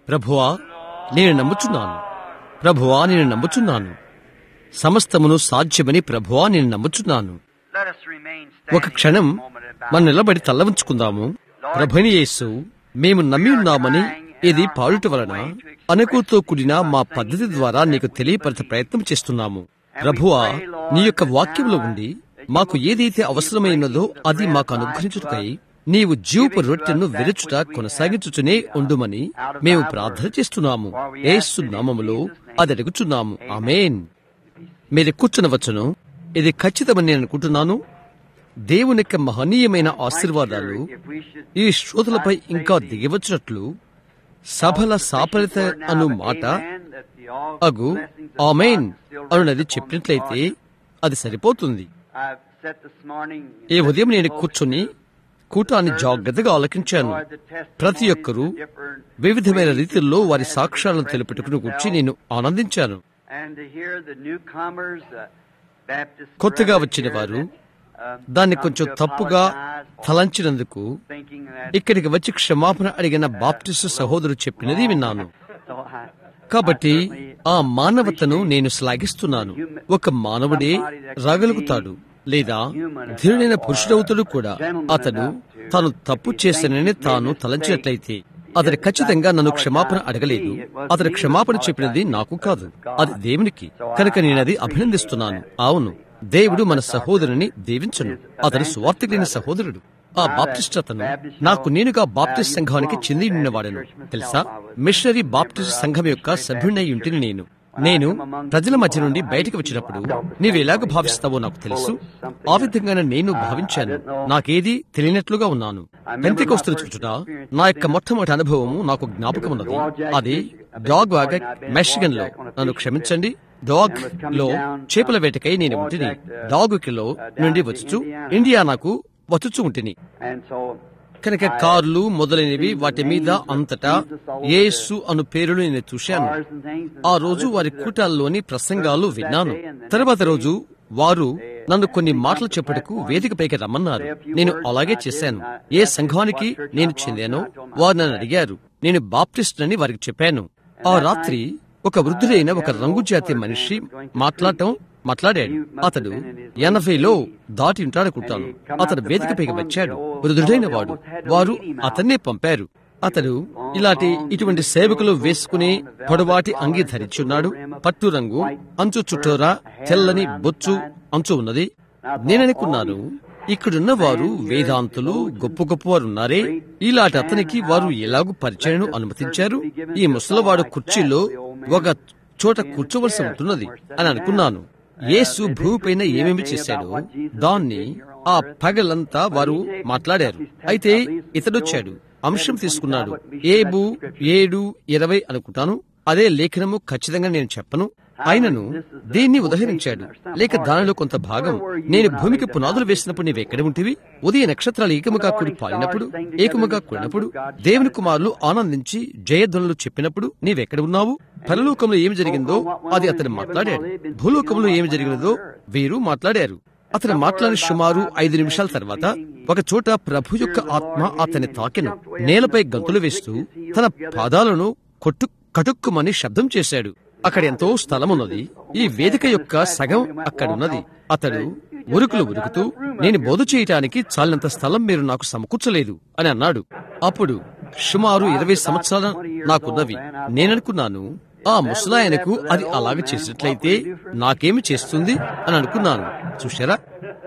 ప్రభువా నేను నమ్ముచున్నాను ప్రభువా నేను నమ్ముచున్నాను సమస్తమును సాధ్యమని ప్రభువా నేను నమ్ముచున్నాను Let us remain ఒక standing క్షణం for a moment and bow మన నిలబడి తల్ల ఉంచుకుందాము ప్రభుని యేసు మేము నమ్మి ఉన్నామని ఇది పాడుట వలన అనుకుతో కూడిన మా పద్ధతి ద్వారా నీకు తెలియపరచ ప్రయత్నం చేస్తున్నాము ప్రభువా నీ యొక్క వాక్యంలో ఉండి మాకు ఏదైతే అవసరమైనదో అది మాకు అనుగ్రహించుటకై నీవు జీవపు రొట్టెను విరుచుట కొనసాగించుచునే ఉండుమని మేము ప్రార్థన చేస్తున్నాము ఏసు నామములో అది అడుగుచున్నాము ఆమెన్ మీరు కూర్చునవచ్చును ఇది ఖచ్చితమని నేను అనుకుంటున్నాను దేవుని యొక్క మహనీయమైన ఆశీర్వాదాలు ఈ శ్రోతలపై ఇంకా దిగివచ్చినట్లు సభల సాపరిత అను మాట అగు ఆమెన్ అనున్నది చెప్పినట్లయితే అది సరిపోతుంది ఈ ఉదయం నేను కూర్చుని కూటాన్ని జాగ్రత్తగా ఆలకించాను ప్రతి ఒక్కరూ వివిధమైన రీతిల్లో వారి సాక్ష్యాలను తెలుపుటకును గురించి నేను ఆనందించాను కొత్తగా వచ్చిన వారు దాన్ని కొంచెం తప్పుగా తలంచినందుకు ఇక్కడికి వచ్చి క్షమాపణ అడిగిన బాప్టిస్టు సహోదరుడు చెప్పినది విన్నాను కాబట్టి ఆ మానవతను నేను శ్లాఘిస్తున్నాను ఒక మానవుడే రాగలుగుతాడు లేదా ధీరుడైన పురుషుడవుతాడు కూడా అతడు తాను తప్పు చేశానని తాను తలంచినట్లయితే అతడు ఖచ్చితంగా నన్ను క్షమాపణ అడగలేదు అతడు క్షమాపణ చెప్పినది నాకు కాదు అది దేవునికి కనుక నేను అది అభినందిస్తున్నాను అవును దేవుడు మన సహోదరుని దీవించను అతడు సువార్తికులైన సహోదరుడు ఆ బాప్టిస్ట్ అతను నాకు నేనుగా బాప్టిస్ట్ సంఘానికి చెంది ఉన్నవాడను తెలుసా మిషనరీ బాప్టిస్ట్ సంఘం యొక్క సభ్యుడై ఉంటిని నేను నేను ప్రజల మధ్య నుండి బయటకు వచ్చినప్పుడు నీవు ఎలాగ భావిస్తావో నాకు తెలుసు ఆ విధంగానే నేను భావించాను నాకేది తెలియనట్లుగా ఉన్నాను పెంతికొస్తున్న చుట్టుట నా యొక్క మొట్టమొదటి అనుభవము నాకు జ్ఞాపకం ఉన్నది అది డాగ్ వాగ మెషిగన్ లో నన్ను క్షమించండి డాగ్ లో చేపల వేటకై నేను ఉంటిని డాగుకిలో నుండి వచ్చుచు ఇండియానాకు వచ్చుచు ఉంటిని కనుక కార్లు మొదలైనవి వాటి మీద అంతటా యేసు అను పేరును నేను చూశాను ఆ రోజు వారి కూటాల్లోని ప్రసంగాలు విన్నాను తర్వాత రోజు వారు నన్ను కొన్ని మాటలు చెప్పుటకు వేదికపైకి రమ్మన్నారు నేను అలాగే చేశాను ఏ సంఘానికి నేను చెందానో వారు నన్ను అడిగారు నేను బాప్టిస్ట్ అని వారికి చెప్పాను ఆ రాత్రి ఒక వృద్ధుడైన ఒక రంగు జాతి మనిషి మాట్లాడటం మాట్లాడాడు అతడు ఎనభైలో దాటి ఉంటాడనుకుంటాను అతడు వేదికపైకి వచ్చాడు వృద్ధుడైన వాడు వారు అతన్నే పంపారు అతడు ఇలాంటి ఇటువంటి సేవకులు వేసుకుని పొడవాటి అంగి ధరించున్నాడు పట్టు రంగు అంచు చుట్టూరా తెల్లని బొచ్చు అంచు ఉన్నది నేననుకున్నాను ఇక్కడున్న వారు వేదాంతులు గొప్ప గొప్ప వారు ఉన్నారే ఇలాంటి అతనికి వారు ఎలాగూ పరిచయం అనుమతించారు ఈ ముసలవాడు కుర్చీలో ఒక చోట కూర్చోవలసి ఉంటున్నది అని అనుకున్నాను యేసు భూమిపైన ఏమేమి చేశాడో దాన్ని ఆ పగలంతా వారు మాట్లాడారు అయితే ఇతడొచ్చాడు అంశం తీసుకున్నాడు ఏబు ఏడు ఇరవై అనుకుంటాను అదే లేఖనము ఖచ్చితంగా నేను చెప్పను ఆయనను దీన్ని ఉదహరించాడు లేక దానిలో కొంత భాగం నేను భూమికి పునాదులు వేసినప్పుడు నీవెక్కడ ఉంటివి ఉదయ నక్షత్రాలు ఏకముగా కూడి పాలినప్పుడు ఏకముగా కూడినప్పుడు దేవుని కుమారులు ఆనందించి జయధ్వనులు చెప్పినప్పుడు నీవెక్కడ ఉన్నావు పరలోకంలో ఏమి జరిగిందో అది అతను మాట్లాడాడు భూలోకంలో ఏమి జరిగినదో వీరు మాట్లాడారు అతను మాట్లాడిన సుమారు ఐదు నిమిషాల తర్వాత ఒక చోట ప్రభు యొక్క ఆత్మ అతని తాకెను నేలపై గంతులు వేస్తూ తన పాదాలను కొట్టు కటుక్కుమని శబ్దం చేశాడు అక్కడ ఎంతో స్థలం ఉన్నది ఈ వేదిక యొక్క సగం అక్కడున్నది అతడు ఉరుకులు ఉరుకుతూ నేను బోధ చేయటానికి చాలినంత స్థలం మీరు నాకు సమకూర్చలేదు అని అన్నాడు అప్పుడు సుమారు ఇరవై సంవత్సరాల నాకున్నవి నేననుకున్నాను ఆ ముసలాయనకు అది అలాగ చేసినట్లయితే నాకేమి చేస్తుంది అని అనుకున్నాను చూశారా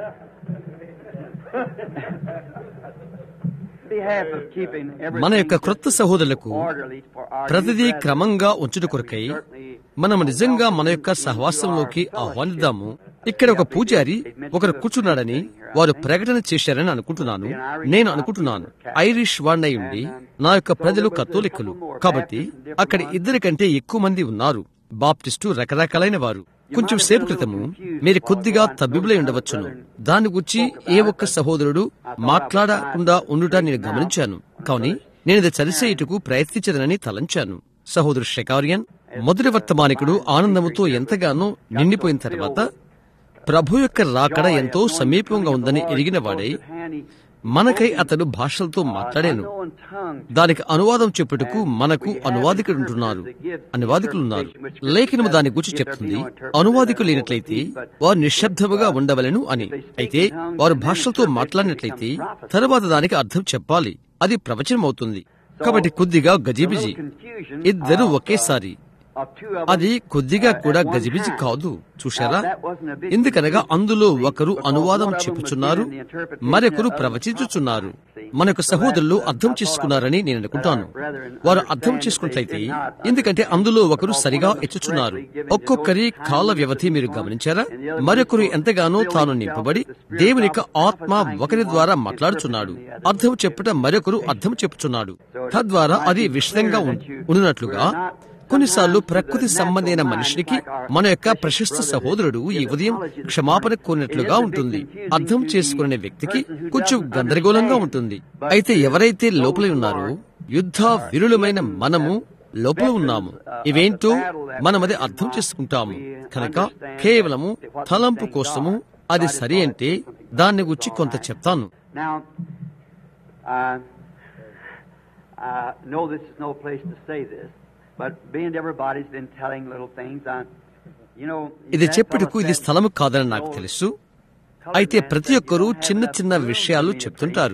మన యొక్క క్రొత్త సహోదరులకు ప్రతిదీ క్రమంగా ఉంచుట కొరకై మనం నిజంగా మన యొక్క సహవాసంలోకి ఆహ్వానిద్దాము ఇక్కడ ఒక పూజారి ఒకరు కూర్చున్నాడని వారు ప్రకటన చేశారని అనుకుంటున్నాను నేను అనుకుంటున్నాను ఐరిష్ వాడినై ఉండి నా యొక్క ప్రజలు కత్తోలిక్కులు కాబట్టి అక్కడ ఇద్దరి కంటే ఎక్కువ మంది ఉన్నారు బాప్టిస్టు రకరకాలైన వారు కొంచెం సేపు క్రితము మీరు కొద్దిగా తబ్బిబులై ఉండవచ్చును దాని గురించి ఏ ఒక్క సహోదరుడు మాట్లాడకుండా ఉండుట నేను గమనించాను కానీ నేను ఇది సరిసేయుటకు ప్రయత్నించదనని తలంచాను సహోదరు షెకారియన్ మొదటి వర్తమానికుడు ఆనందముతో ఎంతగానో నిండిపోయిన తర్వాత ప్రభు యొక్క రాకడ ఎంతో సమీపంగా ఉందని ఎరిగిన వాడై మనకై అతడు భాషలతో మాట్లాడాను దానికి అనువాదం చెప్పుటకు మనకు అనువాదికుడు ఉంటున్నారు అనువాదికులు ఉన్నారు లేఖనము దాని గురించి చెప్తుంది అనువాదికులు లేనట్లయితే వారు నిశ్శబ్దముగా ఉండవలను అని అయితే వారు భాషలతో మాట్లాడినట్లయితే తరువాత దానికి అర్థం చెప్పాలి అది ప్రవచనం అవుతుంది కాబట్టి కొద్దిగా గజిబిజి ఇద్దరు ఒకేసారి అది కొద్దిగా కూడా గజిబిజి కాదు చూశారా ఎందుకనగా అందులో ఒకరు అనువాదం చెప్పుచున్నారు మరొకరు ప్రవచించుచున్నారు మన యొక్క సహోదరులు అర్థం చేసుకున్నారని నేను అనుకుంటాను వారు అర్థం చేసుకున్నట్లయితే ఎందుకంటే అందులో ఒకరు సరిగా ఎచ్చుచున్నారు ఒక్కొక్కరి కాల వ్యవధి మీరు గమనించారా మరొకరు ఎంతగానో తాను నింపబడి దేవుని యొక్క ఆత్మ ఒకరి ద్వారా మాట్లాడుచున్నాడు అర్థం చెప్పుట మరొకరు అర్థం చెప్పుచున్నాడు తద్వారా అది విషదంగా ఉన్నట్లుగా కొన్నిసార్లు ప్రకృతి సంబంధమైన మనిషికి మన యొక్క ప్రశస్త సహోదరుడు ఈ ఉదయం క్షమాపణ కోరినట్లుగా ఉంటుంది అర్థం చేసుకునే వ్యక్తికి కొంచెం గందరగోళంగా ఉంటుంది అయితే ఎవరైతే లోపల ఉన్నారో యుద్ధ విరులమైన మనము లోపల ఉన్నాము ఇవేంటో మనం అది అర్థం చేసుకుంటాము కనుక కేవలము తలంపు కోసము అది సరి అంటే దాన్ని గురించి కొంత చెప్తాను Now, uh, I know this is no place to say this, but being everybody's been telling little things on, you know. ఇది that చెప్పుటకు fellow ఇది said, స్థలము కాదని నాకు తెలుసు అయితే ప్రతి ఒక్కరూ చిన్న చిన్న విషయాలు చెప్తుంటారు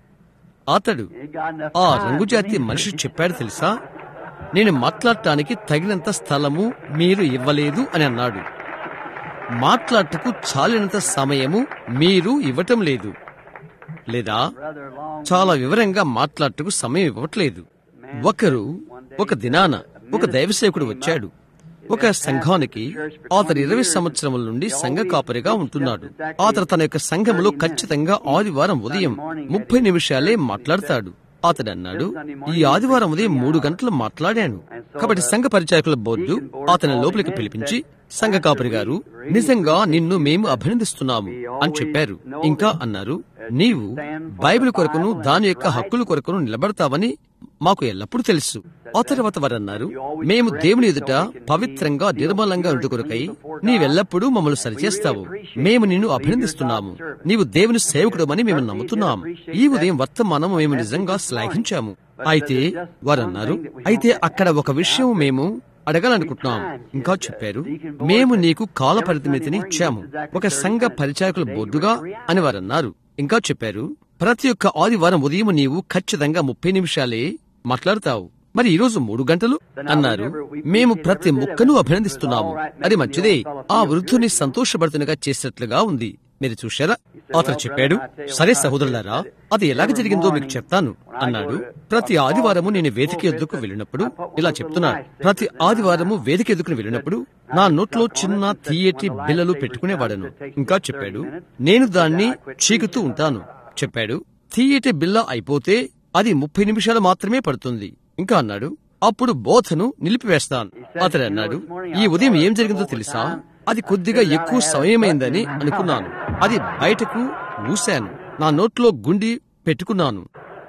అతడు "Ain't got enough ఆ time రంగు for జాతి me." మనిషి చెప్పాడు తెలుసా నేను మాట్లాడటానికి తగినంత స్థలము మీరు ఇవ్వలేదు అని అన్నాడు మాట్లాడటకు చాలినంత సమయము మీరు ఇవ్వటం లేదు లేదా Rather long చాలా వివరంగా మాట్లాడటకు సమయం ఇవ్వట్లేదు ఒకరు ఒక దినాన ఒక దైవసేవకుడు వచ్చాడు ఒక సంఘానికి అతను ఇరవై సంవత్సరముల నుండి సంఘ కాపరిగా ఉంటున్నాడు అతను తన యొక్క సంఘములో ఖచ్చితంగా ఆదివారం ఉదయం ముప్పై నిమిషాలే మాట్లాడతాడు అతడు అన్నాడు ఈ ఆదివారం ఉదయం మూడు గంటలు మాట్లాడాను కాబట్టి సంఘ పరిచారకుల బోర్డు అతని లోపలికి పిలిపించి సంఘ కాపరి గారు నిజంగా నిన్ను మేము అభినందిస్తున్నాము అని చెప్పారు ఇంకా అన్నారు నీవు బైబిల్ కొరకును దాని యొక్క హక్కుల కొరకును నిలబడతావని మాకు ఎల్లప్పుడూ తెలుసు ఆ తర్వాత వారు అన్నారు మేము దేవుని ఎదుట పవిత్రంగా నిర్మలంగా ఉండు కొరకై నీవెల్లప్పుడూ మమ్మల్ని సరిచేస్తావు మేము నిన్ను అభినందిస్తున్నాము నీవు దేవుని సేవకుడమని మేము నమ్ముతున్నాము ఈ ఉదయం వర్తమానం మేము నిజంగా శ్లాఘించాము అయితే వారు అన్నారు అయితే అక్కడ ఒక విషయం మేము అడగాలనుకుంటున్నాం ఇంకా చెప్పారు మేము నీకు కాల పరిమితిని ఇచ్చాము ఒక సంఘ పరిచారకుల బోర్డుగా అని వారు అన్నారు ఇంకా చెప్పారు ప్రతి ఒక్క ఆదివారం ఉదయం నీవు ఖచ్చితంగా ముప్పై నిమిషాలే మాట్లాడతావు మరి ఈ రోజు మూడు గంటలు అన్నారు మేము ప్రతి ముక్కను అభినందిస్తున్నాము అది మంచిదే ఆ వృద్ధుని సంతోషపడుతున్నగా చేసినట్లుగా ఉంది మీరు చూశారా అతను చెప్పాడు సరే సహోదరులారా అది ఎలాగ జరిగిందో మీకు చెప్తాను అన్నాడు ప్రతి ఆదివారము నేను వేదిక ఎద్దుకు వెళ్ళినప్పుడు ఇలా చెప్తున్నాను ప్రతి ఆదివారము వేదిక ఎద్దుకుని వెళ్ళినప్పుడు నా నోట్లో చిన్న తీయటి బిల్లలు పెట్టుకునేవాడను ఇంకా చెప్పాడు నేను దాన్ని చీకుతూ ఉంటాను చెప్పాడు తీయటి బిల్ల అయిపోతే అది ముప్పై నిమిషాలు మాత్రమే పడుతుంది ఇంకా అన్నాడు అప్పుడు బోధను నిలిపివేస్తాను అతడు అన్నాడు ఈ ఉదయం ఏం జరిగిందో తెలుసా అది కొద్దిగా ఎక్కువ సమయమైందని అనుకున్నాను అది బయటకు ఊశాను నా నోట్లో గుండి పెట్టుకున్నాను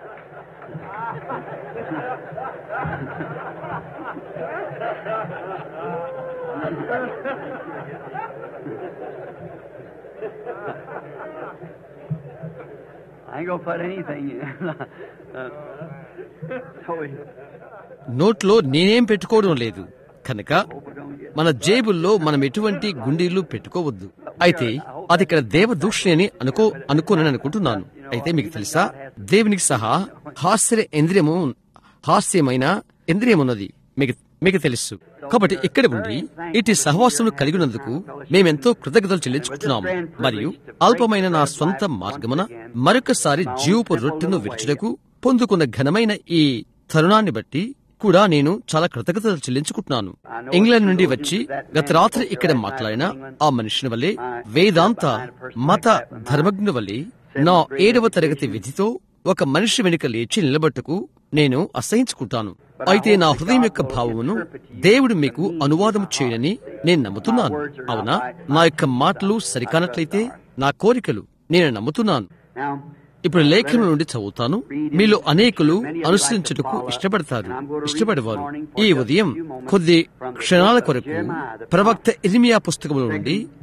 I ain't gonna put anything in. uh, so we నోట్లో నేనేం పెట్టుకోవడం లేదు కనుక hope we don't get. మన జేబుల్లో మనం ఎటువంటి గుండీలు పెట్టుకోవద్దు అయితే అది ఇక్కడ దేవదూషణి అని అనుకో అనుకోనని అనుకుంటున్నాను అయితే మీకు తెలుసా దేవునికి సహా హాస్య ఇంద్రియము హాస్యమైన ఇంద్రియం ఉన్నది మీకు మీకు తెలుసు కాబట్టి ఇక్కడ ఉండి ఇటు సహవాసము కలిగి ఉన్నందుకు మేమెంతో కృతజ్ఞతలు చెల్లించుకుంటున్నాము మరియు అల్పమైన నా స్వంత మార్గమున మరొకసారి జీవపు రొట్టెను విరుచుటకు పొందుకున్న ఘనమైన ఈ తరుణాన్ని బట్టి కూడా నేను చాలా కృతజ్ఞతలు చెల్లించుకుంటున్నాను ఇంగ్లాండ్ నుండి వచ్చి గత రాత్రి ఇక్కడ మాట్లాడిన ఆ మనిషిని వల్లే వేదాంత మత ధర్మజ్ఞ వల్లే నా ఏడవ తరగతి విధితో ఒక మనిషి వెనుక లేచి నిలబట్టుకు నేను అసహించుకుంటాను అయితే నా హృదయం యొక్క భావమును దేవుడు మీకు అనువాదం చేయనని నేను నమ్ముతున్నాను అవునా నా యొక్క మాటలు సరికానట్లయితే నా కోరికలు నేను నమ్ముతున్నాను Now, ఇప్పుడు లేఖనం నుండి చదువుతాను మీలో అనేకులు అనుసరించుటకు ఇష్టపడతారు ఇష్టపడేవారు ఈ ఉదయం కొద్ది క్షణాల కొరకు ప్రవక్త ఇర్మియా పుస్తకముల నుండి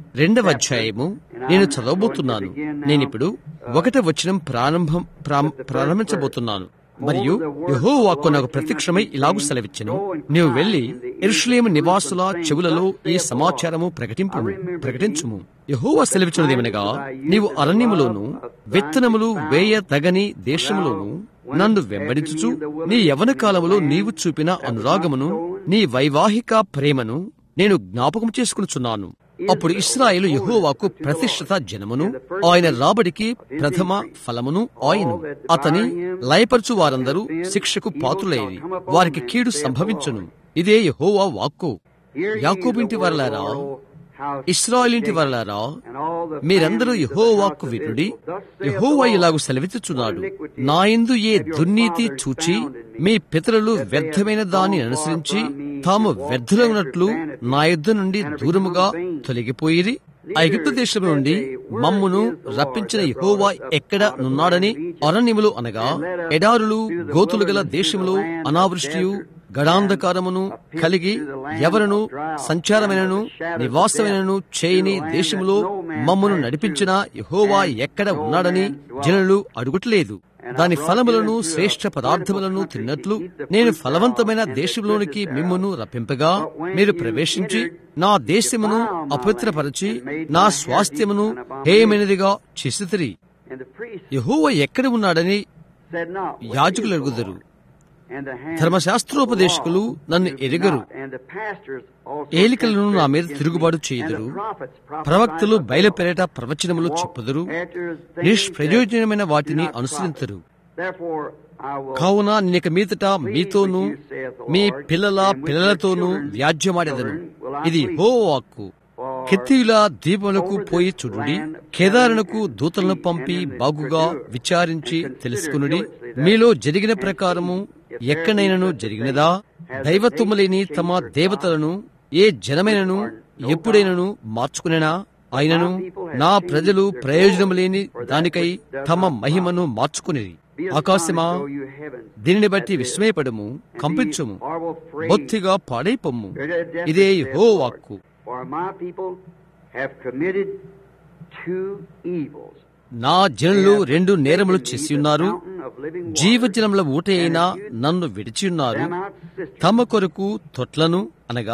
రెండవ అధ్యాయము నేను చదవబోతున్నాను నేనిప్పుడు ఒకట వచనం ప్రారంభం ప్రాం- ప్రారంభించబోతున్నాను మరియు యహో వాక్కు నాకు ప్రత్యక్షమై ఇలాగు సెలవిచ్చెను నీవు వెళ్లి ఎరుషులేము నివాసుల చెవులలో ఈ సమాచారము ప్రకటింపు ప్రకటించుము యహోవా సెలవిచ్చినదేమనగా నీవు అరణ్యములోను విత్తనములు వేయ తగని దేశములోను నన్ను వెంబడించుచు నీ యవన కాలములో నీవు చూపిన అనురాగమును నీ వైవాహిక ప్రేమను నేను జ్ఞాపకం చేసుకునుచున్నాను అప్పుడు ఇస్రాయేలు యెహోవాకు ప్రతిష్ఠిత జనమును ఆయన రాబడికి ప్రథమ ఫలమును ఆయన అతని లయపరచు వారందరూ శిక్షకు పాత్రులయ్యి వారికి కీడు సంభవించును ఇదే యెహోవా వాక్కు యాకోబింటి వారలారా ఇస్రాయేలింటి వారలారా మీరందరూ యెహోవాకు వినుడి యెహోవా ఇలాగు సెలవిచ్చుచున్నాడు నా యందు ఏ దుర్నీతి చూచి మీ పితరులు వ్యర్థమైన దాన్ని అనుసరించి తాము వ్యర్థులైనట్లు నా యుద్ధ నుండి దూరముగా తొలగిపోయిరి ఐగుప్తు దేశం నుండి మమ్మును రప్పించిన యెహోవా ఎక్కడ నున్నాడని అరణ్యములు అనగా ఎడారులు గోతులు గల దేశములు అనావృష్టియు గడాంధకారమును కలిగి ఎవరను సంచారమైనను నివాసమైనను చేయని దేశములో మమ్మను నడిపించిన యహోవా ఎక్కడ ఉన్నాడని జనులు అడుగుటలేదు దాని ఫలములను శ్రేష్ఠ పదార్థములను తిన్నట్లు నేను ఫలవంతమైన దేశంలోనికి మిమ్మును రప్పింపగా మీరు ప్రవేశించి నా దేశమును అపవిత్రపరచి నా స్వాస్థ్యమును హేయమైనదిగా చేసితిరి యహోవా ఎక్కడ ఉన్నాడని యాజకులు అడుగుదరు ధర్మశాస్త్రోపదేశకులు నన్ను ఎరుగరు ఏలికలను నా మీద తిరుగుబాటు చేయుదురు ప్రవక్తలు బయలుపెరట ప్రవచనములు చెప్పుదురు నిష్ప్రయోజనమైన వాటిని అనుసరించరు కావున నిక మీదట మీతోనూ మీ పిల్లల పిల్లలతోనూ వ్యాజ్యమాడేదను ఇది హో వాక్కు కెత్తీల దీపములకు పోయి చూడుడి కేదారునకు దూతలను పంపి బాగుగా విచారించి తెలుసుకునుడి మీలో జరిగిన ప్రకారము ఎక్కడైనను జరిగినదా దైవత్వము లేని తమ దేవతలను ఏ జనమైనను ఎప్పుడైనను మార్చుకునేనా ఆయనను నా ప్రజలు ప్రయోజనం లేని దానికై తమ మహిమను మార్చుకునేది ఆకాశమా దీనిని బట్టి విస్మయపడము కంపించుము బొత్తిగా పాడైపొమ్ము ఇదే హో వాక్కు For my people have committed two evils. నా జనులు రెండు నేరములు చేసి ఉన్నారు జీవజనముల ఊట అయిన నన్ను విడిచి ఉన్నారు తమ కొరకు తొట్లను అనగా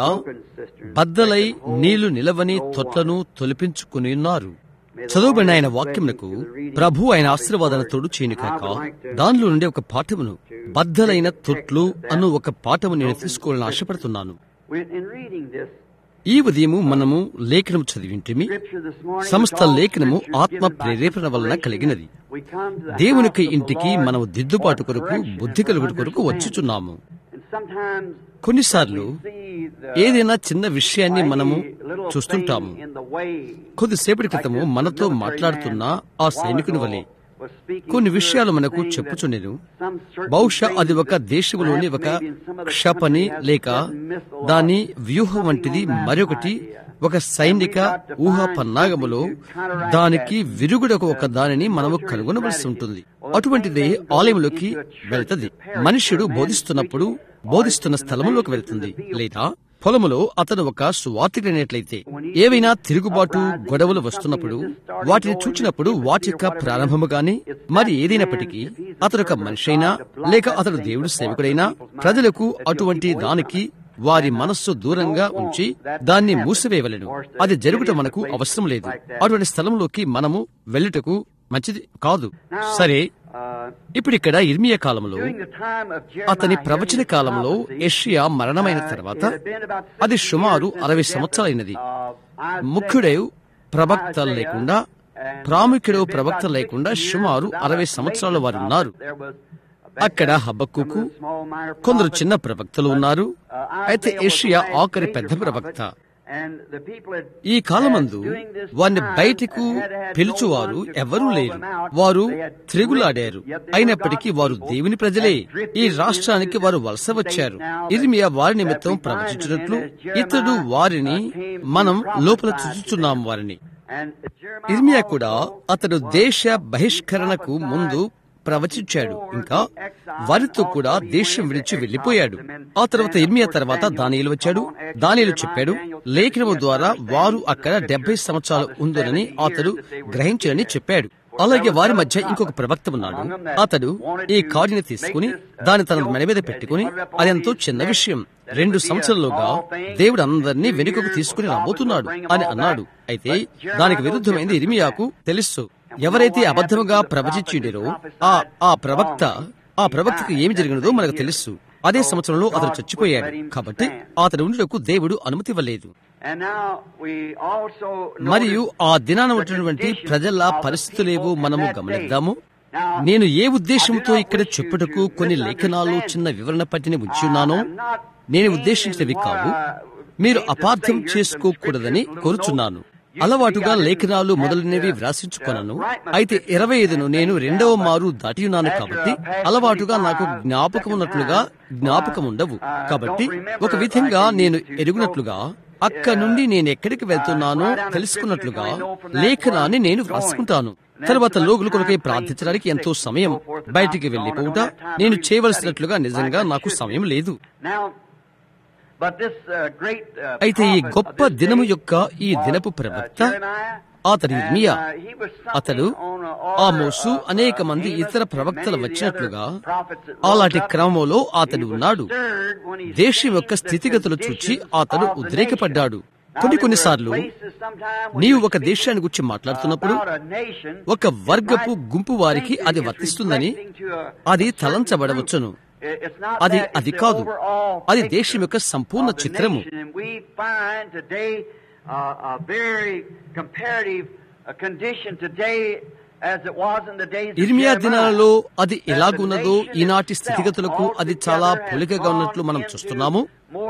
బద్దలై నీళ్లు నిలవని తొట్లను తొలిపించుకుని ఉన్నారు చదువుబడిన ఆయన వాక్యమునకు ప్రభు ఆయన ఆశీర్వాదన తోడు చేయను కాక దానిలో నుండి ఒక పాఠమును బద్దలైన తొట్లు అను ఒక పాఠము నేను తీసుకోవాలని ఆశపడుతున్నాను When in reading this ఈ ఉదయము మనము లేఖనము చదివింటిమి scripture this morning, సమస్త with all లేఖనము scripture ఆత్మ given by ప్రేరేపణ వలన కలిగినది we come to the దేవునికి house of the ఇంటికి Lord మనము దిద్దుబాటు for కొరకు correction బుద్ధి and కలుగుడు కొరకు understanding. వచ్చుచున్నాము And sometimes కొన్నిసార్లు we see the ఏదైనా చిన్న విషయాన్ని మనము tiny little చూస్తుంటాము thing in the way, కొద్దిసేపటి క్రితము like this మనతో military మాట్లాడుతున్న man ఆ a while సైనికుని ago వలె was speaking కొన్ని to విషయాలు us మనకు saying that చెప్పుచునేను some certain బహుశా things అది ఒక that దేశంలోని perhaps ఒక maybe in some of the క్షపణి country has a లేక certain missile or దాని వ్యూహం something వంటిది on that మరొకటి idea. ఒక సైనిక And we've got to ఊహ find పన్నాగములో something to counteract దానికి that. విరుగుడకు ఒక దానిని మనము military కనుగొనవలసి strategy. ఉంటుంది Well, అటువంటిది the same thing goes ఆలయంలోకి into a church, వెళ్తది the parish మనుష్యుడు where a man బోధిస్తున్నప్పుడు preaches or బోధిస్తున్న in the స్థలములోకి banquets వెళ్తుంది in the field. లేదా పొలములో అతను ఒక సువార్తికుడైనట్లయితే ఏవైనా తిరుగుబాటు గొడవలు వస్తున్నప్పుడు వాటిని చూచినప్పుడు వాటి యొక్క ప్రారంభము గాని మరి ఏదైనప్పటికీ అతడు ఒక మనిషి అయినా లేక అతడు దేవుడి సేవకుడైనా ప్రజలకు అటువంటి దానికి వారి మనస్సు దూరంగా ఉంచి దాన్ని మూసివేయవలెను అది జరుగుట మనకు అవసరం లేదు అటువంటి స్థలంలోకి మనము వెళ్ళుటకు మంచిది కాదు సరే Uh, ఇప్పుడు ఇక్కడ ఇర్మియా కాలంలో during the time of అతని Jeremiah ప్రవచన giving his కాలంలో prophecy, యెషయా మరణమైన uh, తర్వాత it had been about 60 అది సుమారు years since అరవై the death సంవత్సరాలైనది of Isaiah. ముఖ్యుడై ప్రవక్త Isaiah లేకుండా and ప్రాముఖ్యుడు it had been ప్రవక్త about లేకుండా 60 years సుమారు without అరవై a సంవత్సరాల వారు major ఉన్నారు prophet. There was a అక్కడ backup, హబ్బక్కుకు some of the small minor కొందరు prophets, చిన్న ప్రవక్తలు but, ఉన్నారు uh, అయితే Isaiah was the Asia last ఆఖరి major పెద్ద prophet, ప్రవక్త and the people had- ఈ కాలమందు had during this వారిని time బయటకు had had పిలుచువారు no one to ఎవరూ call లేరు them out. వారు They had తిరుగులాడారు drifted, yet they were అయినప్పటికీ God's వారు people దేవుని ప్రజలే and drifted ఈ into రాష్ట్రానికి వారు వలస the వచ్చారు state now that- ఇర్మియా వారి నిమిత్తం that we find ప్రవచించినట్లు and as Jeremiah, ఇతడు వారిని uh, came మనం to లోపల prophesy to చూస్తున్నాం them. వారిని And Jeremiah ఇర్మియా కూడా also అతడు was- దేశ బహిష్కరణకు ముందు ప్రవచించాడు ఇంకా వారితో కూడా దేశం విడిచి వెళ్లిపోయాడు ఆ తర్వాత ఇర్మియా తర్వాత దానియలు వచ్చాడు దానియలు చెప్పాడు లేఖనము ద్వారా వారు అక్కడ డెబ్బై సంవత్సరాలు ఉందనని అతడు గ్రహించాలని చెప్పాడు అలాగే వారి మధ్య ఇంకొక ప్రవక్త ఉన్నాడు అతడు ఈ కార్డుని తీసుకుని దాన్ని తన మెడ మీద పెట్టుకుని అదెంతో చిన్న విషయం రెండు సంవత్సరాలుగా దేవుడు అందరినీ వెనుకకు తీసుకుని రాబోతున్నాడు అని అన్నాడు అయితే దానికి విరుద్ధమైంది ఇరిమియాకు తెలుసు ఎవరైతే అబద్ధముగా ప్రవచించిండేరో ఆ ఆ ప్రవక్త ఆ ప్రవక్తకు ఏమి జరిగినదో మనకు తెలుసు అదే సంవత్సరంలో అతను చచ్చిపోయాడు కాబట్టి అతడు ఉండుటకు దేవుడు అనుమతి ఇవ్వలేదు And now we also మరియు notice ఆ దినాన ఉన్నటువంటి ప్రజల పరిస్థితులేవో మనము గమనిద్దాము నేను ఏ ఉద్దేశంతో ఇక్కడ చెప్పుటకు కొన్ని లేఖనాలు చిన్న వివరణ పట్టిని ఉంచి ఉన్నానో నేను ఉద్దేశించినవి కావు మీరు అపార్థం చేసుకోకూడదని కోరుచున్నాను అలవాటుగా లేఖనాలు మొదలైనవి వ్రాసించుకొనను అయితే ఇరవై ఐదును నేను రెండవ మారు దాటియున్నాను కాబట్టి అలవాటుగా నాకు జ్ఞాపకం ఉన్నట్లుగా జ్ఞాపకం ఉండవు కాబట్టి ఒక విధంగా నేను ఎరుగునట్లుగా అక్క నుండి నేను ఎక్కడికి వెళ్తున్నానో తెలుసుకున్నట్లుగా లేఖనాన్ని నేను వ్రాసుకుంటాను తర్వాత లోగుల కొరకై ప్రార్థించడానికి ఎంతో సమయం బయటికి వెళ్లిపోవుట నేను చేయవలసినట్లుగా నిజంగా నాకు సమయం లేదు Now, but this uh, great uh, అయితే ఈ prophet గొప్ప of this దినము day యొక్క ఈ was, దినపు uh, ప్రవక్త Jeremiah, అతడు and, ఇర్మియా uh, he was something అతడు on a order Amos of, uh, అనేక మంది Amos ఇతర and ప్రవక్తలు many of the వచ్చినట్లుగా other prophets that rose అలాంటి up. క్రమంలో He అతడు was ఉన్నాడు stirred when he దేశం యొక్క seen the స్థితిగతులు చూచి conditions అతడు of the ఉద్రేకపడ్డాడు nation. కొన్ని Now, there కొన్నిసార్లు were places sometime when నీవు you ఒక speak దేశాన్ని గురించి మాట్లాడుతున్నప్పుడు about a nation, ఒక వర్గపు it might గుంపు వారికి think అది it's వర్తిస్తుందని reflecting to a- అది a certain తలంచబడవచ్చును group. It- it's not అది that, it's అది the కాదు overall అది picture దేశం యొక్క సంపూర్ణ of the చిత్రము nation. And we find today uh, a very comparative uh, condition today as it was in the days of ఇర్మియా Jeremiah. దినాలలో అది ఎలాగున్నదో ఈనాటి స్థితిగతులకు అది చాలా పోలికగా ఉన్నట్లు మనం చూస్తున్నాము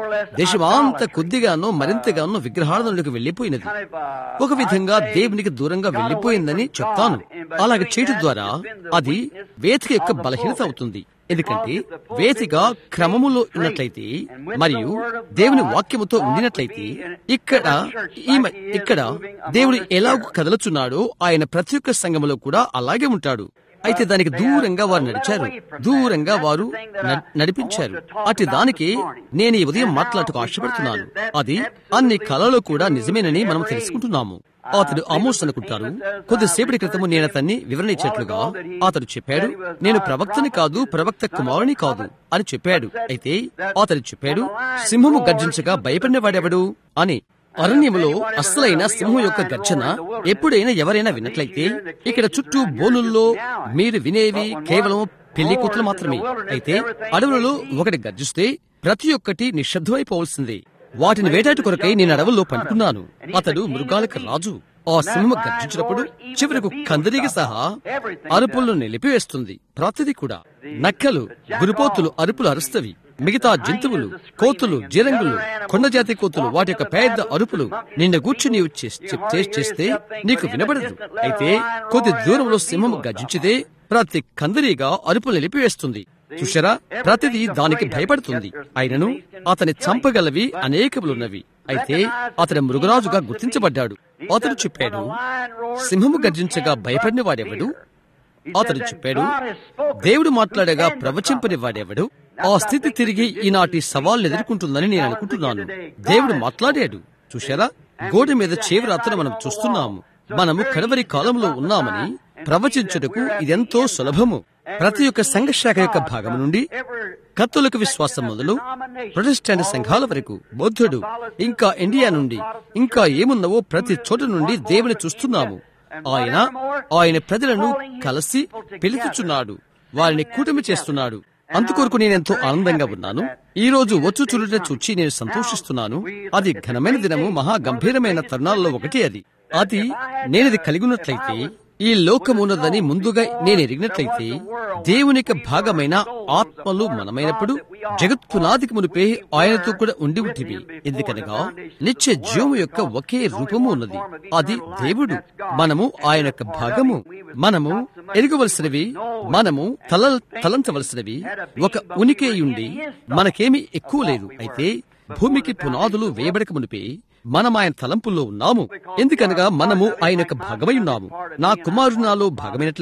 దేశమంతా కొద్దిగానో మరింతగానో విగ్రహార్థనలకు వెళ్లిపోయినది ఒక విధంగా దేవునికి దూరంగా వెళ్లిపోయిందని చెప్తాను అలాగే చేయటం ద్వారా అది వేదిక యొక్క బలహీనత అవుతుంది ఎందుకంటే వేదిక క్రమములో ఉన్నట్లయితే మరియు దేవుని వాక్యముతో ఉండినట్లయితే ఇక్కడ ఈమె ఇక్కడ దేవుడు ఎలాగో కదలుచున్నాడో ఆయన ప్రతి ఒక్క సంఘములో కూడా అలాగే ఉంటాడు అయితే దానికి దూరంగా వారు నడిచారు దూరంగా వారు న- నడిపించారు అటు దానికి నేను ఈ ఉదయం మాట్లాడుటకు ఆశపడుతున్నాను అది అన్ని కళలో కూడా నిజమేనని మనం తెలుసుకుంటున్నాము అతడు ఆమోస్ అనుకుంటారు కొద్దిసేపటి క్రితము నేను అతన్ని వివరణ ఇచ్చినట్లుగా అతడు చెప్పాడు నేను ప్రవక్తని కాదు ప్రవక్త కుమారుని కాదు అని చెప్పాడు అయితే అతడు చెప్పాడు సింహము గర్జించగా భయపడిన వాడెవడు అని అరణ్యములో అసలైన సింహం యొక్క గర్జన ఎప్పుడైనా ఎవరైనా విన్నట్లయితే ఇక్కడ చుట్టూ బోనుల్లో మీరు వినేవి కేవలం పెళ్లి కూతులు మాత్రమే అయితే అడవులలో ఒకటి గర్జిస్తే ప్రతి ఒక్కటి నిశ్శబ్దమైపోవలసిందే వాటిని వేటాటి కొరకై నేను అడవుల్లో పండుకున్నాను అతడు మృగాలకు రాజు ఆ సింహం గర్జించినప్పుడు చివరకు కందరికి సహా అరుపులను నిలిపివేస్తుంది ప్రతిది కూడా నక్కలు గురిపోతులు అరుపులు అరుస్తవి మిగతా జంతువులు కోతులు జిరంగులు కొండజాతి కోతులు వాటి యొక్క పెద్ద అరుపులు నిన్న కూర్చుని నీవు చేస్- చెప్- చేస్- చేస్తే నీకు వినబడదు అయితే కొద్ది దూరంలో సింహం గర్జించితే ప్రతి కందరిగా అరుపులు నిలిపివేస్తుంది చూశారా ప్రతిదీ దానికి భయపడుతుంది అయినను అతని చంపగలవి అనేకములున్నవి అయితే అతని మృగరాజుగా గుర్తించబడ్డాడు అతడు చెప్పాడు సింహము గర్జించగా భయపడిన వాడెవడు అతడు చెప్పాడు దేవుడు మాట్లాడగా ప్రవచింపని వాడెవడు ఆ స్థితి తిరిగి ఈనాటి సవాళ్ళు ఎదుర్కొంటుందని నేను అనుకుంటున్నాను దేవుడు మాట్లాడాడు చూశారా గోడ మీద చేవరాతను మనం చూస్తున్నాము మనము కడవరి కాలంలో ఉన్నామని ప్రవచించుటకు ఇదెంతో సులభము ప్రతి ఒక్క సంఘశాఖ యొక్క భాగం నుండి కత్తులకు విశ్వాసం మొదలు ప్రొటెస్టాంట్ సంఘాల వరకు బౌద్ధుడు ఇంకా ఇండియా నుండి ఇంకా ఏమున్నవో ప్రతి చోట నుండి దేవుని చూస్తున్నాము ఆయన ఆయన ప్రజలను కలిసి పిలుచుచున్నాడు వారిని కూటమి చేస్తున్నాడు అందుకొరకు నేనెంతో ఆనందంగా ఉన్నాను ఈ రోజు వచ్చు చురుట చూచి నేను సంతోషిస్తున్నాను అది ఘనమైన దినము మహా గంభీరమైన తరుణాల్లో ఒకటి అది అది నేనది కలిగి ఉన్నట్లయితే ఈ లోకమున్నదని ముందుగా నేను ఎరిగినట్లయితే దేవునికి భాగమైన ఆత్మలు మనమైనప్పుడు జగత్ పునాదికి మునిపే ఆయనతో కూడా ఉండి ఉంటివి ఎందుకనగా నిత్య జీవము యొక్క ఒకే రూపము ఉన్నది అది దేవుడు మనము ఆయన యొక్క భాగము మనము ఎరగవలసినవి మనము తల తలంచవలసినవి ఒక ఉనికి ఉండి మనకేమీ ఎక్కువ లేదు అయితే భూమికి పునాదులు వేయబడక మునిపే మనం ఆయన తలంపుల్లో ఉన్నాము ఎందుకనగా మనము ఆయన యొక్క భాగమై ఉన్నాము నా కుమారుడు నాలో భాగమైనట్లుగా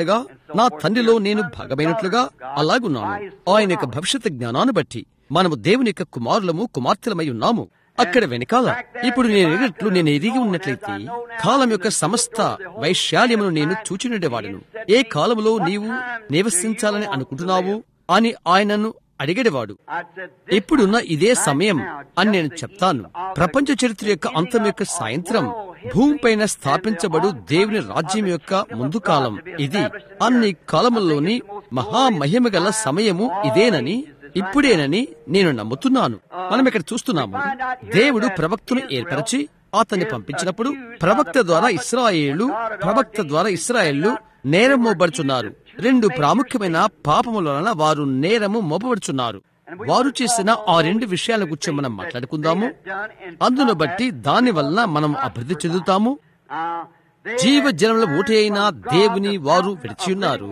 నా తండ్రిలో నేను భాగమైనట్లుగా అలాగున్నాను ఆయన యొక్క భవిష్యత్ జ్ఞానాన్ని బట్టి మనము దేవుని యొక్క కుమారులము కుమార్తెలమై ఉన్నాము అక్కడ వెనకాల ఇప్పుడు నేను ఎరిగినట్లు నేను ఎరిగి ఉన్నట్లయితే కాలం యొక్క సమస్త వైశాల్యమును నేను చూచినుండేవాడును ఏ కాలములో నీవు నివసించాలని అనుకుంటున్నావు అని ఆయనను అడిగేవాడు ఇప్పుడున్న ఇదే సమయం అని నేను చెప్తాను ప్రపంచ చరిత్ర యొక్క అంతం యొక్క సాయంత్రం భూమిపైన స్థాపించబడు దేవుని రాజ్యం యొక్క ముందు కాలం ఇది అన్ని కాలముల్లోని మహామహిమ గల సమయము ఇదేనని ఇప్పుడేనని నేను నమ్ముతున్నాను మనం ఇక్కడ చూస్తున్నాము దేవుడు ప్రవక్తను ఏర్పరిచి అతన్ని పంపించినప్పుడు ప్రవక్త ద్వారా ఇస్రాయేళ్లు ప్రవక్త ద్వారా ఇస్రాయేళ్లు నేరం మోబడుచున్నారు రెండు ప్రాముఖ్యమైన పాపముల వలన వారు నేరము మోపబడుచున్నారు వారు చేసిన ఆ రెండు విషయాల గురించి మనం మాట్లాడుకుందాము అందును బట్టి దాని వలన మనం అభివృద్ధి చెందుతాము జీవ జనముల ఊట అయిన దేవుని వారు విడిచి ఉన్నారు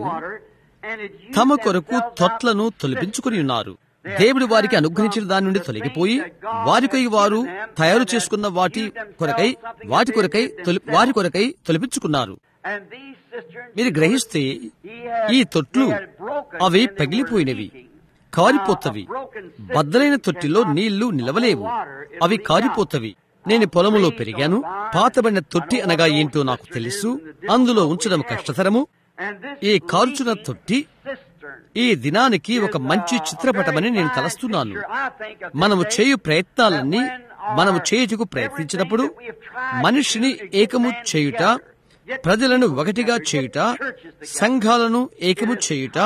తమ కొరకు తొట్లను తొలగించుకుని ఉన్నారు దేవుడు వారికి అనుగ్రహించిన దాని నుండి తొలగిపోయి వారికై వారు తయారు చేసుకున్న వాటి కొరకై వాటి కొరకై తొలి- వారి కొరకై తొలగించుకున్నారు మీరు గ్రహిస్తే ఈ తొట్లు అవి పగిలిపోయినవి కారిపోతవి బద్దలైన తొట్టిలో నీళ్లు నిలవలేవు అవి కారిపోతవి నేను పొలములో పెరిగాను పాతబడిన తొట్టి అనగా ఏంటో నాకు తెలుసు అందులో ఉంచడం కష్టతరము ఈ కాల్చున తొట్టి ఈ దినానికి ఒక మంచి చిత్రపటమని నేను తలస్తున్నాను మనము చేయు ప్రయత్నాలన్నీ మనము చేయుటకు ప్రయత్నించినప్పుడు మనిషిని ఏకము చేయుట ప్రజలను ఒకటిగా చేయుట సంఘాలను ఏకము చేయుట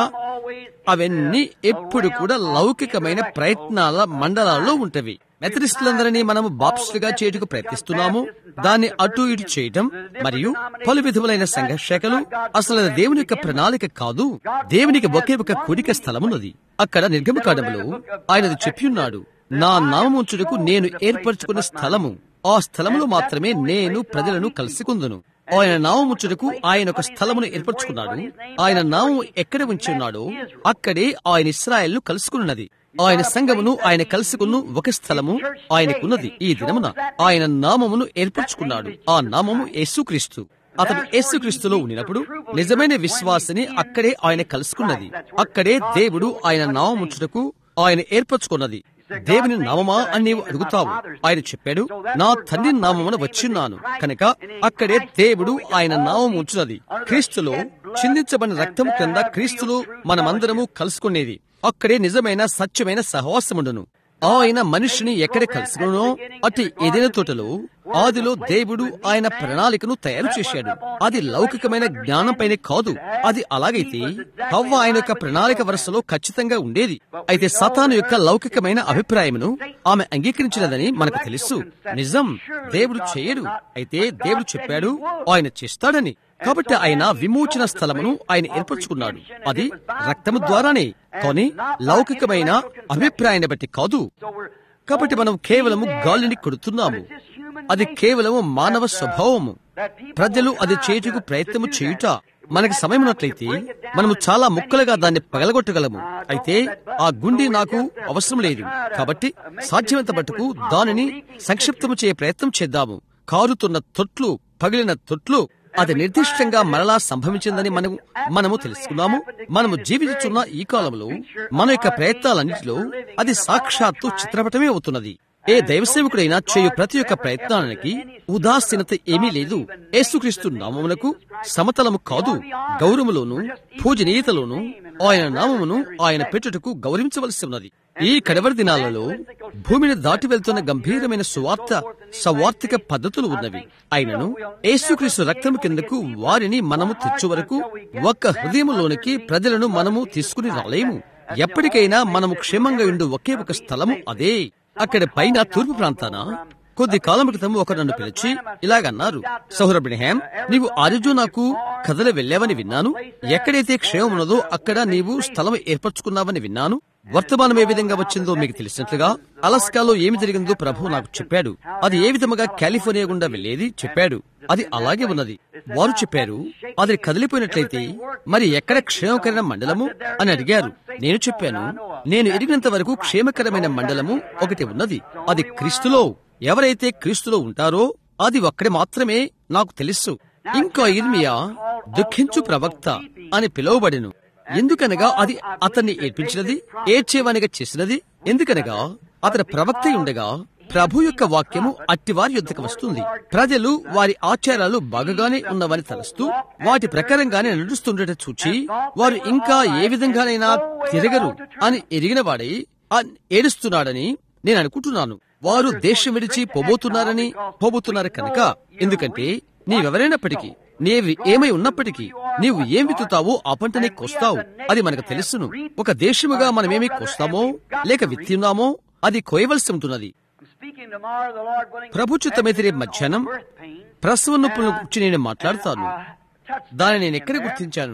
అవన్నీ ఎప్పుడు కూడా లౌకికమైన ప్రయత్నాల మండలాల్లో ఉంటవి మెథడిస్టులందరినీ మనము బాప్స్టుగా చేయుటకు ప్రయత్నిస్తున్నాము దాన్ని అటు ఇటు చేయటం మరియు పలు విధములైన సంఘర్షకలు అసలు అది దేవుని యొక్క ప్రణాళిక కాదు దేవునికి ఒకే ఒక కుడిక స్థలమున్నది అక్కడ నిర్గమకాండములో ఆయనది చెప్పి ఉన్నాడు నా నామముంచుటకు నేను ఏర్పరచుకున్న స్థలము ఆ స్థలములో మాత్రమే నేను ప్రజలను కలుసుకుందును ఆయన నామముచ్చుటకు ఆయన ఒక స్థలమును ఏర్పరచుకున్నాడు ఆయన నామము ఎక్కడ ఉంచి ఉన్నాడో అక్కడే ఆయన ఇస్రాయల్ను కలుసుకున్నది ఆయన సంఘమును ఆయన కలుసుకున్న ఒక స్థలము ఆయనకున్నది ఈ దినమున ఆయన నామమును ఏర్పరచుకున్నాడు ఆ నామము యేసుక్రీస్తు అతడు యేసుక్రీస్తులో ఉండినప్పుడు నిజమైన విశ్వాసిని అక్కడే ఆయన కలుసుకున్నది అక్కడే దేవుడు ఆయన నామముచ్చుటకు ఆయన ఏర్పరచుకున్నది దేవుని నామమా అని నీవు అడుగుతావు ఆయన చెప్పాడు నా తండ్రి నామమున వచ్చిన్నాను కనుక అక్కడే దేవుడు ఆయన నామం ఉంచున్నది క్రీస్తులో చిందించబడిన రక్తం క్రింద క్రీస్తులో మనమందరము కలుసుకునేది అక్కడే నిజమైన సత్యమైన సహవాసముండును ఆయన మనిషిని ఎక్కడ కలుసుకునో అటు ఏదైనా తోటలో ఆదిలో దేవుడు ఆయన ప్రణాళికను తయారు చేశాడు అది లౌకికమైన జ్ఞానంపైనే కాదు అది అలాగైతే హవ్వ ఆయన యొక్క ప్రణాళిక వరుసలో ఖచ్చితంగా ఉండేది అయితే సతాను యొక్క లౌకికమైన అభిప్రాయమును ఆమె అంగీకరించినదని మనకు తెలుసు నిజం దేవుడు చేయడు అయితే దేవుడు చెప్పాడు ఆయన చేస్తాడని కాబట్టి ఆయన విమోచన స్థలమును ఆయన ఏర్పరచుకున్నాడు అది రక్తము ద్వారానే కానీ లౌకికమైన అభిప్రాయాన్ని బట్టి కాదు కాబట్టి మనం కేవలము గాలిని కొడుతున్నాము అది కేవలము మానవ స్వభావము ప్రజలు అది చేయుటకు ప్రయత్నము చేయుట మనకి సమయం ఉన్నట్లయితే మనము చాలా ముక్కలుగా దాన్ని పగలగొట్టగలము అయితే ఆ గుండి నాకు అవసరం లేదు కాబట్టి సాధ్యమంత మటుకు దానిని సంక్షిప్తము చేయ ప్రయత్నం చేద్దాము కారుతున్న తొట్లు పగిలిన తొట్లు అది నిర్దిష్టంగా మరలా సంభవించిందని మనము మనము తెలుసుకున్నాము మనము జీవించుచున్న ఈ కాలంలో మన యొక్క ప్రయత్నాలన్నింటిలో అది సాక్షాత్తు చిత్రపటమే అవుతున్నది ఏ దైవసేవకుడైనా చేయు ప్రతి ఒక్క ప్రయత్నానికి ఉదాసీనత ఏమీ లేదు యేసుక్రీస్తు నామమునకు సమతలము కాదు గౌరవములోను పూజనీయతలోను ఆయన నామమును ఆయన పెట్టుటకు గౌరవించవలసి ఉన్నది ఈ కడవరి దినాలలో భూమిని దాటి వెళ్తున్న గంభీరమైన సువార్త సవార్థిక పద్ధతులు ఉన్నవి అయినను యేసుక్రీస్తు రక్తము కిందకు వారిని మనము తెచ్చు వరకు ఒక్క హృదయములోనికి ప్రజలను మనము తీసుకుని రాలేము ఎప్పటికైనా మనము క్షేమంగా ఉండు ఒకే ఒక స్థలము అదే అక్కడ పైన తూర్పు ప్రాంతాన కొద్ది కాలం క్రితం ఒకరు నన్ను పిలిచి ఇలాగన్నారు సౌర బ్రిహాం నీవు ఆరిజోనాకు కథలు వెళ్ళావని విన్నాను ఎక్కడైతే క్షేమం ఉన్నదో అక్కడ నీవు స్థలం ఏర్పరచుకున్నావని విన్నాను వర్తమానం ఏ విధంగా వచ్చిందో మీకు తెలిసినట్లుగా అలస్కాలో ఏమి జరిగిందో ప్రభు నాకు చెప్పాడు అది ఏ విధముగా కాలిఫోర్నియా గుండా వెళ్లేది చెప్పాడు అది అలాగే ఉన్నది వారు చెప్పారు అది కదిలిపోయినట్లయితే మరి ఎక్కడ క్షేమకరమైన మండలము అని అడిగారు నేను చెప్పాను నేను ఎరిగినంత వరకు క్షేమకరమైన మండలము ఒకటి ఉన్నది అది క్రీస్తులో ఎవరైతే క్రీస్తులో ఉంటారో అది ఒక్కడే మాత్రమే నాకు తెలుసు ఇంకా ఇర్మియా దుఃఖించు ప్రవక్త అని పిలువబడెను ఎందుకనగా అది అతన్ని ఏడ్పించినది ఏడ్చేవానిగా చేసినది ఎందుకనగా అతని ప్రవక్త ఉండగా ప్రభు యొక్క వాక్యము అట్టివారి యుద్ధకు వస్తుంది ప్రజలు వారి ఆచారాలు బాగగానే ఉన్నవని తలస్తూ వాటి ప్రకారంగానే నడుస్తుండట చూచి వారు ఇంకా ఏ విధంగానైనా తిరగరు అని ఎరిగిన వాడై ఆ ఏడుస్తున్నాడని నేను అనుకుంటున్నాను వారు దేశం విడిచి పోబోతున్నారని పోబోతున్నారు కనుక ఎందుకంటే నీవెవరైనప్పటికీ నీవి ఏమై ఉన్నప్పటికీ నీవు ఏం విత్తుతావో ఆ పంటనే కోస్తావు అది మనకు తెలుసును ఒక దేశముగా మనమేమి కోస్తామో లేక విత్తున్నామో అది కోయవలసి ఉంటున్నది ప్రభు చిత్తమైతే రేపు మధ్యాహ్నం ప్రసవ నొప్పులను గురించి నేను మాట్లాడతాను దాన్ని నేను ఎక్కడ గుర్తించాను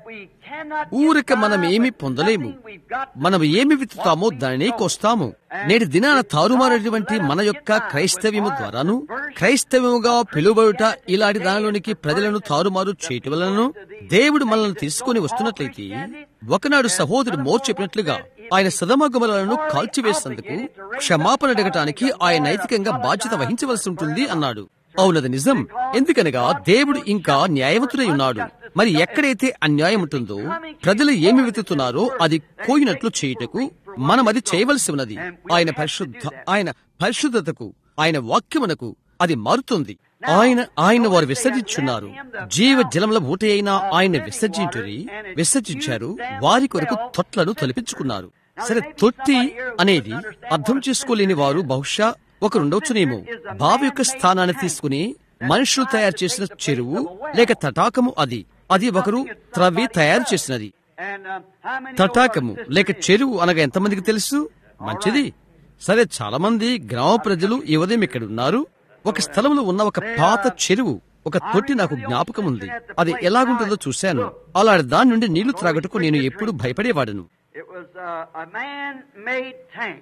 ఊరిక మనం ఏమి పొందలేము మనం ఏమి విత్తుతామో దానినే కోస్తాము నేటి దినాన తారుమారేటువంటి మన యొక్క క్రైస్తవ్యము ద్వారాను క్రైస్తవ్యముగా పిలువబడుట ఇలాంటి దానిలోనికి ప్రజలను తారుమారు చేయటం వలన దేవుడు మనల్ని తీసుకుని వస్తున్నట్లయితే ఒకనాడు సహోదరుడు మోర్ చెప్పినట్లుగా ఆయన సదమగమలను కాల్చివేసినందుకు క్షమాపణ అడగటానికి ఆయన నైతికంగా బాధ్యత వహించవలసి ఉంటుంది అన్నాడు అవునది నిజం ఎందుకనగా దేవుడు ఇంకా న్యాయవంతుడై ఉన్నాడు మరి ఎక్కడైతే అన్యాయం ఉంటుందో ప్రజలు ఏమి వెతుకుతున్నారో అది కోయినట్లు చేయుటకు మనం అది చేయవలసి ఉన్నది ఆయన పరిశుద్ధ ఆయన పరిశుద్ధతకు ఆయన వాక్యమునకు అది మారుతుంది ఆయన ఆయన వారు విసర్జించున్నారు జీవ జలముల ఊట అయినా ఆయన విసర్జించురి విసర్జించారు వారి కొరకు తొట్లను తొలిపించుకున్నారు సరే తొట్టి అనేది అర్థం చేసుకోలేని వారు బహుశా ఒకరుండవచ్చునేమో బావి యొక్క స్థానాన్ని తీసుకుని మనుషులు తయారు చేసిన చెరువు లేక తటాకము అది అది ఒకరు త్రవ్వి తయారు చేసినది తటాకము లేక చెరువు అనగా ఎంతమందికి తెలుసు మంచిది సరే చాలా మంది గ్రామ ప్రజలు ఈ ఉదయం ఇక్కడ ఉన్నారు ఒక స్థలంలో ఉన్న ఒక పాత చెరువు ఒక తొట్టి నాకు జ్ఞాపకం ఉంది అది ఎలాగుంటుందో చూశాను అలాంటి దాని నుండి నీళ్లు త్రాగటకు నేను ఎప్పుడు భయపడేవాడను It was uh, a man-made tank,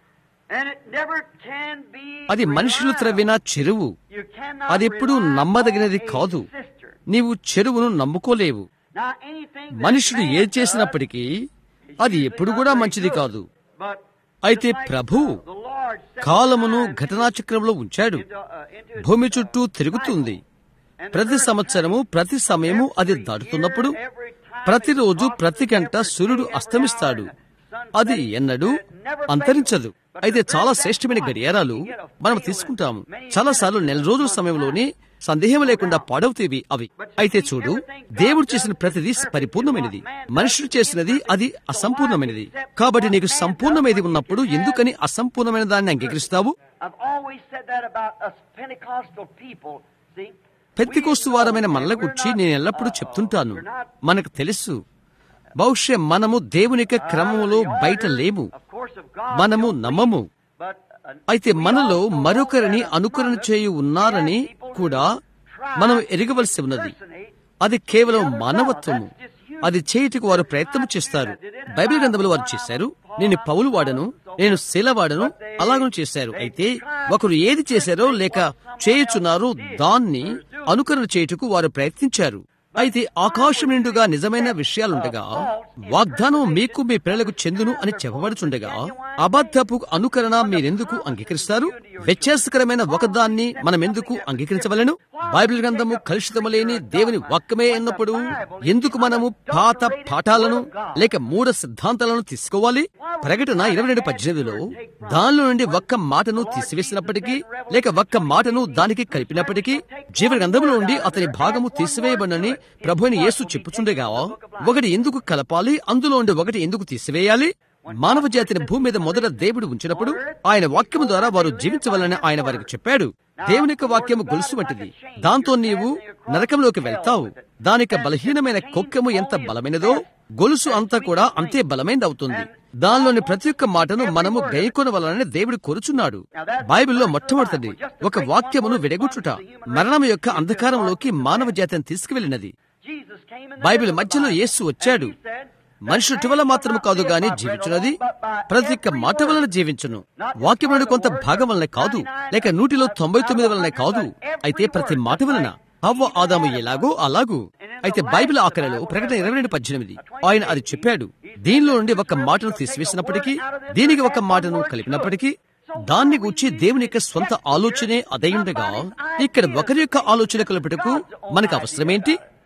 and it never can be. అది మనుషులు relied త్రవ్విన చెరువు on. You cannot అది ఎప్పుడూ rely నమ్మదగినది on a కాదు cistern. నీవు చెరువును నమ్ముకోలేవు Now, anything that మనుషుడు man ఏ does చేసినప్పటికీ అది ఎప్పుడు కూడా మంచిది కాదు But అయితే just like Prabhu the Lord set కాలమును time ఘటనాచక్రంలో ఉంచాడు into, uh, into భూమి చుట్టూ తిరుగుతుంది ప్రతి సంవత్సరము ప్రతి సమయము అది దాటుతున్నప్పుడు ప్రతిరోజు ప్రతి గంట సూర్యుడు అస్తమిస్తాడు అది ఎన్నడూ అంతరించదు అయితే చాలా శ్రేష్టమైన గడియారాలు మనం తీసుకుంటాము చాలా సార్లు నెల రోజుల సమయంలోనే సందేహం లేకుండా పాడవుతేవి అవి అయితే చూడు దేవుడు చేసిన ప్రతిదీ పరిపూర్ణమైనది మనుషుడు చేసినది అది అసంపూర్ణమైనది కాబట్టి నీకు సంపూర్ణమైనది ఉన్నప్పుడు ఎందుకని అసంపూర్ణమైన దాన్ని అంగీకరిస్తావు I've always said that about us Pentecostal people. See, పెత్తికోస్తు వారమైన మనల గురించి నేను ఎల్లప్పుడూ చెప్తుంటాను మనకు తెలుసు బహుశా మనము దేవుని యొక్క క్రమములో బయట లేము of course, of God, మనము నమ్మము but uh, అయితే మనలో మరొకరిని అనుకరణ చేయు ఉన్నారని కూడా మనం ఎరగవలసి ఉన్నది అది కేవలం మానవత్వము అది చేయుటకు వారు ప్రయత్నం చేస్తారు బైబిల్ గ్రంథంలో వారు చేశారు నేను పౌలు వాడను నేను శీల వాడను అలాగను చేశారు అయితే ఒకరు ఏది చేశారో లేక చేయుచున్నారో దాన్ని అనుకరణ చేయుటకు వారు ప్రయత్నించారు అయితే ఆకాశం నిండుగా నిజమైన విషయాలుండగా వాగ్దానం మీకు మీ పిల్లలకు చెందును అని చెప్పబడుచుండగా అబద్ధపు అనుకరణ మీరెందుకు అంగీకరిస్తారు వ్యత్యాసకరమైన ఒకదాన్ని మనమెందుకు అంగీకరించవలను బైబిల్ గ్రంథము కలుషితము లేని దేవుని వాక్యమే అన్నప్పుడు ఎందుకు మనము పాత పాఠాలను లేక మూఢ సిద్ధాంతాలను తీసుకోవాలి ప్రకటన ఇరవై రెండు పద్దెనిమిదిలో దానిలో నుండి ఒక్క మాటను తీసివేసినప్పటికీ లేక ఒక్క మాటను దానికి కలిపినప్పటికీ జీవ గ్రంథములో నుండి అతని భాగము తీసివేయబడని ప్రభుని యేసు చెప్పుచుండగా ఒకటి ఎందుకు కలపాలి అందులో ఉండి ఒకటి ఎందుకు తీసివేయాలి మానవ జాతిని భూమి మీద మొదట దేవుడు ఉంచినప్పుడు ఆయన వాక్యము ద్వారా వారు జీవించవాలని ఆయన వారికి చెప్పాడు దేవుని యొక్క వాక్యము గొలుసు వంటిది దాంతో నీవు నరకంలోకి వెళ్తావు దానిక బలహీనమైన కొక్కెము ఎంత బలమైనదో గొలుసు అంతా కూడా అంతే బలమైనది అవుతుంది దానిలోని ప్రతి ఒక్క మాటను మనము గైకొనవలనని దేవుడు కోరుచున్నాడు బైబిల్లో మొట్టమొదటిది ఒక వాక్యమును విడగొట్టుట మరణం యొక్క అంధకారంలోకి మానవ జాతిని తీసుకువెళ్ళినది Jesus came in the Bible middle of మధ్యలో the Bible, యేసు వచ్చాడు and he said, మనుషుడు ఇటీవల మాత్రము కాదు గాని జీవించున్నది ప్రతి ఒక్క మాట వలన జీవించును వాక్యములను కొంత భాగం వలన కాదు లేక నూటిలో తొంభై తొమ్మిది వలన కాదు అయితే ప్రతి మాట వలన అవ్వ ఆదాము ఎలాగో అలాగూ అయితే బైబిల్ ఆఖరిలో ప్రకటన ఇరవై రెండు పద్దెనిమిది ఆయన అది చెప్పాడు దీనిలో నుండి ఒక మాటను తీసివేసినప్పటికీ దీనికి ఒక మాటను కలిపినప్పటికీ దాన్ని గూర్చి దేవుని యొక్క స్వంత ఆలోచనే అదయుండగా ఇక్కడ ఒకరి యొక్క ఆలోచన కలుపుటకు మనకు అవసరమేంటి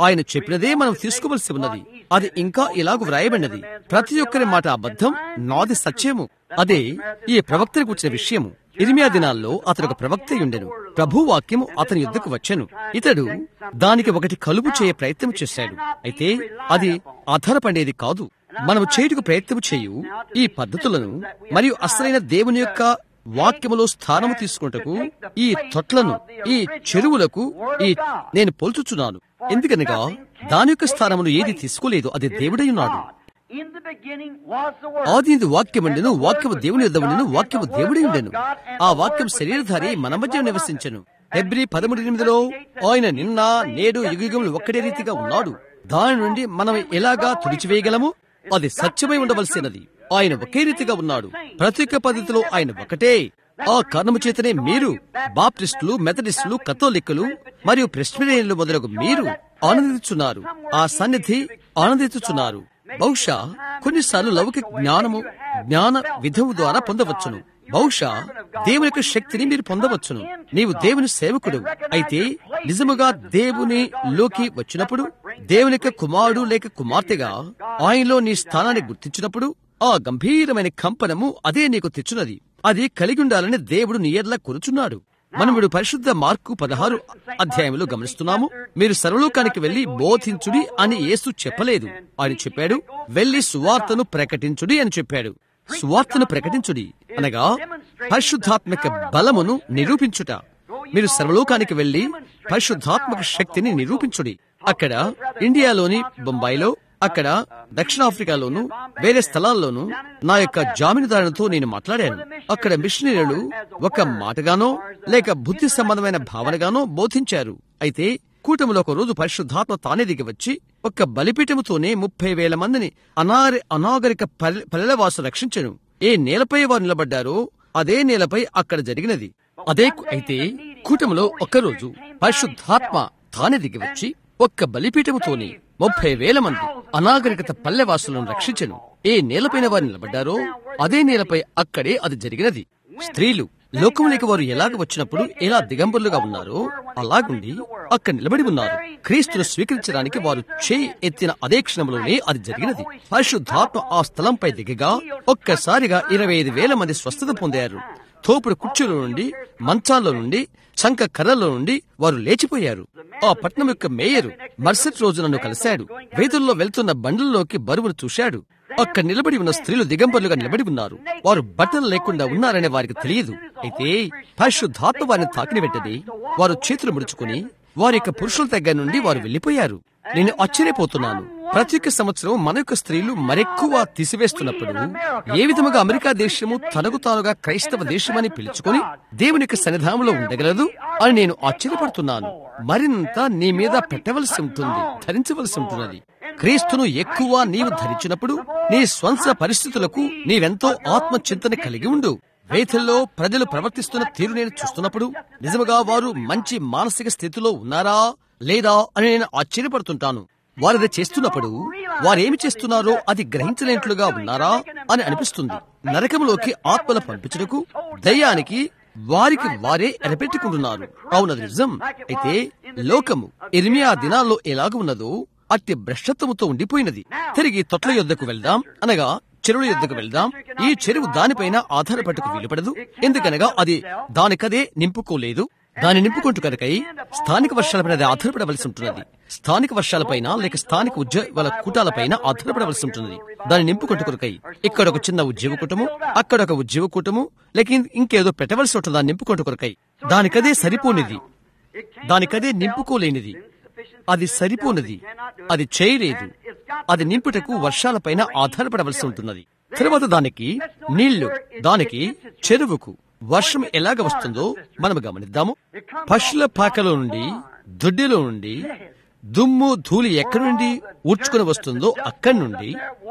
ఆయన చెప్పినదే మనం తీసుకోవలసి ఉన్నది అది ఇంకా ఇలాగ వ్రాయబడినది ప్రతి ఒక్కరి మాట అబద్ధం నాది సత్యము అదే ఈ ప్రవక్తకు వచ్చిన విషయము ఇరిమియా దినాల్లో అతడు ఒక ప్రవక్త ఉండెను ప్రభు వాక్యము అతని యుద్ధకు వచ్చెను ఇతడు దానికి ఒకటి కలుపు చేయ ప్రయత్నం చేశాడు అయితే అది ఆధారపడేది కాదు మనము చేయుటకు ప్రయత్నం చేయు ఈ పద్ధతులను మరియు అసలైన దేవుని యొక్క వాక్యములో స్థానము తీసుకుంటకు ఈ తొట్లను ఈ చెరువులకు ఈ నేను పోల్చుచున్నాను ఎందుకనగా దాని యొక్క స్థానమును ఏది తీసుకోలేదు అది దేవుడై ఉన్నాడు In the beginning was the Word. ఆది వాక్యముండెను వాక్యము దేవుని యొద్ద ఉండెను వాక్యము దేవుడై ఉండెను ఆ వాక్యం శరీరధారి మన మధ్య నివసించెను ఫిబ్రి పదమూడు ఎనిమిదిలో ఆయన నిన్న నేడు యుగములు ఒక్కడే రీతిగా ఉన్నాడు దాని నుండి మనం ఎలాగా తుడిచివేయగలము అది సత్యమై ఉండవలసినది ఆయన ఒకే రీతిగా ఉన్నాడు ప్రతి ఒక్క పద్ధతిలో ఆయన ఒకటే ఆ కారణము చేతనే మీరు బాప్టిస్టులు మెథడిస్టులు కథోలిక్కులు మరియు ప్రెస్మిరియన్లు మొదలగు మీరు ఆనందించున్నారు ఆ సన్నిధి ఆనందించుచున్నారు బహుశా కొన్నిసార్లు లౌకిక జ్ఞానము జ్ఞాన విధము ద్వారా పొందవచ్చును బహుశా దేవుని యొక్క శక్తిని మీరు పొందవచ్చును నీవు దేవుని సేవకుడు అయితే నిజముగా దేవుని లోకి వచ్చినప్పుడు దేవుని యొక్క కుమారుడు లేక కుమార్తెగా ఆయనలో నీ స్థానాన్ని గుర్తించినప్పుడు ఆ గంభీరమైన కంపనము అదే నీకు తెచ్చున్నది అది కలిగి ఉండాలని దేవుడు నీ ఎడ్ల కొరుచున్నాడు మనం ఇప్పుడు పరిశుద్ధ మార్కు పదహారు అధ్యాయంలో గమనిస్తున్నాము మీరు సర్వలోకానికి వెళ్లి బోధించుడి అని యేసు చెప్పలేదు ఆయన చెప్పాడు వెళ్లి సువార్తను ప్రకటించుడి అని చెప్పాడు సువార్తను ప్రకటించుడి అనగా పరిశుద్ధాత్మక బలమును నిరూపించుట మీరు సర్వలోకానికి వెళ్లి పరిశుద్ధాత్మక శక్తిని నిరూపించుడి అక్కడ ఇండియాలోని బొంబాయిలో అక్కడ దక్షిణాఫ్రికాలోను వేరే స్థలాల్లోనూ నా యొక్క జామీనుదారులతో నేను మాట్లాడాను అక్కడ మిషనరీలు ఒక మాటగానో లేక బుద్ధి సంబంధమైన భావనగానో బోధించారు అయితే కూటమిలో ఒక రోజు పరిశుద్ధాత్మ తానే దిగి వచ్చి ఒక్క బలిపీఠముతోనే ముప్పై వేల మందిని అనారి అనాగరిక పల్లె- పల్లెలవాసు రక్షించను ఏ నేలపై వారు నిలబడ్డారో అదే నేలపై అక్కడ జరిగినది అదే కు- అయితే కూటమిలో ఒక్కరోజు పరిశుద్ధాత్మ తానే దిగి వచ్చి ఒక్క బలిపీఠముతోనే ముప్పై వేల మంది అనాగరికత పల్లెవాసులను రక్షించను ఏ నేలపైన వారు నిలబడ్డారో అదే నేలపై అక్కడే అది జరిగినది స్త్రీలు లోకమునికి వారు ఎలాగ వచ్చినప్పుడు ఎలా దిగంబరులుగా ఉన్నారో అలాగుండి అక్కడ నిలబడి ఉన్నారు క్రీస్తును స్వీకరించడానికి వారు చేయి ఎత్తిన అదే క్షణంలోనే అది జరిగినది పరిశుద్ధాత్మ ఆ స్థలంపై దిగగా ఒక్కసారిగా ఇరవై ఐదు వేల మంది స్వస్థత పొందారు తోపుడు కుర్చీల నుండి మంచాల్లో నుండి చంక కర్రల నుండి వారు లేచిపోయారు ఆ పట్నం యొక్క మేయరు మరుసటి రోజు నన్ను కలిశాడు వీధుల్లో వెళ్తున్న బండ్లలోకి బరువును చూశాడు అక్కడ నిలబడి ఉన్న స్త్రీలు దిగంబరులుగా నిలబడి ఉన్నారు వారు బట్టలు లేకుండా ఉన్నారనే వారికి తెలియదు అయితే పరిశుద్ధాత్మ వారిని తాకిన వెంటనే వారు చేతులు ముడుచుకుని వారి యొక్క పురుషుల దగ్గర నుండి వారు వెళ్లిపోయారు నేను ఆశ్చర్యపోతున్నాను ప్రతి ఒక్క సంవత్సరం మన యొక్క స్త్రీలు మరెక్కువ తీసివేస్తున్నప్పుడు ఏ విధముగా అమెరికా దేశము తనకు తానుగా క్రైస్తవ దేశమని పిలుచుకొని దేవుని యొక్క సన్నిధానంలో ఉండగలదు అని నేను ఆశ్చర్యపడుతున్నాను మరింత నీ మీద పెట్టవలసి ఉంటుంది ధరించవలసి ఉంటున్నది క్రీస్తును ఎక్కువ నీవు ధరించినప్పుడు నీ స్వంత పరిస్థితులకు నీవెంతో ఆత్మచింతన కలిగి ఉండు వేథల్లో ప్రజలు ప్రవర్తిస్తున్న తీరు నేను చూస్తున్నప్పుడు నిజముగా వారు మంచి మానసిక స్థితిలో ఉన్నారా లేదా అని నేను ఆశ్చర్యపడుతుంటాను వారది చేస్తున్నప్పుడు వారేమి చేస్తున్నారో అది గ్రహించలేనట్లుగా ఉన్నారా అని అనిపిస్తుంది నరకంలోకి ఆత్మల పంపించుటకు దయ్యానికి వారికి వారే ఎరపెట్టుకుంటున్నారు అవునది నిజం అయితే లోకము ఇర్మియా దినాల్లో ఎలాగ ఉన్నదో అట్టి భ్రష్టత్వముతో ఉండిపోయినది తిరిగి తొట్ల యొద్దకు వెళ్దాం అనగా చెరువుల యొద్దకు వెళ్దాం ఈ చెరువు దానిపైన ఆధారపడకు వీలుపడదు ఎందుకనగా అది దానికదే నింపుకోలేదు దాని నింపుకుంటూ కనుకై స్థానిక వర్షాలపైన అది ఆధారపడవలసి ఉంటున్నది స్థానిక వర్షాలపైన లేక స్థానిక ఉద్యోగాల కూటాలపైన ఆధారపడవలసి ఉంటున్నది దాన్ని నింపుకుంటూ కొరకై ఇక్కడ ఒక చిన్న ఉద్యోగ కూటము అక్కడ ఒక ఉద్యోగ కూటము లేక ఇం- ఇంకేదో పెట్టవలసి ఉంటుంది దాన్ని నింపుకుంటూ కొరకై దానికదే సరిపోనిది దానికదే నింపుకోలేనిది అది సరిపోనిది అది చేయలేదు అది నింపుటకు వర్షాలపైన ఆధారపడవలసి ఉంటున్నది తరువాత దానికి నీళ్లు దానికి చెరువుకు వర్షం ఎలాగ వస్తుందో మనం గమనిద్దాము పశుల పాకలో నుండి దొడ్డిలో నుండి దుమ్ము ధూళి ఎక్కడి నుండి ఊడ్చుకుని వస్తుందో అక్కడి నుండి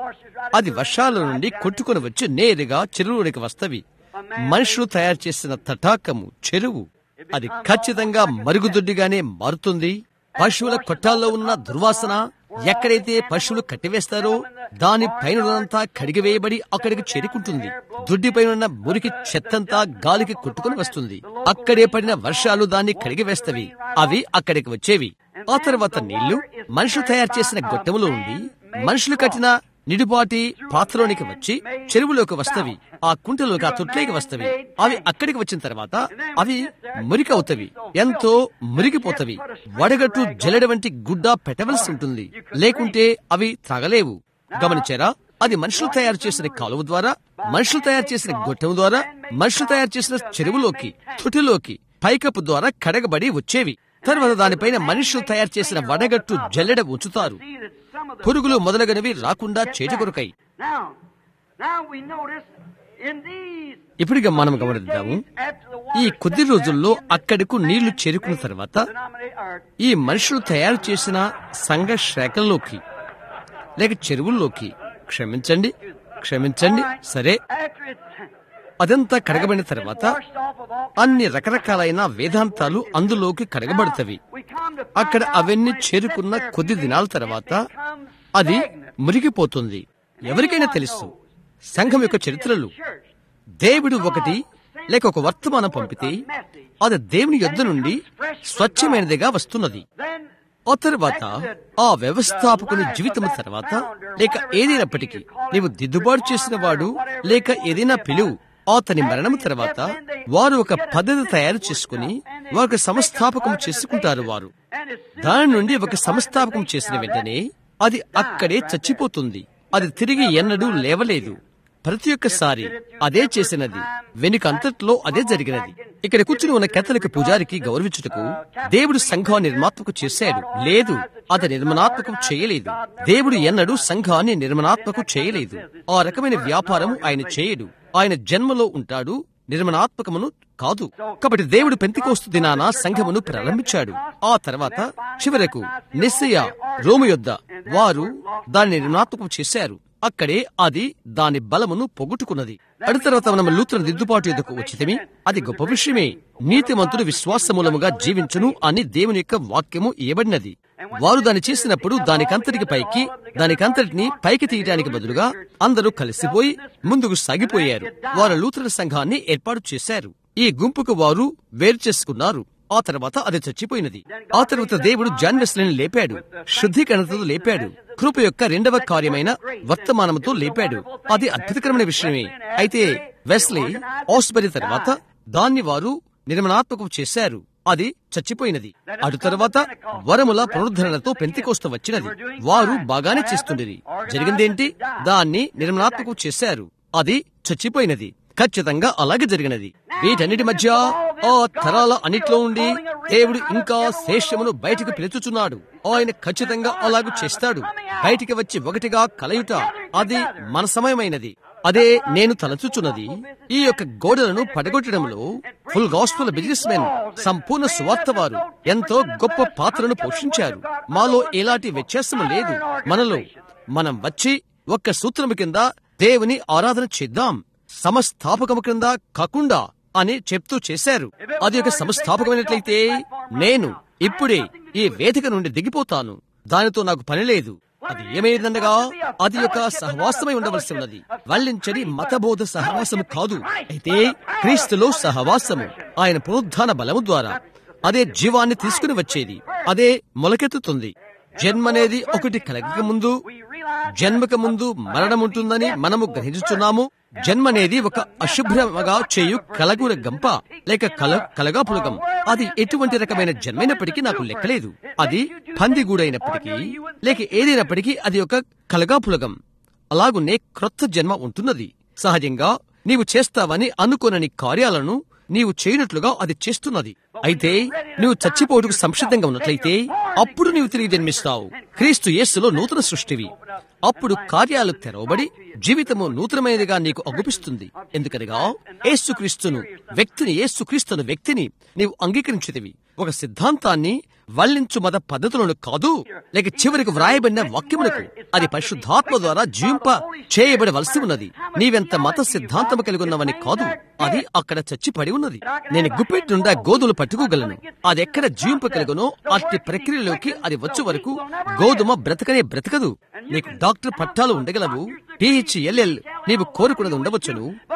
అది వర్షాల నుండి కొట్టుకుని వచ్చి నేరుగా చెరువులోనికి వస్తవి మనుషులు తయారు చేసిన తటాకము చెరువు అది ఖచ్చితంగా మరుగుదొడ్డిగానే మారుతుంది పశువుల కొట్టాల్లో ఉన్న దుర్వాసన ఎక్కడైతే పశువులు కట్టివేస్తారో దాని పైనంతా కడిగివేయబడి అక్కడికి చేరుకుంటుంది దొడ్డిపైన ఉన్న మురికి చెత్తంతా గాలికి కొట్టుకుని వస్తుంది అక్కడే పడిన వర్షాలు దాన్ని కడిగివేస్తవి అవి అక్కడికి వచ్చేవి ఆ తర్వాత నీళ్లు మనుషులు తయారు చేసిన గొట్టములో ఉండి మనుషులు కట్టిన నిడుపాటి పాత్రలోనికి వచ్చి చెరువులోకి వస్తవి ఆ కుంటలోకి ఆ తొట్లోకి వస్తవి అవి అక్కడికి వచ్చిన తర్వాత అవి మురికి అవుతవి ఎంతో మురిగిపోతవి వడగట్టు జల్లెడ వంటి గుడ్డ పెట్టవలసి ఉంటుంది లేకుంటే అవి త్రాగలేవు గమనించారా అది మనుషులు తయారు చేసిన కాలువ ద్వారా మనుషులు తయారు చేసిన గొట్టం ద్వారా మనుషులు తయారు చేసిన చెరువులోకి తొటిలోకి పైకప్పు ద్వారా కడగబడి వచ్చేవి తర్వాత దానిపైన మనుషులు తయారు చేసిన వడగట్టు జల్లెడ ఉంచుతారు పురుగులు మొదలగునవి రాకుండా చేటి కొరకై ఇప్పుడిగా మనం గమనిద్దాము ఈ కొద్ది రోజుల్లో అక్కడకు నీళ్లు చేరుకున్న తర్వాత ఈ మనుషులు తయారు చేసిన సంఘ శాఖల్లోకి లేక చెరువుల్లోకి క్షమించండి క్షమించండి సరే అదంతా కడగబడిన తర్వాత అన్ని రకరకాలైన వేదాంతాలు అందులోకి కడగబడతవి అక్కడ అవన్నీ చేరుకున్న కొద్ది దినాల తర్వాత అది మురిగిపోతుంది ఎవరికైనా తెలుసు సంఘం యొక్క చరిత్రలు దేవుడు ఒకటి లేక ఒక వర్తమానం పంపితే అది దేవుని యొద్ద నుండి స్వచ్ఛమైనదిగా వస్తున్నది ఆ తర్వాత ఆ వ్యవస్థాపకుని జీవితం తర్వాత లేక ఏదైనప్పటికీ నీవు దిద్దుబాటు చేసిన వాడు లేక ఏదైనా పిలువు అతని మరణం తర్వాత వారు ఒక పద్ధతి తయారు చేసుకుని ఒక సంస్థాపకం చేసుకుంటారు వారు దాని నుండి ఒక సంస్థాపకం చేసిన వెంటనే అది అక్కడే చచ్చిపోతుంది అది తిరిగి ఎన్నడూ లేవలేదు ప్రతి ఒక్కసారి అదే చేసినది వెనుక అంతట్లో అదే జరిగినది ఇక్కడ కూర్చుని ఉన్న కేథలిక పూజారికి గౌరవించుటకు దేవుడు సంఘాన్ని నిర్మాత్మకు చేశాడు లేదు అది నిర్మాణాత్మకం చేయలేదు దేవుడు ఎన్నడూ సంఘాన్ని నిర్మాణాత్మకం చేయలేదు ఆ రకమైన వ్యాపారం ఆయన చేయడు ఆయన జన్మలో ఉంటాడు నిర్మాణాత్మకమును కాదు కాబట్టి దేవుడు పెంతికోస్తు దినాన సంఘమును ప్రారంభించాడు ఆ తర్వాత చివరకు నిస్సయ రోము యొద్ద వారు దాన్ని నిర్మాణాత్మకం చేశారు అక్కడే అది దాని బలమును పొగుట్టుకున్నది అడి తర్వాత మనం లూత్రను దిద్దుబాటు ఎదుకు వచ్చితమి అది గొప్ప విషయమే నీతిమంతుడు విశ్వాసమూలముగా జీవించును అని దేవుని యొక్క వాక్యము ఇవ్వబడినది వారు దాన్ని చేసినప్పుడు దానికంతటికి పైకి దానికంతటిని పైకి తీయడానికి బదులుగా అందరూ కలిసిపోయి ముందుకు సాగిపోయారు వారు లూత్రన సంఘాన్ని ఏర్పాటు చేశారు ఈ గుంపుకు వారు వేరు చేసుకున్నారు ఆ తర్వాత అది చచ్చిపోయినది ఆ తర్వాత దేవుడు జాన్ వెస్లీని లేపాడు శుద్ధీకరణతో లేపాడు కృప యొక్క రెండవ కార్యమైన వర్తమానంతో లేపాడు అది అద్భుతకరమైన విషయమే అయితే వెస్లీ ఆస్బరి తర్వాత దాన్ని వారు నిర్మాణాత్మకం చేశారు అది చచ్చిపోయినది అటు తర్వాత వరముల పునరుద్ధరణతో పెంతికోస్త వచ్చినది వారు బాగానే చేస్తుండేది జరిగిందేంటి దాన్ని నిర్మాణాత్మకం చేశారు అది చచ్చిపోయినది ఖచ్చితంగా అలాగే జరిగినది వీటన్నిటి మధ్య ఆ తరాల అన్నిట్లో ఉండి దేవుడు ఇంకా శేషమును బయటకు పిలుచుచున్నాడు ఆయన ఖచ్చితంగా అలాగూ చేస్తాడు బయటికి వచ్చి ఒకటిగా కలయుట అది మన సమయమైనది అదే నేను తలచుచున్నది ఈ యొక్క గోడలను పడగొట్టడంలో ఫుల్ గాస్పుల్ బిజినెస్ మెన్ సంపూర్ణ సువార్త వారు ఎంతో గొప్ప పాత్రను పోషించారు మాలో ఎలాంటి వ్యత్యాసం లేదు మనలో మనం వచ్చి ఒక్క సూత్రము కింద దేవుని ఆరాధన చేద్దాం సమస్థాపకము క్రింద కాకుండా అని చెప్తూ చేశారు అది ఒక సంస్థాపకమైనట్లయితే నేను ఇప్పుడే ఈ వేదిక నుండి దిగిపోతాను దానితో నాకు పని లేదు అది ఏమైందనగా అది ఒక సహవాసమై ఉండవలసి ఉన్నది వల్లించని మతబోధ సహవాసము కాదు అయితే క్రీస్తులో సహవాసము ఆయన పునరుద్ధాన బలము ద్వారా అదే జీవాన్ని తీసుకుని వచ్చేది అదే మొలకెత్తుతుంది జన్మనేది ఒకటి కలగక ముందు జన్మక ముందు మరణం ఉంటుందని మనము గ్రహించుచున్నాము జన్మనేది ఒక అశుభ్రమగా చేయు కలగుల గంప లేక కల కలగా పులగం అది ఎటువంటి రకమైన జన్మైనప్పటికీ నాకు లెక్కలేదు అది పందిగూడైనప్పటికీ లేక ఏదైనప్పటికీ అది ఒక కలగా పులగం అలాగునే క్రొత్త జన్మ ఉంటున్నది సహజంగా నీవు చేస్తావని అనుకోనని కార్యాలను నీవు చేయనట్లుగా అది చేస్తున్నది అయితే నువ్వు చచ్చిపోటుకు సంసిద్ధంగా ఉన్నట్లయితే అప్పుడు నీవు తిరిగి జన్మిస్తావు క్రీస్తు యేస్సులో నూతన సృష్టివి అప్పుడు కార్యాలు తెరవబడి జీవితము నూతనమైనదిగా నీకు అగుపిస్తుంది ఎందుకనగా ఏసుక్రీస్తును వ్యక్తిని ఏసుక్రీస్తును వ్యక్తిని నీవు అంగీకరించితివి ఒక సిద్ధాంతాన్ని వల్లించు మత పద్ధతులను కాదు లేక చివరికి వ్రాయబడిన వాక్యములకు అది పరిశుద్ధాత్మ ద్వారా జీవింప చేయబడవలసి ఉన్నది నీవెంత మత సిద్ధాంతము కలిగి ఉన్నవని కాదు అది అక్కడ చచ్చి పడి ఉన్నది నేను గుప్పెట్ నుండా గోధులు పట్టుకోగలను అది ఎక్కడ జీవింపగలుగునో అట్టి ప్రక్రియలోకి అది వచ్చే వరకు గోధుమ బ్రతకనే బ్రతకదు నీకు డాక్టర్ పట్టాలు ఉండగలవు పిహెచ్ఎల్ఎల్ నీవు కోరుకున్నది ఉండవచ్చును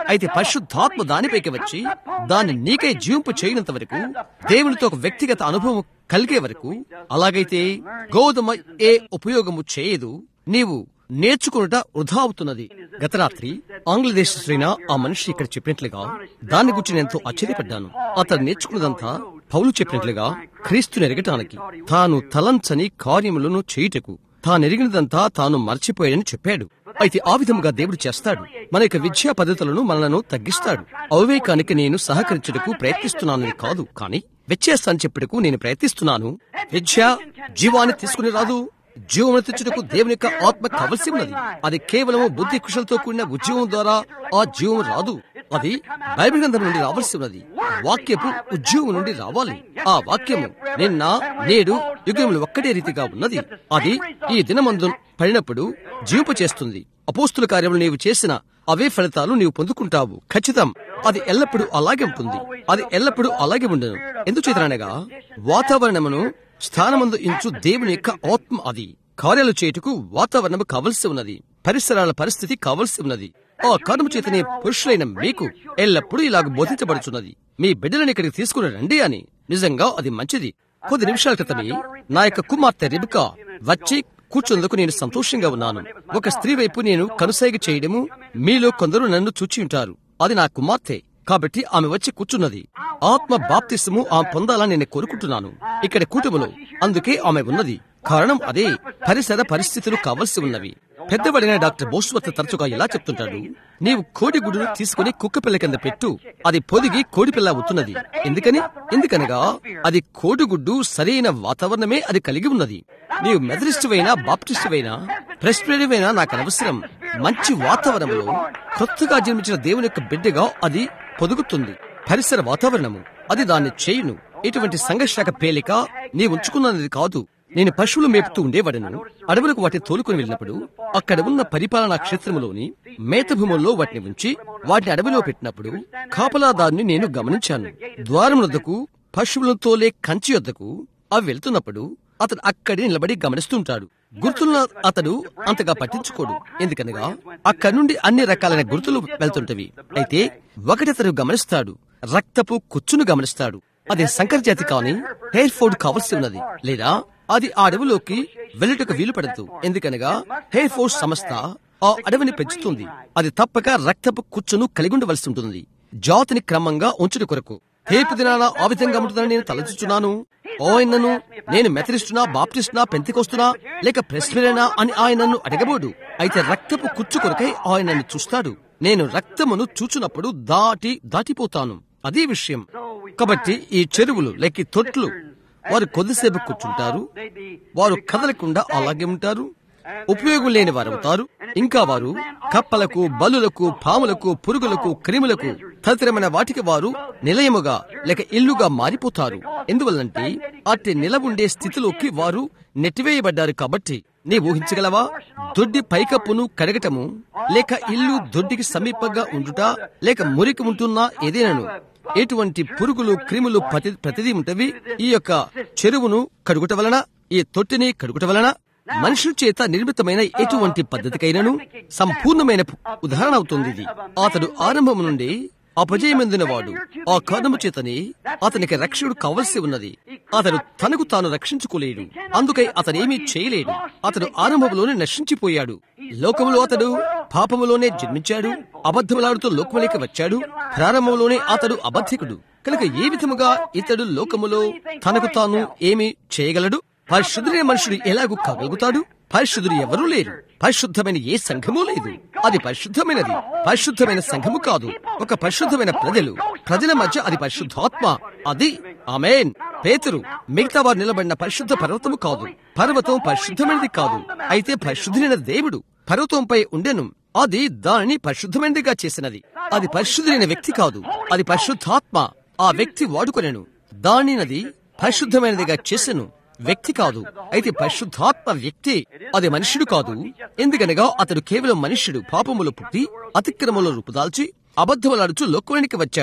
అయితే పరిశుద్ధాత్మ దానిపైకి వచ్చి దాన్ని నీకై జీవింపు చేయనంత వరకు దేవునితో ఒక వ్యక్తిగత అనుభవం కలిగే వరకు అలాగైతే గోధుమ ఏ ఉపయోగము చేయదు నీవు నేర్చుకునుట వృధా అవుతున్నది గత రాత్రి ఆంగ్లదేశ శ్రీన ఆ మనిషి ఇక్కడ చెప్పినట్లుగా దాని గురించి నేను ఎంతో ఆశ్చర్యపడ్డాను అతను నేర్చుకున్నదంతా పౌలు చెప్పినట్లుగా క్రీస్తుని ఎరగటానికి తాను తలంచని కార్యములను చేయుటకు తానెరిగినదంతా తాను మర్చిపోయాడని చెప్పాడు అయితే ఆ విధముగా దేవుడు చేస్తాడు మన యొక్క విద్యా పద్ధతులను మనలను తగ్గిస్తాడు అవివేకానికి నేను సహకరించుటకు ప్రయత్నిస్తున్నానని కాదు కానీ వ్యత్యాసాన్ని చెప్పుటకు నేను ప్రయత్నిస్తున్నాను విద్య జీవాన్ని తీసుకుని రాదు జీవమును తెచ్చుటకు దేవుని యొక్క ఆత్మ కావలసి ఉన్నది అది కేవలము బుద్ధి కుశలతో కూడిన ఉద్యోగం ద్వారా ఆ జీవం రాదు అది బైబిల్ గ్రంథం నుండి రావాల్సి ఉన్నది వాక్యపు ఉద్యోగం నుండి రావాలి ఆ వాక్యము నిన్న నేడు యుగములు ఒక్కటే రీతిగా ఉన్నది అది ఈ దినమందు పడినప్పుడు జీవింప చేస్తుంది అపోస్తుల కార్యములు నీవు చేసిన అవే ఫలితాలు నీవు పొందుకుంటావు ఖచ్చితం అది ఎల్లప్పుడూ అలాగే ఉంటుంది అది ఎల్లప్పుడూ అలాగే ఉండను ఎందుచేతనగా వాతావరణమును స్థానమందు ఇంచు దేవుని యొక్క ఆత్మ అది కార్యాలు చేయుటకు వాతావరణము కావలసి ఉన్నది పరిసరాల పరిస్థితి కావలసి ఉన్నది ఆ కారణము చేతనే పురుషులైన మీకు ఎల్లప్పుడూ ఇలాగ బోధించబడుచున్నది మీ బిడ్డలను ఇక్కడికి తీసుకుని రండి అని నిజంగా అది మంచిది కొద్ది నిమిషాల క్రితమే నా యొక్క కుమార్తె రిబికా వచ్చి కూర్చుందుకు నేను సంతోషంగా ఉన్నాను ఒక స్త్రీ వైపు నేను కనుసైగ చేయడము మీలో కొందరు నన్ను చూచి ఉంటారు అది నా కుమార్తె కాబట్టి ఆమె వచ్చి కూర్చున్నది ఆత్మ బాప్తిసము ఆమె పొందాలని నేను కోరుకుంటున్నాను ఇక్కడ కూటములో అందుకే ఆమె ఉన్నది కారణం అదే పరిసర పరిస్థితులు కావలసి ఉన్నవి పెద్దవాడైన డాక్టర్ బోస్వర్త్ తరచుగా ఎలా చెప్తుంటాడు నీవు కోడి గుడ్డును తీసుకుని కుక్క పిల్ల కింద పెట్టు అది పొదిగి కోడి పిల్ల అవుతున్నది ఎందుకని ఎందుకనగా అది కోడిగుడ్డు సరైన వాతావరణమే అది కలిగి ఉన్నది నీవు మెథడిస్టువైనా బాప్టిస్టువైనా ప్రెస్పిరేటివైనా నాకు అనవసరం మంచి వాతావరణంలో కొత్తగా జన్మించిన దేవుని యొక్క బిడ్డగా అది పొదుగుతుంది పరిసర వాతావరణము అది దాన్ని చేయును ఇటువంటి సంఘర్షక పేలిక నీ ఉంచుకున్నది కాదు నేను పశువులు మేపుతూ ఉండేవాడను అడవులకు వాటిని తోలుకుని వెళ్ళినప్పుడు అక్కడ ఉన్న పరిపాలనా క్షేత్రములోని మేత భూముల్లో వాటిని ఉంచి వాటిని అడవిలో పెట్టినప్పుడు కాపలాదారుని నేను గమనించాను ద్వారం వద్దకు పశువులను తోలే కంచి వద్దకు అవి వెళ్తున్నప్పుడు అతను అక్కడే నిలబడి గమనిస్తుంటాడు గుర్తులను అతడు అంతగా పట్టించుకోడు ఎందుకనగా అక్కడి నుండి అన్ని రకాలైన గుర్తులు వెళ్తుంటవి అయితే ఒకటి అతడు గమనిస్తాడు రక్తపు కుచ్చును గమనిస్తాడు అది సంకర జాతి కాని హెయిర్ ఫోర్డ్ కావలసి ఉన్నది లేదా అది ఆ అడవిలోకి వెళ్ళటకు వీలు పడదు ఎందుకనగా హెయిర్ ఫోర్స్ సంస్థ ఆ అడవిని పెంచుతుంది అది తప్పక రక్తపు కుచ్చును కలిగి ఉండవలసి ఉంటుంది జాతిని క్రమంగా ఉంచుట కొరకు రేపు దినాన ఆ విధంగా ఉంటుందని నేను తలచుచున్నాను ఆయనను నేను మెథడిస్టునా బాప్టిస్టునా పెంతికొస్తున్నా లేక ప్రెస్పిరేనా అని ఆయనను అడగబోడు అయితే రక్తపు కుచ్చు కొరకై ఆయనను చూస్తాడు నేను రక్తమును చూచున్నప్పుడు దాటి దాటిపోతాను అదే విషయం కాబట్టి ఈ చెరువులు లేక ఈ తొట్లు వారు కొద్దిసేపు కూర్చుంటారు వారు కదలకుండా అలాగే ఉంటారు ఉపయోగం లేని వారు అవుతారు ఇంకా వారు కప్పలకు బల్లులకు పాములకు పురుగులకు క్రిములకు తదితరమైన వాటికి వారు నిలయముగా లేక ఇల్లుగా మారిపోతారు ఎందువల్లంటే అట్టి నిలవుండే స్థితిలోకి వారు నెట్టివేయబడ్డారు కాబట్టి నీ ఊహించగలవా దొడ్డి పైకప్పును కడగటము లేక ఇల్లు దొడ్డికి సమీపంగా ఉండుట లేక మురికి ఉంటున్న ఏదేనను ఎటువంటి పురుగులు క్రిములు ప్రతి ప్రతిదీ ఉంటవి ఈ యొక్క చెరువును కడుగుట వలన ఈ తొట్టిని కడుగుట వలన మనుషుల చేత నిర్మితమైన ఎటువంటి పద్ధతికైనను సంపూర్ణమైన ఉదాహరణ అవుతుంది ఇది అతడు ఆరంభం నుండి అపజయమందిన వాడు ఆ కారణము చేతనే అతనికి రక్షకుడు కావలసి ఉన్నది అతడు తనకు తాను రక్షించుకోలేడు అందుకై అతనేమీ చేయలేడు అతడు ఆరంభంలోనే నశించిపోయాడు లోకములో అతడు పాపములోనే జన్మించాడు అబద్ధములాడుతూ లోకములేకి వచ్చాడు ప్రారంభంలోనే అతడు అబద్ధికుడు కనుక ఏ విధముగా ఇతడు లోకములో తనకు తాను ఏమి చేయగలడు పరిశుద్ధులైన మనుషుడు ఎలాగూ కాగలుగుతాడు పరిశుద్ధుడు ఎవరూ లేరు పరిశుద్ధమైన ఏ సంఘము లేదు అది పరిశుద్ధమైనది పరిశుద్ధమైన సంఘము కాదు ఒక పరిశుద్ధమైన ప్రజలు ప్రజల మధ్య అది పరిశుద్ధాత్మ అది ఆమెన్ పేతురు మిగతా వారు నిలబడిన పరిశుద్ధ పర్వతము కాదు పర్వతం పరిశుద్ధమైనది కాదు అయితే పరిశుద్ధులైన దేవుడు పర్వతంపై ఉండెను అది దానిని పరిశుద్ధమైనదిగా చేసినది అది పరిశుద్ధులైన వ్యక్తి కాదు అది పరిశుద్ధాత్మ ఆ వ్యక్తి వాడుకొనెను దానినది పరిశుద్ధమైనదిగా చేసెను వ్యక్తి కాదు అయితే పరిశుద్ధాత్మ వ్యక్తి అది మనుష్యుడు కాదు ఎందుకనగా అతడు కేవలం మనుష్యుడు పాపములు పుట్టి అతిక్రమంలో రూపుదాల్చి అబద్ధములాడుచు లోకానికి వచ్చాడు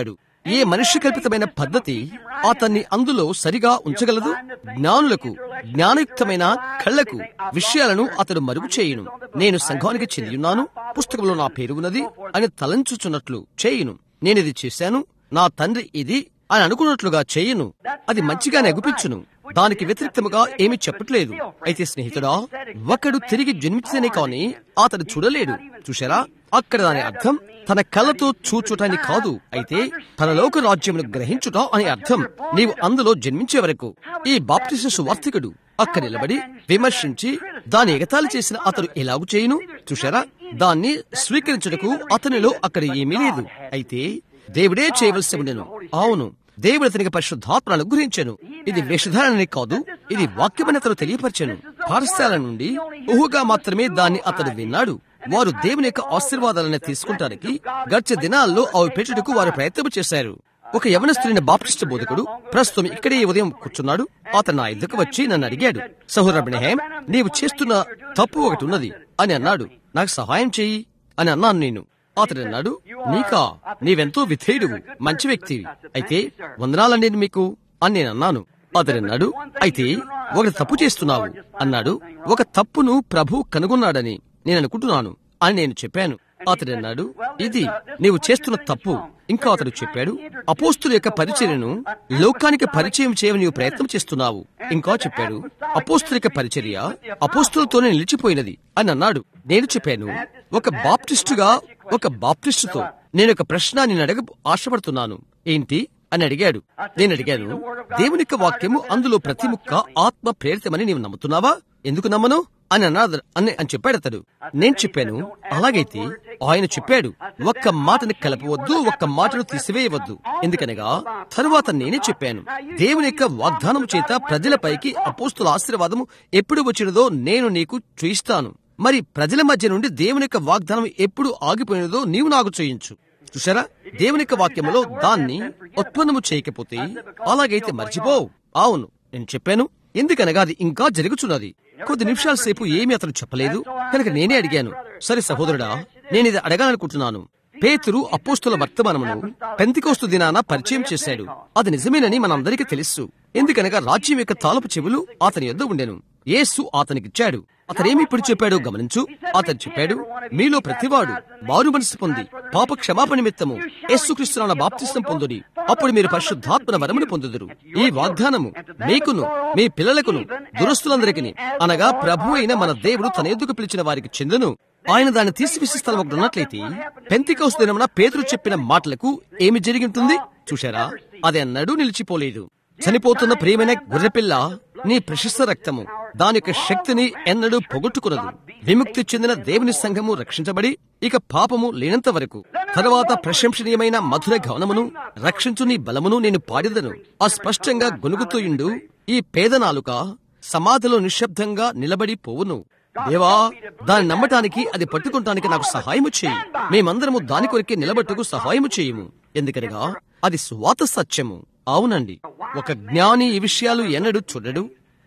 ఏ మనిషి కల్పితమైన పద్ధతి అతన్ని అందులో సరిగా ఉంచగలదు జ్ఞానులకు జ్ఞానయుక్తమైన కళ్లకు విషయాలను అతడు మరుగు చేయును నేను సంఘానికి చెందియున్నాను పుస్తకంలో నా పేరు ఉన్నది అని తలంచుచున్నట్లు చేయును నేనిది చేశాను నా తండ్రి ఇది అని అనుకున్నట్లుగా చేయను అది మంచిగానే అగుపించును దానికి వ్యతిరేక్తముగా ఏమీ చెప్పట్లేదు అయితే స్నేహితుడా ఒకడు తిరిగి జన్మించనే కాని అతడు చూడలేడు చూశారా అక్కడ దాని అర్థం తన కళ్ళతో చూచుటని కాదు అయితే తన లోక రాజ్యమును గ్రహించుట అని అర్థం నీవు అందులో జన్మించే వరకు ఈ బాప్టిస్ట్ సువార్థికుడు అక్కడ నిలబడి విమర్శించి దాని ఎగతాళి చేసిన అతడు ఎలాగు చేయును చూశారా దాన్ని స్వీకరించుటకు అతనిలో అక్కడ ఏమీ లేదు అయితే దేవుడే చేయవలసి ఉండెను అవును దేవుడు అతనికి పరిశుద్ధాత్మను అనుగ్రహించాను ఇది వేషధారణని కాదు ఇది వాక్యమని అతను తెలియపరిచాను పాఠశాల నుండి ఊహగా మాత్రమే దాన్ని అతడు విన్నాడు వారు దేవుని యొక్క ఆశీర్వాదాలను తీసుకుంటానికి గడిచే దినాల్లో అవి పెట్టుటకు వారు ప్రయత్నం చేశారు ఒక యవనస్తులైన బాప్టిస్ట్ బోధకుడు ప్రస్తుతం ఇక్కడే ఈ ఉదయం కూర్చున్నాడు అతను నా ఎద్దుకు వచ్చి నన్ను అడిగాడు సహోదర బ్రహ్మ నీవు చేస్తున్న తప్పు ఒకటి ఉన్నది అని అన్నాడు నాకు సహాయం చెయ్యి అని అన్నాను నేను అతడు అన్నాడు నీకా నీవెంతో విధేయుడువు మంచి వ్యక్తివి అయితే వందనాలండి మీకు అని నేను అన్నాను అతడు అన్నాడు అయితే ఒక తప్పు చేస్తున్నావు అన్నాడు ఒక తప్పును ప్రభు కనుగొన్నాడని నేను అనుకుంటున్నాను అని నేను చెప్పాను అతడు అన్నాడు ఇది నీవు చేస్తున్న తప్పు ఇంకా అతడు చెప్పాడు అపోస్తుల యొక్క పరిచర్యను లోకానికి పరిచయం చేయని నీవు ప్రయత్నం చేస్తున్నావు ఇంకా చెప్పాడు అపోస్తుల యొక్క పరిచర్య అపోస్తులతోనే నిలిచిపోయినది అని అన్నాడు నేను చెప్పాను ఒక బాప్టిస్టుగా ఒక బాప్టిస్టుతో నేను ఒక ప్రశ్న నేను అడగ ఆశపడుతున్నాను ఏంటి అని అడిగాడు నేను అడిగాను దేవుని యొక్క వాక్యము అందులో ప్రతి ముక్క ఆత్మ ప్రేరితమని నీవు నమ్ముతున్నావా ఎందుకు నమ్మను అని అన్నాడు అని అని చెప్పాడు అతడు నేను చెప్పాను అలాగైతే ఆయన చెప్పాడు ఒక్క మాటని కలపవద్దు ఒక్క మాటను తీసివేయవద్దు ఎందుకనగా తరువాత నేనే చెప్పాను దేవుని యొక్క వాగ్దానం చేత ప్రజలపైకి అపోస్తుల ఆశీర్వాదము ఎప్పుడు వచ్చినదో నేను నీకు చూయిస్తాను మరి ప్రజల మధ్య నుండి దేవుని యొక్క వాగ్దానం ఎప్పుడు ఆగిపోయినదో నీవు నాకు చేయించు చూసారా దేవుని యొక్క వాక్యములో దాన్ని ఉత్పన్నము చేయకపోతే అలాగైతే మర్చిపో అవును నేను చెప్పాను ఎందుకనగా అది ఇంకా జరుగుతున్నది కొద్ది నిమిషాల సేపు ఏమీ అతను చెప్పలేదు కనుక నేనే అడిగాను సరే సహోదరుడా నేను ఇది అడగాలనుకుంటున్నాను పేతురు అపోస్తుల వర్తమానమును పెంతికోస్తు దినాన పరిచయం చేశాడు అది నిజమేనని మనందరికీ తెలుసు ఎందుకనగా రాజ్యం యొక్క తాలపు చెవులు అతని యొద్ద ఉండెను యేసు అతనికిచ్చాడు అతనేమి ఇప్పుడు చెప్పాడో గమనించు అతను చెప్పాడు మీలో ప్రతివాడు మారు మనసు పొంది పాప క్షమాపణ నిమిత్తము యేసుక్రీస్తున్న బాప్తిస్తం పొందుడి అప్పుడు మీరు పరిశుద్ధాత్మన వరమును పొందుదురు ఈ వాగ్దానము మీకును మీ పిల్లలకును దురస్తులందరికీ అనగా ప్రభు అయిన మన దేవుడు తన ఎద్దుకు పిలిచిన వారికి చెందును ఆయన దాన్ని తీసివేసే స్థలం ఒకటి ఉన్నట్లయితే పెంతికౌస్ దినమున పేతురు చెప్పిన మాటలకు ఏమి జరిగి ఉంటుంది చూశారా అది అన్నాడు నిలిచిపోలేదు చనిపోతున్న ప్రియమైన గొర్రెపిల్ల నీ ప్రశస్త రక్తము దాని యొక్క శక్తిని ఎన్నడూ పొగొట్టుకున్నదు విముక్తి చెందిన దేవుని సంఘము రక్షించబడి ఇక పాపము లేనంత వరకు తరువాత ప్రశంసనీయమైన మధుర గవనమును రక్షించు నీ బలమును నేను పాడిదను అస్పష్టంగా గొనుగుతూయుండు ఈ పేద నాలుక సమాధిలో నిశ్శబ్దంగా నిలబడి పోవును దేవా దాన్ని నమ్మటానికి అది పట్టుకుంటానికి నాకు సహాయము చేయి మేమందరము దాని కొరికే నిలబట్టుకు సహాయము చేయము ఎందుకనగా అది స్వాత సత్యము అవునండి ఒక జ్ఞాని ఈ విషయాలు ఎన్నడూ చూడడు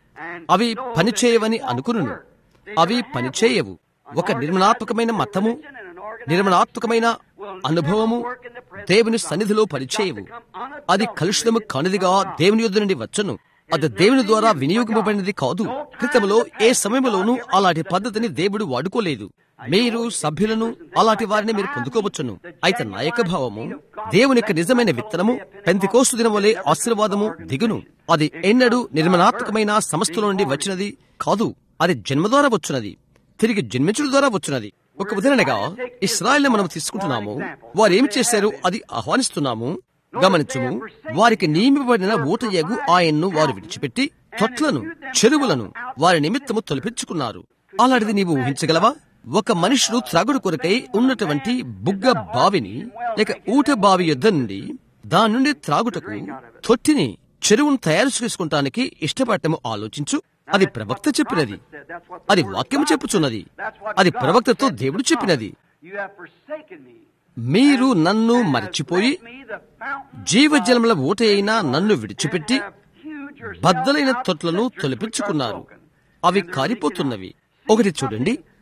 అవి పనిచేయవని అనుకును అవి పనిచేయవు ఒక నిర్మలాత్మకమైన మతము నిర్మలాత్మకమైన అనుభవము దేవుని సన్నిధిలో పనిచేయవు అది కలుషితము కానిదిగా దేవుని యుద్ధ నుండి వచ్చను అది దేవుని ద్వారా వినియోగింపబడినది కాదు క్రితములో ఏ సమయంలోనూ అలాంటి పద్ధతిని దేవుడు వాడుకోలేదు మీరు సభ్యులను అలాంటి వారిని మీరు పొందుకోవచ్చును అయితే నాయక భావము దేవుని యొక్క నిజమైన విత్తనము పెంతికోస్తు దినం వలె ఆశీర్వాదము దిగును అది ఎన్నడూ నిర్మలాత్మకమైన సంస్థల నుండి వచ్చినది కాదు అది జన్మ ద్వారా వచ్చినది తిరిగి జన్మించడం ద్వారా వచ్చినది ఒక ఉదాహరణగా ఇస్రాయల్ మనం తీసుకుంటున్నాము వారు ఏమి చేశారు అది ఆహ్వానిస్తున్నాము గమనించుము వారికి నియమింపబడిన ఊటయ్యగు ఆయన్ను వారు విడిచిపెట్టి తొట్లను చెరువులను వారి నిమిత్తము తొలిపించుకున్నారు అలాంటిది నీవు ఊహించగలవా ఒక మనుషుడు త్రాగుడు కొరకై ఉన్నటువంటి బుగ్గ బావిని లేక ఊట బావి యుద్ధ నుండి దాని నుండి త్రాగుటకు తొట్టిని చెరువును తయారు చేసుకుంటానికి ఇష్టపడటము ఆలోచించు అది ప్రవక్త చెప్పినది అది వాక్యము చెప్పుచున్నది అది ప్రవక్తతో దేవుడు చెప్పినది మీరు నన్ను మర్చిపోయి జీవజలముల ఊట అయినా నన్ను విడిచిపెట్టి బద్దలైన తొట్లను తొలిపించుకున్నారు అవి కారిపోతున్నవి ఒకటి చూడండి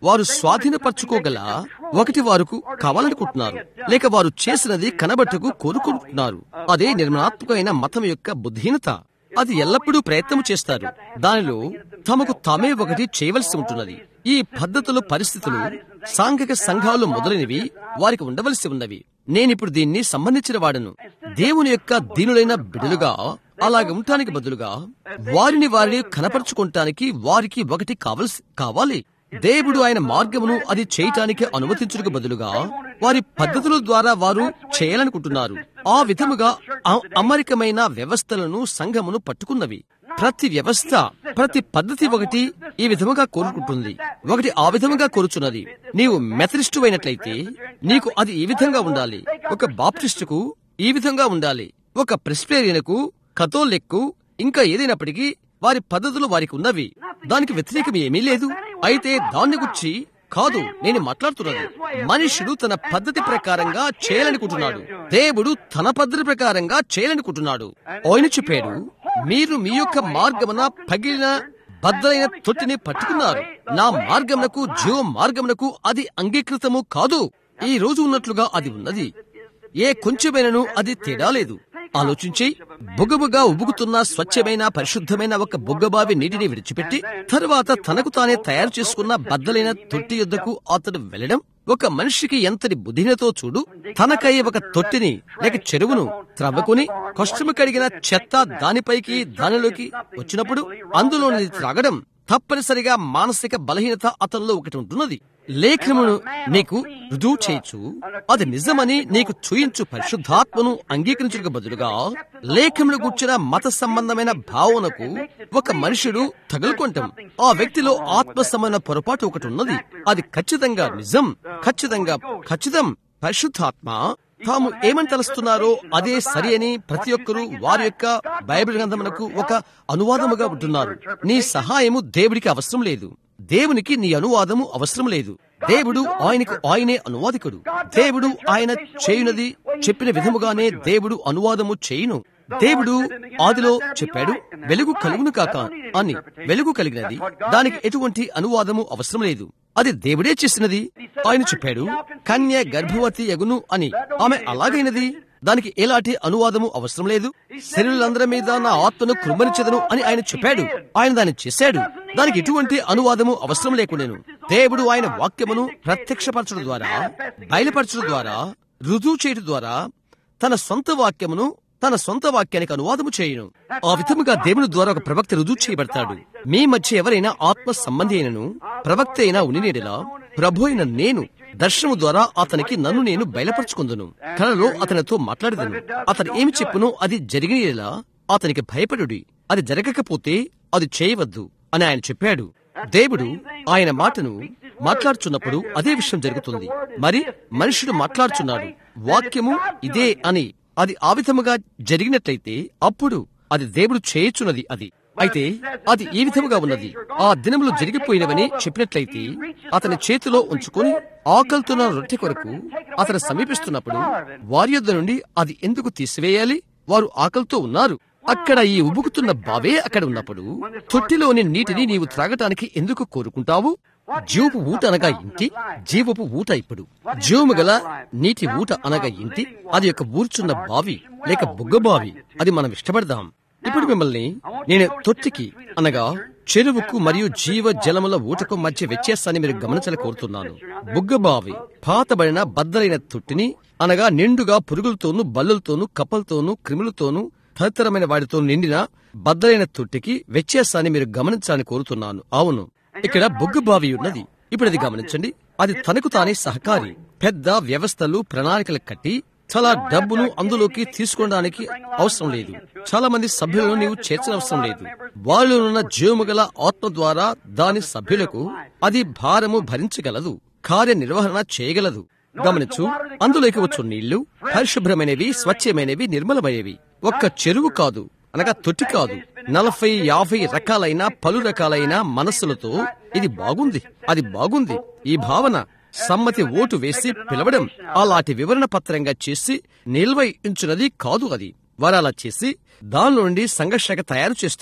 వారు స్వాధీనపరచుకోగల ఒకటి వారికి కావాలనుకుంటున్నారు లేక వారు చేసినది కనబట్టకు కోరుకుంటున్నారు అదే నిర్మాణాత్మకమైన మతం యొక్క బుద్ధిహీనత అది ఎల్లప్పుడూ ప్రయత్నం చేస్తారు దానిలో తమకు తామే ఒకటి చేయవలసి ఉంటున్నది ఈ పద్ధతులు పరిస్థితులు సాంఘిక సంఘాలు మొదలైనవి వారికి ఉండవలసి ఉన్నవి నేనిప్పుడు దీన్ని సంబంధించిన వాడను దేవుని యొక్క దీనులైన బిడులుగా అలాగ ఉండటానికి బదులుగా వారిని వారిని కనపరుచుకుంటానికి వారికి ఒకటి కావలసి కావాలి దేవుడు ఆయన మార్గమును అది చేయటానికి అనుమతించుటకు బదులుగా వారి పద్ధతుల ద్వారా వారు చేయాలనుకుంటున్నారు ఆ విధముగా అ- అమరికమైన వ్యవస్థలను సంఘమును పట్టుకున్నవి ప్రతి వ్యవస్థ ప్రతి పద్ధతి ఒకటి ఈ విధముగా కోరుకుంటుంది ఒకటి ఆ విధముగా కోరుచున్నది నీవు మెథడిస్టు అయినట్లయితే నీకు అది ఈ విధంగా ఉండాలి ఒక బాప్టిస్టుకు ఈ విధంగా ఉండాలి ఒక ప్రెస్పేరియన్కు కథోలిక్కు ఇంకా ఏదైనప్పటికీ వారి పద్ధతులు వారికి ఉన్నవి దానికి వ్యతిరేకం ఏమీ లేదు అయితే దాన్ని గురించి కాదు నేను మాట్లాడుతున్నది మనుషుడు తన పద్ధతి ప్రకారంగా చేయాలనుకుంటున్నాడు దేవుడు తన పద్ధతి ప్రకారంగా చేయాలనుకుంటున్నాడు ఆయన చెప్పాడు మీరు మీ యొక్క మార్గమున పగిలిన బద్దలైన తొట్టిని పట్టుకున్నారు నా మార్గమునకు జీవ మార్గమునకు అది అంగీకృతము కాదు ఈ రోజు ఉన్నట్లుగా అది ఉన్నది ఏ కొంచెమైనను అది తేడా లేదు ఆలోచించి బుగ్గబుగ్గ ఉబుకుతున్న స్వచ్ఛమైన పరిశుద్ధమైన ఒక బుగ్గబావి నీటిని విడిచిపెట్టి తరువాత తనకు తానే తయారు చేసుకున్న బద్దలైన తొట్టి యుద్ధకు అతడు వెళ్ళడం ఒక మనిషికి ఎంతటి బుద్ధినతో చూడు తనకై ఒక తొట్టిని లేక చెరువును త్రవ్వకుని కష్టము కడిగిన చెత్త దానిపైకి దానిలోకి వచ్చినప్పుడు అందులోని త్రాగడం తప్పనిసరిగా మానసిక బలహీనత అతనిలో ఒకటి ఉంటున్నది లేఖమును నీకు రుజువు చేయొచ్చు అది నిజమని నీకు చూయించు పరిశుద్ధాత్మను అంగీకరించడానికి బదులుగా లేఖమును కూర్చిన మత సంబంధమైన భావనకు ఒక మనుషుడు తగులుకుంటాం ఆ వ్యక్తిలో ఆత్మ సంబంధ పొరపాటు ఒకటి ఉన్నది అది ఖచ్చితంగా నిజం ఖచ్చితంగా ఖచ్చితం పరిశుద్ధాత్మ తాము ఏమని తలుస్తున్నారో అదే సరి అని ప్రతి ఒక్కరూ వారి యొక్క బైబిల్ గ్రంథమునకు ఒక అనువాదముగా ఉంటున్నారు నీ సహాయము దేవుడికి అవసరం లేదు దేవునికి నీ అనువాదము అవసరం లేదు దేవుడు ఆయనకు ఆయనే అనువాదికుడు దేవుడు ఆయన చేయునది చెప్పిన విధముగానే దేవుడు అనువాదము చేయును దేవుడు ఆదిలో చెప్పాడు వెలుగు కలుగును కాక అని వెలుగు కలిగినది దానికి ఎటువంటి అనువాదము అవసరం లేదు అది దేవుడే చేసినది ఆయన చెప్పాడు కన్య గర్భవతి ఎగును అని ఆమె అలాగైనది దానికి ఎలాంటి అనువాదము అవసరం లేదు శరీరులందరి మీద నా ఆత్మను కృమ్మరించదను అని ఆయన చెప్పాడు ఆయన దాన్ని చేశాడు దానికి ఎటువంటి అనువాదము అవసరం లేకుండాను దేవుడు ఆయన వాక్యమును ప్రత్యక్షపరచడం ద్వారా బయలుపరచడం ద్వారా రుజువు చేయడం ద్వారా తన సొంత వాక్యమును తన సొంత వాక్యానికి అనువాదము చేయను ఆ విధముగా దేవుని ద్వారా ఒక ప్రవక్త రుజువు చేయబడతాడు మీ మధ్య ఎవరైనా ఆత్మ సంబంధి అయినను ప్రవక్త అయినా ఉనినేడిలా ప్రభు అయిన నేను దర్శనము ద్వారా అతనికి నన్ను నేను బయలుపరుచుకుందును కలలో అతనితో మాట్లాడదను అతను ఏమి చెప్పునో అది జరిగినలా అతనికి భయపడుడి అది జరగకపోతే అది చేయవద్దు అని ఆయన చెప్పాడు దేవుడు ఆయన మాటను మాట్లాడుచున్నప్పుడు అదే విషయం జరుగుతుంది మరి మనుషుడు మాట్లాడుచున్నాడు వాక్యము ఇదే అని అది ఆ విధముగా జరిగినట్లయితే అప్పుడు అది దేవుడు చేయుచున్నది అది అయితే అది ఈ విధముగా ఉన్నది ఆ దినములు జరిగిపోయినవని చెప్పినట్లయితే అతని చేతిలో ఉంచుకొని ఆకలితున్న రొట్టె కొరకు అతను సమీపిస్తున్నప్పుడు వారి యొద్ద నుండి అది ఎందుకు తీసివేయాలి వారు ఆకలితో ఉన్నారు అక్కడ ఈ ఉబుకుతున్న బావే అక్కడ ఉన్నప్పుడు తొట్టిలోని నీటిని నీవు త్రాగటానికి ఎందుకు కోరుకుంటావు జీవపు ఊట అనగా ఇంటి జీవపు ఊట ఇప్పుడు జీవము గల నీటి ఊట అనగా ఇంటి అది యొక్క ఊర్చున్న బావి లేక బుగ్గ బావి అది మనం ఇష్టపడదాం ఇప్పుడు మిమ్మల్ని నేను తొట్టికి అనగా చెరువుకు మరియు జీవ జలముల ఊటకు మధ్య వ్యత్యాసాన్ని మీరు గమనించాలని కోరుతున్నాను బుగ్గబావి పాతబడిన బద్దలైన తొట్టిని అనగా నిండుగా పురుగులతోనూ బల్లులతోనూ కప్పలతోనూ క్రిములతోనూ తదితరమైన వాటితో నిండిన బద్దలైన తొట్టికి వ్యత్యాసాన్ని మీరు గమనించాలని కోరుతున్నాను అవును ఇక్కడ బొగ్గుబావి ఉన్నది ఇప్పుడు అది గమనించండి అది తనకు తానే సహకారి పెద్ద వ్యవస్థలు ప్రణాళికలు కట్టి చాలా డబ్బును అందులోకి తీసుకోవడానికి అవసరం లేదు చాలా మంది సభ్యులను నీవు చేర్చిన అవసరం లేదు వాళ్ళున్న జీవము గల ఆత్మ ద్వారా దాని సభ్యులకు అది భారము భరించగలదు కార్యనిర్వహణ చేయగలదు గమనించు అందులోకి వచ్చు నీళ్లు పరిశుభ్రమైనవి స్వచ్ఛమైనవి నిర్మలమైనవి ఒక్క చెరువు కాదు అనగా తొట్టి కాదు నలభై యాభై రకాలైన పలు రకాలైన మనస్సులతో ఇది బాగుంది అది బాగుంది ఈ భావన సమ్మతి ఓటు వేసి పిలవడం అలాంటి వివరణ పత్రంగా చేసి నిల్వ ఉంచున్నది కాదు అది వారు అలా చేసి దాని నుండి సంఘర్షక తయారు చేస్తారు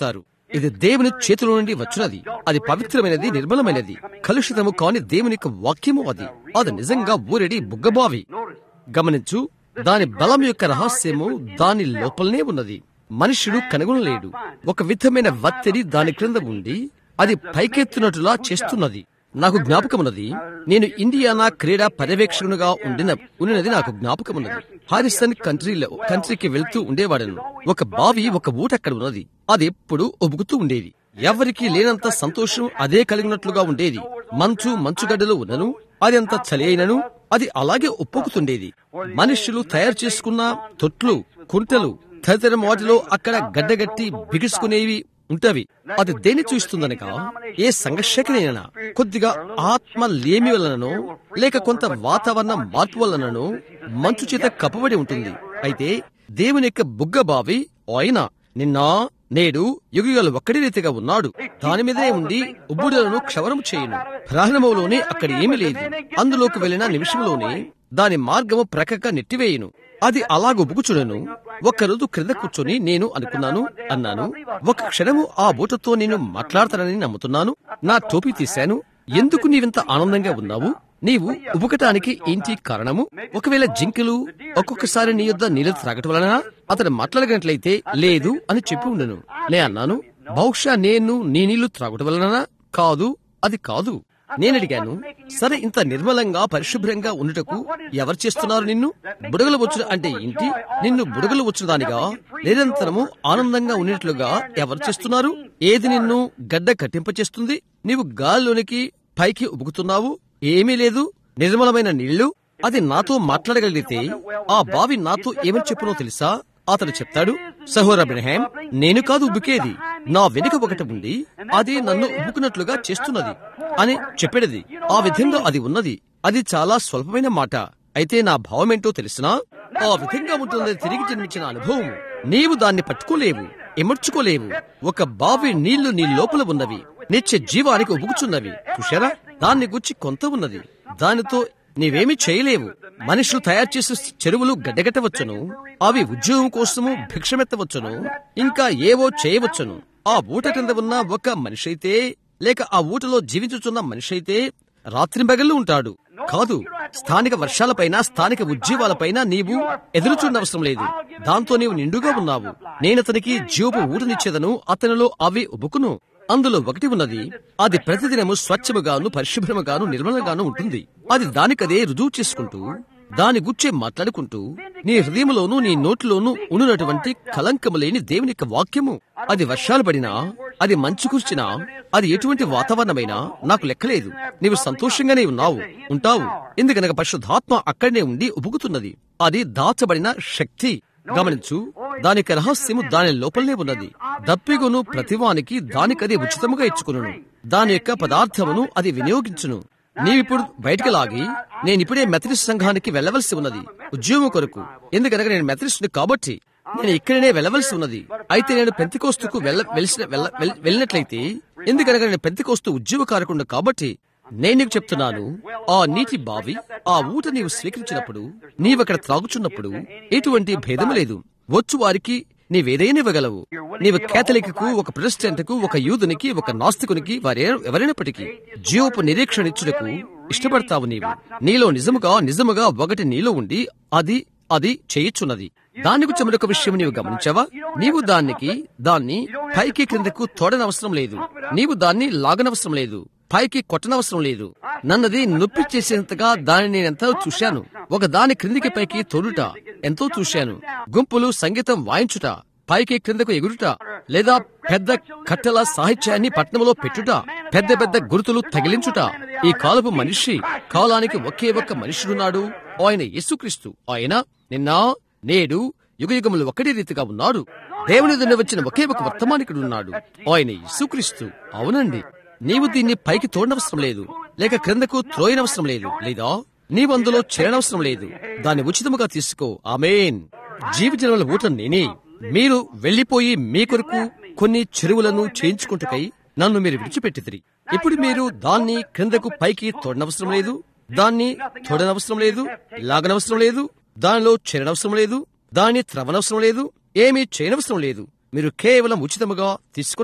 ఇది దేవుని చేతిలో నుండి వచ్చినది అది పవిత్రమైనది నిర్మలమైనది కలుషితము కాని దేవుని యొక్క వాక్యము అది అది నిజంగా ఊరెడి బుగ్గబావి గమనించు దాని బలం యొక్క రహస్యము దాని లోపలనే ఉన్నది మనుషుడు కనుగొనలేడు ఒక విధమైన వత్తిడి దాని క్రింద ఉండి అది పైకెత్తునట్టులా చేస్తున్నది నాకు జ్ఞాపకమున్నది నేను ఇండియానా క్రీడా పర్యవేక్షకునిగా ఉండిన ఉన్నది నాకు జ్ఞాపకమున్నది హారిసన్ కంట్రీలో కంట్రీకి వెళ్తూ ఉండేవాడను ఒక బావి ఒక ఊట అక్కడ ఉన్నది అది ఎప్పుడు ఒబుకుతూ ఉండేది ఎవరికి లేనంత సంతోషం అదే కలిగినట్లుగా ఉండేది మంచు మంచుగడ్డలు ఉన్నను అది అంత చలి అయినను అది అలాగే ఉప్పొక్కుతుండేది మనుష్యులు తయారు చేసుకున్న తొట్లు కుంటలు తదితర వాటిలో అక్కడ గడ్డగట్టి బిగుసుకునేవి ఉంటవి అది దేని చూస్తుందనక ఏ సంఘర్షకనైనా కొద్దిగా ఆత్మ లేమి వలననో లేక కొంత వాతావరణ మార్పు వలననో మంచు చేత కప్పబడి ఉంటుంది అయితే దేవుని యొక్క బుగ్గబావి ఆయన నిన్న నేడు యుగులు ఒక్కడి రీతిగా ఉన్నాడు దాని మీదే ఉండి ఉబ్బుడులను క్షవరం చేయును ప్రారంభంలోనే అక్కడ ఏమీ లేదు అందులోకి వెళ్లిన నిమిషంలోనే దాని మార్గము ప్రక్కగా నెట్టివేయును అది అలాగుబుకుచుడను ఒక్కరోజు క్రింద కూర్చొని నేను అనుకున్నాను అన్నాను ఒక క్షణము ఆ బూటతో నేను మాట్లాడతానని నమ్ముతున్నాను నా టోపీ తీశాను ఎందుకు నీవింత ఆనందంగా ఉన్నావు నీవు ఉబుకటానికి ఏంటి కారణము ఒకవేళ జింకలు ఒక్కొక్కసారి నీ యొద్ద నీళ్ళు త్రాగటం వలన అతను మాట్లాడగనట్లయితే లేదు అని చెప్పి ఉండను నే అన్నాను బహుశా నేను నీ నీళ్లు త్రాగటం వలన కాదు అది కాదు నేను అడిగాను సరే ఇంత నిర్మలంగా పరిశుభ్రంగా ఉండుటకు ఎవరు చేస్తున్నారు నిన్ను బుడగలు వచ్చుడు అంటే ఏంటి నిన్ను బుడగలు వచ్చిన దానిగా నిరంతరము ఆనందంగా ఉండేట్లుగా ఎవరు చేస్తున్నారు ఏది నిన్ను గడ్డ కట్టింపచేస్తుంది నీవు గాలిలోనికి పైకి ఉబుకుతున్నావు ఏమీ లేదు నిర్మలమైన నీళ్లు అది నాతో మాట్లాడగలిగితే ఆ బావి నాతో ఏమని చెప్పునో తెలుసా అతడు చెప్తాడు సహోర బ్రహ్యాం నేను కాదు ఉబ్బుకేది నా వెనుక ఒకటి ఉంది అది నన్ను ఉబ్బుకున్నట్లుగా చేస్తున్నది అని చెప్పేది ఆ విధంగా అది ఉన్నది అది చాలా స్వల్పమైన మాట అయితే నా భావమేంటో తెలిసినా ఆ విధంగా ఉంటుంది తిరిగి జన్మించిన అనుభవం నీవు దాన్ని పట్టుకోలేవు ఎమర్చుకోలేవు ఒక బావి నీళ్లు నీ లోపల ఉన్నవి నిత్య జీవానికి ఉబుకుచున్నవి చూశారా దాన్ని గుచ్చి కొంత ఉన్నది దానితో నీవేమీ చేయలేవు మనుషులు తయారు చేసే చెరువులు గడ్డగట్టవచ్చును అవి ఉద్యోగం కోసము భిక్షమెత్తవచ్చును ఇంకా ఏవో చేయవచ్చును ఆ ఊట కింద ఉన్న ఒక మనిషి అయితే లేక ఆ ఊటలో జీవించుచున్న మనిషి అయితే రాత్రింబగళ్ళు ఉంటాడు కాదు స్థానిక వర్షాలపైన స్థానిక ఉద్యోగాలపైన నీవు ఎదురుచూడనవసరం లేదు దాంతో నీవు నిండుగా ఉన్నావు నేనతనికి జీవపు ఊటనిచ్చేదను అతనిలో అవి ఉబుకును అందులో ఒకటి ఉన్నది అది ప్రతిదినము స్వచ్ఛముగాను పరిశుభ్రముగాను నిర్మలంగాను ఉంటుంది అది దానికదే రుజువు చేసుకుంటూ దాని గుచ్చే మాట్లాడుకుంటూ నీ హృదయంలోనూ నీ నోటిలోనూ ఉండునటువంటి కలంకము లేని దేవుని యొక్క వాక్యము అది వర్షాలు పడినా అది మంచు కుర్చినా అది ఎటువంటి వాతావరణమైనా నాకు లెక్కలేదు నీవు సంతోషంగానే ఉన్నావు ఉంటావు ఎందుకనగా పరిశుద్ధాత్మ అక్కడనే ఉండి ఉబుకుతున్నది అది దాచబడిన శక్తి గమనించు దానికి రహస్యము దాని లోపలనే ఉన్నది దప్పిగును ప్రతివానికి దానికది ఉచితముగా ఇచ్చుకును దాని యొక్క పదార్థమును అది వినియోగించును నీవిప్పుడు బయటికి లాగి నేనిప్పుడే మెథడిస్ట్ సంఘానికి వెళ్ళవలసి ఉన్నది ఉద్యోగం కొరకు ఎందుకనగా నేను మెథడిస్ట్ని కాబట్టి నేను ఇక్కడనే వెళ్ళవలసి ఉన్నది అయితే నేను పెంతికోస్తుకు వెళ్ళ వెలిసిన వెళ్ళ వెల్- వెళ్ళినట్లయితే ఎందుకనగా నేను పెంతికోస్తు ఉద్యోగ కారకుండా కాబట్టి నేను నీకు చెప్తున్నాను ఆ నీటి బావి ఆ ఊట నీవు స్వీకరించినప్పుడు నీవక్కడ త్రాగుచున్నప్పుడు ఎటువంటి భేదము లేదు వచ్చు వారికి నీవేదైనా ఇవ్వగలవు నీవు కేథలిక్కు ఒక ప్రొటెస్టెంట్కు ఒక యూదునికి ఒక నాస్తికునికి వారే ఎవరైనప్పటికీ జీవపు నిరీక్షణ ఇచ్చుటకు ఇష్టపడతావు నీవు నీలో నిజముగా నిజముగా ఒకటి నీలో ఉండి అది అది చేయుచున్నది దాని గురించి మరొక విషయం నీవు గమనించావా నీవు దానికి దాన్ని పైకి క్రిందకు తోడనవసరం లేదు నీవు దాన్ని లాగనవసరం లేదు పైకి కొట్టనవసరం లేదు నన్నది నొప్పి చేసేంతగా దాన్ని నేనెంతో చూశాను ఒక దాని క్రిందికి పైకి తోడుట ఎంతో చూశాను గుంపులు సంగీతం వాయించుట పైకి క్రిందకు ఎగురుట లేదా పెద్ద కట్టెల సాహిత్యాన్ని పట్నంలో పెట్టుట పెద్ద పెద్ద గుర్తులు తగిలించుట ఈ కాలపు మనిషి కాలానికి ఒకే ఒక్క మనుషుడున్నాడు ఆయన యేసుక్రీస్తు ఆయన నిన్న నేడు యుగయుగములు ఒకటి రీతిగా ఉన్నాడు దేవుని దిన వచ్చిన ఒకే ఒక వర్తమానికుడు ఉన్నాడు ఆయన యేసుక్రీస్తు అవునండి నీవు దీన్ని పైకి తోడనవసరం లేదు లేక క్రిందకు త్రోయనవసరం లేదు లేదా నీవు అందులో చేరనవసరం లేదు దాన్ని ఉచితముగా తీసుకో ఆమెన్ జీవితంలో ఊట నేనే మీరు వెళ్లిపోయి మీ కొరకు కొన్ని చెరువులను చేయించుకుంటుకై నన్ను మీరు విడిచిపెట్టిదిరి ఇప్పుడు మీరు దాన్ని క్రిందకు పైకి తోడనవసరం లేదు దాన్ని తోడనవసరం లేదు లాగనవసరం లేదు దానిలో చేరనవసరం లేదు దాన్ని త్రవనవసరం లేదు ఏమీ చేయనవసరం లేదు మీరు కేవలం ఉచితముగా తీసుకునండి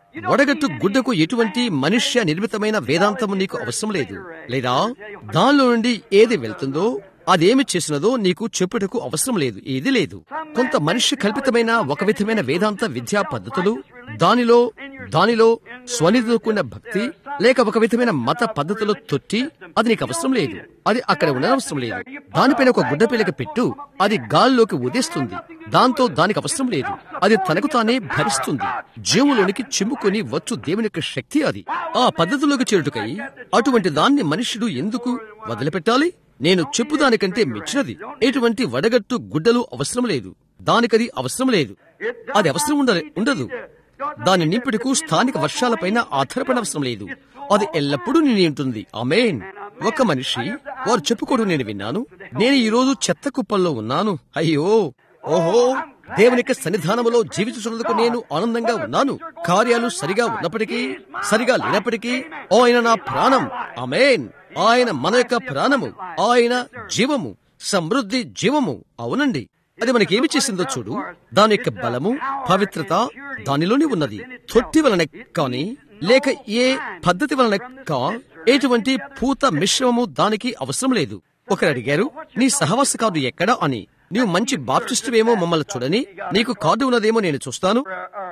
వడగట్టు గుడ్డకు ఎటువంటి మనుష్య నిర్మితమైన వేదాంతము నీకు అవసరం లేదు లేదా దానిలో నుండి ఏది వెళ్తుందో అదేమి చేసినదో నీకు చెప్పుటకు అవసరం లేదు ఏది లేదు కొంత మనిషి కల్పితమైన ఒక విధమైన వేదాంత విద్యా పద్ధతులు దానిలో దానిలో స్వనిధితో కూడిన భక్తి లేక ఒక విధమైన మత పద్ధతిలో తొట్టి అది నీకు అవసరం లేదు అది అక్కడ ఉండనవసరం లేదు దానిపైన ఒక గుడ్డ పిల్లక పెట్టు అది గాల్లోకి ఉదేస్తుంది దాంతో దానికి అవసరం లేదు అది తనకు తానే భరిస్తుంది జీవులోనికి చిమ్ముకొని వచ్చు దేవుని యొక్క శక్తి అది ఆ పద్ధతిలోకి చేరుటకై అటువంటి దాన్ని మనుష్యుడు ఎందుకు వదిలిపెట్టాలి నేను చెప్పుదానికంటే మించినది ఎటువంటి వడగట్టు గుడ్డలు అవసరం లేదు దానికది అవసరం లేదు అది అవసరం ఉండ ఉండదు దాని నింపుటకు స్థానిక వర్షాలపైన ఆధారపడవసరం లేదు అది ఎల్లప్పుడూ నేను ఉంటుంది అమేన్ ఒక మనిషి వారు చెప్పుకోవడం నేను విన్నాను నేను ఈ రోజు చెత్త కుప్పల్లో ఉన్నాను అయ్యో ఓహో దేవుని యొక్క సన్నిధానములో జీవించున్నందుకు నేను ఆనందంగా ఉన్నాను కార్యాలు సరిగా ఉన్నప్పటికీ సరిగా లేనప్పటికీ ఆయన నా ప్రాణం అమేన్ ఆయన మన యొక్క ప్రాణము ఆయన జీవము సమృద్ధి జీవము అవునండి అది మనకేమి చేసిందో చూడు దాని యొక్క బలము పవిత్రత దానిలోనే ఉన్నది తొట్టి వలన కాని లేక ఏ పద్ధతి వలన కా ఎటువంటి పూత మిశ్రమము దానికి అవసరం లేదు ఒకరు అడిగారు నీ సహవాస కార్డు ఎక్కడా అని నీవు మంచి బాప్టిస్టువేమో మమ్మల్ని చూడని నీకు కార్డు ఉన్నదేమో నేను చూస్తాను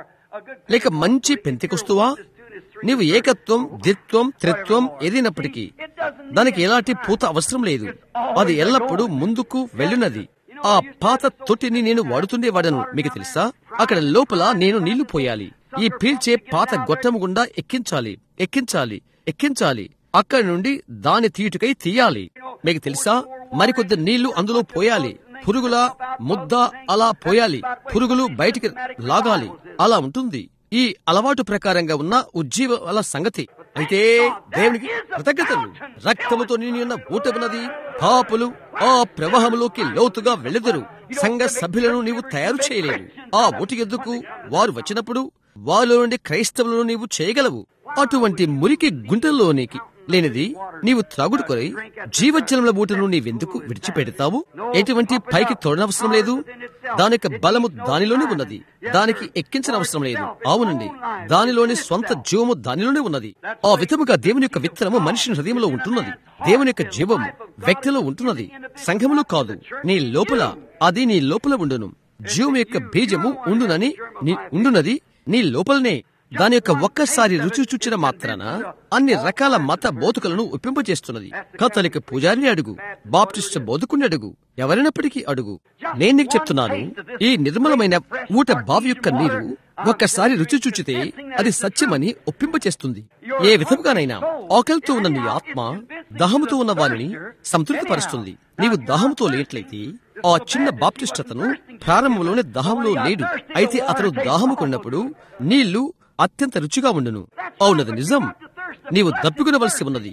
లేక మంచి పెంతికొస్తువా నీవు ఏకత్వం ద్విత్వం త్రిత్వం ఏదైనప్పటికీ దానికి ఎలాంటి పూత అవసరం లేదు అది ఎల్లప్పుడూ ముందుకు వెళ్ళినది ఆ పాత తొట్టిని నేను వాడుతుండేవాడను మీకు తెలుసా అక్కడ లోపల నేను నీళ్లు పోయాలి ఈ పీల్చే పాత గొట్టము గుండా ఎక్కించాలి ఎక్కించాలి ఎక్కించాలి అక్కడి నుండి దాని తీటుకై తీయాలి మీకు తెలుసా మరికొద్ది నీళ్లు అందులో పోయాలి పురుగుల ముద్ద అలా పోయాలి పురుగులు బయటికి లాగాలి అలా ఉంటుంది ఈ అలవాటు ప్రకారంగా ఉన్న ఉజ్జీవాల సంగతి అయితే దేవునికి కృతజ్ఞతలు రక్తముతో నిండి ఉన్న ఊట ఉన్నది పాపులు ఆ ప్రవాహంలోకి లోతుగా వెళ్ళెదరు సంఘ సభ్యులను నీవు తయారు చేయలేవు ఆ ఊటి ఎద్దుకు వారు వచ్చినప్పుడు వారిలో నుండి క్రైస్తవులను నీవు చేయగలవు అటువంటి మురికి గుంటల్లోనికి లేనిది నీవు త్రాగుడు కొరై జీవజలముల బూటను నీవెందుకు విడిచిపెడతావు ఎటువంటి పైకి తోడనవసరం లేదు దాని యొక్క బలము దానిలోనే ఉన్నది దానికి ఎక్కించిన అవసరం లేదు అవునండి దానిలోని స్వంత జీవము దానిలోనే ఉన్నది ఆ విధముగా దేవుని యొక్క విత్తనము మనిషి హృదయంలో ఉంటున్నది దేవుని యొక్క జీవము వ్యక్తిలో ఉంటున్నది సంఘములో కాదు నీ లోపల అది నీ లోపల ఉండును జీవం యొక్క బీజము ఉండునని నీ- ఉండునది నీ లోపలనే దాని యొక్క ఒక్కసారి రుచి చూచిన మాత్రాన అన్ని రకాల మత బోధకులను ఒప్పింపజేస్తున్నది కథలిక పూజారిని అడుగు బాప్టిస్ట్ బోధకుని అడుగు ఎవరైనప్పటికీ అడుగు నేను నీకు చెప్తున్నాను ఈ నిర్మలమైన ఊట బావి యొక్క నీరు ఒక్కసారి రుచి చూచితే అది సత్యమని ఒప్పింపచేస్తుంది ఏ విధముగానైనా ఆకలితో ఉన్న నీ ఆత్మ దహముతో ఉన్న వారిని సంతృప్తిపరుస్తుంది నీవు దాహముతో లేట్లయితే ఆ చిన్న బాప్టిస్ట్ అతను ప్రారంభంలోనే దాహంలో లేడు అయితే అతను దాహము కొన్నప్పుడు నీళ్లు అత్యంత రుచిగా ఉండును అవునది నిజం నీవు దప్పికొనవలసి ఉన్నది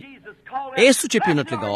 ఏసు చెప్పినట్లుగా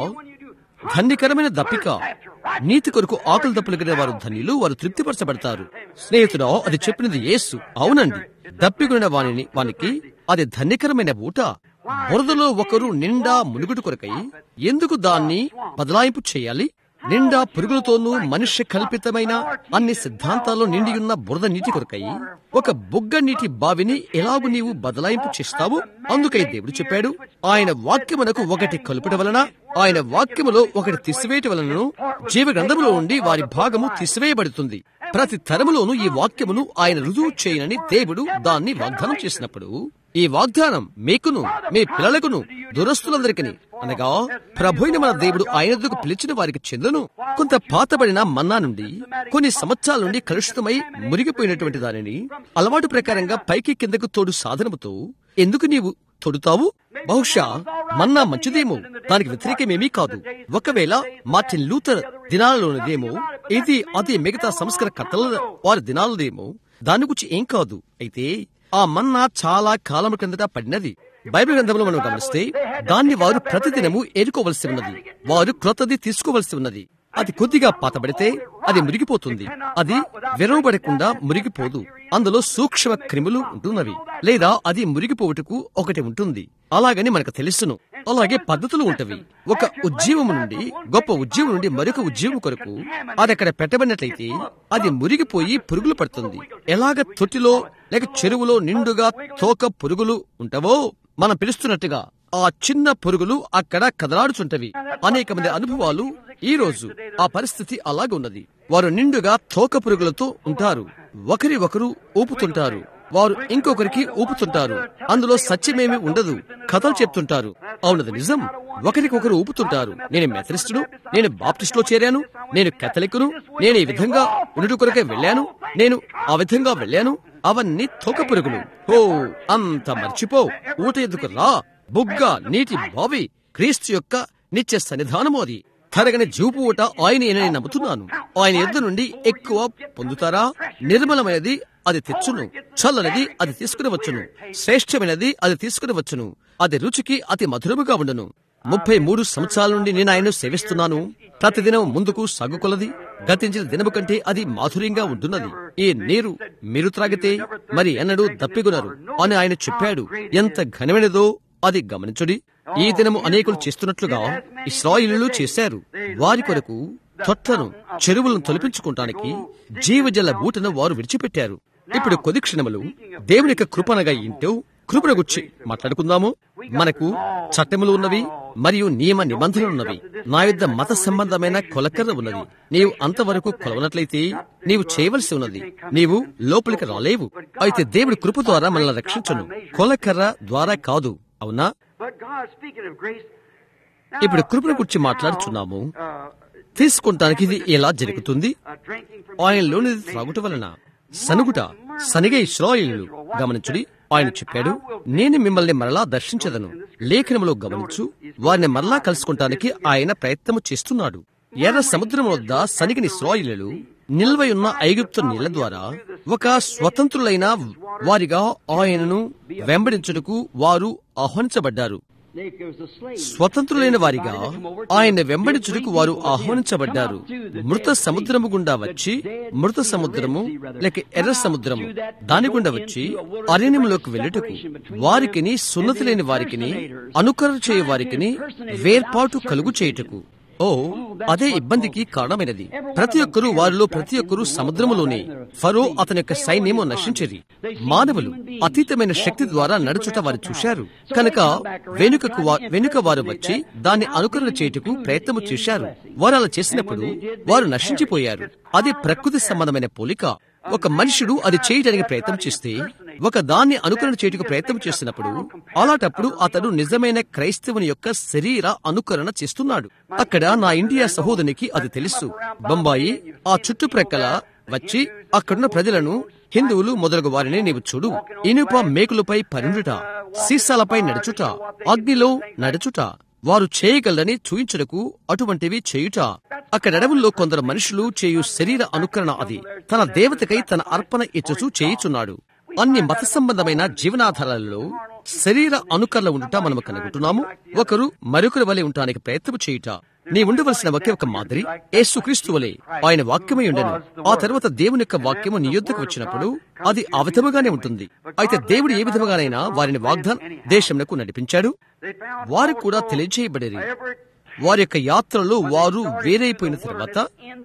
ధన్యకరమైన దప్పిక నీతి కొరకు ఆకలి దప్పులుగిన వారు ధన్యులు వారు తృప్తిపరచబడతారు స్నేహితుడా అది చెప్పినది యేసు అవునండి దప్పికొనిన వానిని వానికి అది ధన్యకరమైన ఊట బురదలో ఒకరు నిండా మునుగుడు కొరకై ఎందుకు దాన్ని బదలాయింపు చేయాలి నిండా పురుగులతోనూ మనుష్య కల్పితమైన అన్ని సిద్ధాంతాల్లో నిండియున్న బురద నీటి కొరకై ఒక బుగ్గ నీటి బావిని ఎలాగు నీవు బదలాయింపు చేస్తావు అందుకై దేవుడు చెప్పాడు ఆయన వాక్యమునకు ఒకటి కలుపుట వలన ఆయన వాక్యములో ఒకటి తీసివేయట వలనను జీవ గ్రంథములో నుండి వారి భాగము తీసివేయబడుతుంది ప్రతి తరములోనూ ఈ వాక్యమును ఆయన రుజువు చేయనని దేవుడు దాన్ని వాగ్దానం చేసినప్పుడు ఈ వాగ్దానం మీకును మీ పిల్లలకును దురస్తులందరికీ అనగా ప్రభుైన మన దేవుడు ఆయనకు పిలిచిన వారికి చెందును కొంత పాతబడిన మన్నా నుండి కొన్ని సంవత్సరాల నుండి కలుషితమై మురిగిపోయినటువంటి దానిని అలవాటు ప్రకారంగా పైకి కిందకు తోడు సాధనముతో ఎందుకు నీవు తొడుతావు బహుశా మన్నా మంచిదేమో దానికి వ్యతిరేకమేమీ కాదు ఒకవేళ మార్టిన్ లూథర్ దినాలలోనిదేమో ఇది అది మిగతా సంస్కరణ కథల వారి దినాలదేమో దాని గురించి ఏం కాదు అయితే ఆ మన్నా చాలా కాలం క్రిందట పడినది బైబిల్ గ్రంథంలో మనం గమనిస్తే దాన్ని వారు ప్రతిదినము ఏరుకోవలసి ఉన్నది వారు క్రొత్తది తీసుకోవలసి ఉన్నది అది కొద్దిగా పాతబడితే అది మురిగిపోతుంది అది విరవబడకుండా మురిగిపోదు అందులో సూక్ష్మ క్రిములు ఉంటున్నవి లేదా అది మురిగిపోవుటకు ఒకటి ఉంటుంది అలాగని మనకు తెలుసును అలాగే పద్ధతులు ఉంటవి ఒక ఉద్యమం నుండి గొప్ప ఉద్యమం నుండి మరొక ఉద్యమం కొరకు అది అక్కడ పెట్టబడినట్లయితే అది మురిగిపోయి పురుగులు పడుతుంది ఎలాగ తొట్టిలో లేక చెరువులో నిండుగా తోక పురుగులు ఉంటవో మనం పిలుస్తున్నట్టుగా ఆ చిన్న పురుగులు అక్కడ కదలాడుచుంటవి అనేక మంది అనుభవాలు ఈ రోజు ఆ పరిస్థితి అలాగే ఉన్నది వారు నిండుగా తోక పురుగులతో ఉంటారు ఒకరి ఒకరు ఊపుతుంటారు వారు ఇంకొకరికి ఊపుతుంటారు అందులో సత్యమేమి ఉండదు కథలు చెప్తుంటారు అవునది నిజం ఒకరికొకరు ఊపుతుంటారు నేను మెథరిస్టును నేను బాప్టిస్టులో చేరాను నేను కథలికును నేను ఈ విధంగా ఉండుట కొరకే వెళ్ళాను నేను ఆ విధంగా వెళ్ళాను అవన్నీ తోక పురుగులు ఓ అంత మర్చిపో ఊట ఎందుకు రా బుగ్గ నీటి బావి క్రీస్తు యొక్క నిత్య సన్నిధానము అది తరగని జూపు ఊట ఆయన నేను నమ్ముతున్నాను ఆయన ఎద్దు నుండి ఎక్కువ పొందుతారా నిర్మలమైనది అది తెచ్చును చల్లనిది అది తీసుకుని వచ్చును శ్రేష్టమైనది అది తీసుకుని వచ్చును అది రుచికి అతి మధురముగా ఉండును ముప్పై మూడు సంవత్సరాల నుండి నేను ఆయన్ను సేవిస్తున్నాను ప్రతిదినం ముందుకు సాగుకొలది గతించిన దినము కంటే అది మాధుర్యంగా ఉంటున్నది ఈ నీరు మీరు త్రాగితే మరి ఎన్నడూ దప్పిగునరు అని ఆయన చెప్పాడు ఎంత ఘనమైనదో అది గమనించుడి ఈ దినము అనేకులు చేస్తున్నట్లుగా ఇస్రాయిలు చేశారు వారి కొరకు తొట్లను చెరువులను తొలిపించుకుంటానికి జీవజల బూటను వారు విడిచిపెట్టారు ఇప్పుడు కొద్ది క్షణములు దేవుని యొక్క కృపనగా ఇంటూ కృపణ గుచ్చి మాట్లాడుకుందాము మనకు చట్టములు ఉన్నవి మరియు నియమ నిబంధనలు ఉన్నవి నా యొద్ద మత సంబంధమైన కొలకర్ర ఉన్నది నీవు అంతవరకు కొలవనట్లయితే నీవు చేయవలసి ఉన్నది నీవు లోపలికి రాలేవు అయితే దేవుడి కృప ద్వారా మనల్ని రక్షించను కొలకర్ర ద్వారా కాదు అవునా ఇప్పుడు కృపణ గురించి మాట్లాడుచున్నాము తీసుకుంటానికి ఇది ఎలా జరుగుతుంది ఆయనలోనిది త్రాగుట వలన సనుగుట సనిగే ఇస్రాయిలు గమనించుడి ఆయన చెప్పాడు నేను మిమ్మల్ని మరలా దర్శించదను లేఖనములో గమనించు వారిని మరలా కలుసుకుంటానికి ఆయన ప్రయత్నము చేస్తున్నాడు ఎర్ర సముద్రం వద్ద సనిగిన ఇస్రాయిలు నిల్వయున్న ఐగుప్తు నీళ్ల ద్వారా ఒక స్వతంత్రులైన వారిగా ఆయనను వెంబడించుటకు వారు ఆహ్వానించబడ్డారు స్వతంత్రులైన వారిగా ఆయన వెంబడించుటకు వారు ఆహ్వానించబడ్డారు మృత సముద్రము గుండా వచ్చి మృత సముద్రము లేక ఎర్ర సముద్రము దాని గుండా వచ్చి అరణ్యంలోకి వెళ్ళుటకు వారికిని సున్నతి లేని వారికిని అనుకరణ చేయ వారికిని వేర్పాటు కలుగు చేయుటకు ఓ అదే ఇబ్బందికి కారణమైనది ప్రతి ఒక్కరూ వారిలో ప్రతి ఒక్కరూ సముద్రములోనే ఫరో అతని యొక్క సైన్యము నశించేది మానవులు అతీతమైన శక్తి ద్వారా నడుచుట వారు చూశారు కనుక వెనుకకు వెనుక వారు వచ్చి దాన్ని అనుకరణ చేయుటకు ప్రయత్నము చేశారు వారు అలా చేసినప్పుడు వారు నశించిపోయారు అది ప్రకృతి సంబంధమైన పోలిక ఒక మనుషుడు అది చేయడానికి ప్రయత్నం చేస్తే ఒక దాన్ని అనుకరణ చేయటకు ప్రయత్నం చేసినప్పుడు అలాంటప్పుడు అతడు నిజమైన క్రైస్తవుని యొక్క శరీర అనుకరణ చేస్తున్నాడు అక్కడ నా ఇండియా సహోదరునికి అది తెలుసు బొంబాయి ఆ చుట్టుప్రక్కల వచ్చి అక్కడున్న ప్రజలను హిందువులు మొదలగు వారిని నీవు చూడు ఇనుప మేకులపై పరుండుట సీసాలపై నడుచుట అగ్నిలో నడుచుట వారు చేయగలరని చూయించుటకు అటువంటివి చేయుట అక్కడ అడవుల్లో కొందరు మనుషులు చేయు శరీర అనుకరణ అది తన దేవతకై తన అర్పణ ఇచ్చుచూ చేయుచున్నాడు అన్ని మత సంబంధమైన జీవనాధారాలలో శరీర అనుకరణ ఉండుట మనము కనుగొంటున్నాము ఒకరు మరొకరి వలె ఉండటానికి ప్రయత్నం చేయుట నీ ఉండవలసిన ఒకే ఒక మాదిరి యేసుక్రీస్తు వలె ఆయన వాక్యమై ఉండను ఆ తర్వాత దేవుని యొక్క వాక్యము నీ యుద్ధకు వచ్చినప్పుడు అది ఆ విధముగానే ఉంటుంది అయితే దేవుడు ఏ విధముగానైనా వారిని వాగ్దాన్ దేశంలో నడిపించాడు వారు కూడా తెలియజేయబడేది వారి యొక్క యాత్రలో వారు వేరైపోయిన తర్వాత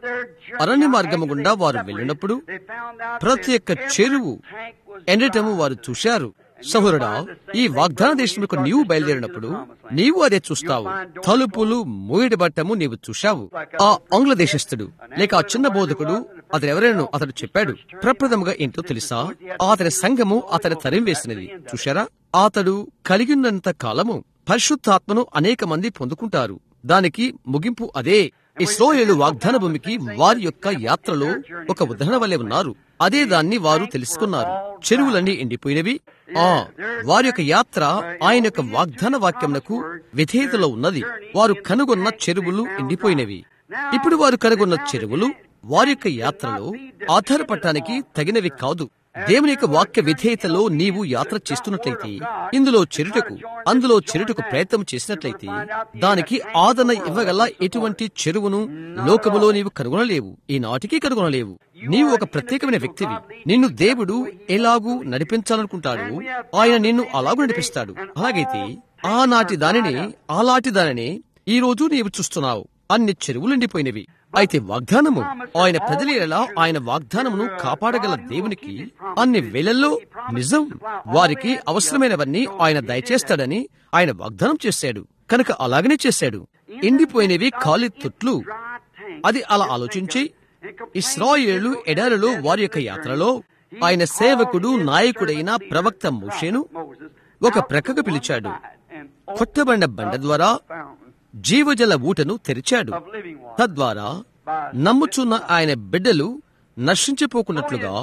అరణ్య మార్గము గుండా వారు వెళ్ళినప్పుడు ప్రతి ఒక్క చెరువు ఎండటము వారు చూశారు సహోదరుడా ఈ వాగ్దాన దేశంలో నీవు బయలుదేరినప్పుడు నీవు అదే చూస్తావు తలుపులు మూయడబట్టము నీవు చూశావు ఆ ఆంగ్ల దేశస్థుడు లేక ఆ చిన్న బోధకుడు అతను ఎవరైనా అతడు చెప్పాడు ప్రప్రథముగా ఏంటో తెలుసా అతని సంఘము అతని తరిం వేసినది చూశారా అతడు కలిగినంత కాలము పరిశుద్ధాత్మను అనేక మంది పొందుకుంటారు దానికి ముగింపు అదే ఇస్రోయేలు వాగ్దాన భూమికి వారి యొక్క యాత్రలో ఒక ఉదాహరణ వల్లే ఉన్నారు అదే దాన్ని వారు తెలుసుకున్నారు చెరువులన్నీ ఎండిపోయినవి ఆ వారి యొక్క యాత్ర ఆయన యొక్క వాగ్దాన వాక్యమునకు విధేయతలో ఉన్నది వారు కనుగొన్న చెరువులు ఎండిపోయినవి ఇప్పుడు వారు కనుగొన్న చెరువులు వారి యొక్క యాత్రలో ఆధారపడటానికి తగినవి కాదు దేవుని యొక్క వాక్య విధేయతలో నీవు యాత్ర చేస్తున్నట్లయితే ఇందులో చెరుటకు అందులో చెరుటకు ప్రయత్నం చేసినట్లయితే దానికి ఆదరణ ఇవ్వగల ఎటువంటి చెరువును లోకములో నీవు కనుగొనలేవు ఈనాటికి కనుగొనలేవు నీవు ఒక ప్రత్యేకమైన వ్యక్తివి నిన్ను దేవుడు ఎలాగూ నడిపించాలనుకుంటాడు ఆయన నిన్ను అలాగూ నడిపిస్తాడు అలాగైతే ఆనాటి దానిని అలాంటి దానిని ఈ రోజు నీవు చూస్తున్నావు అన్ని చెరువులు ఎండిపోయినవి అయితే వాగ్దానము ఆయన ప్రజల ఎడల ఆయన వాగ్దానమును కాపాడగల దేవునికి అన్ని వేళల్లో నిజం వారికి అవసరమైనవన్నీ ఆయన దయచేస్తాడని ఆయన వాగ్దానం చేశాడు కనుక అలాగనే చేశాడు ఎండిపోయినవి ఖాళీ తొట్లు అది అలా ఆలోచించి ఇస్రాయేళ్లు ఎడారిలో వారి యొక్క యాత్రలో ఆయన సేవకుడు నాయకుడైన ప్రవక్త మోషేను ఒక ప్రక్కకు పిలిచాడు కొట్టబడిన బండ ద్వారా జీవజల ఊటను తెరిచాడు తద్వారా నమ్ముచున్న ఆయన బిడ్డలు నశించిపోకున్నట్లుగా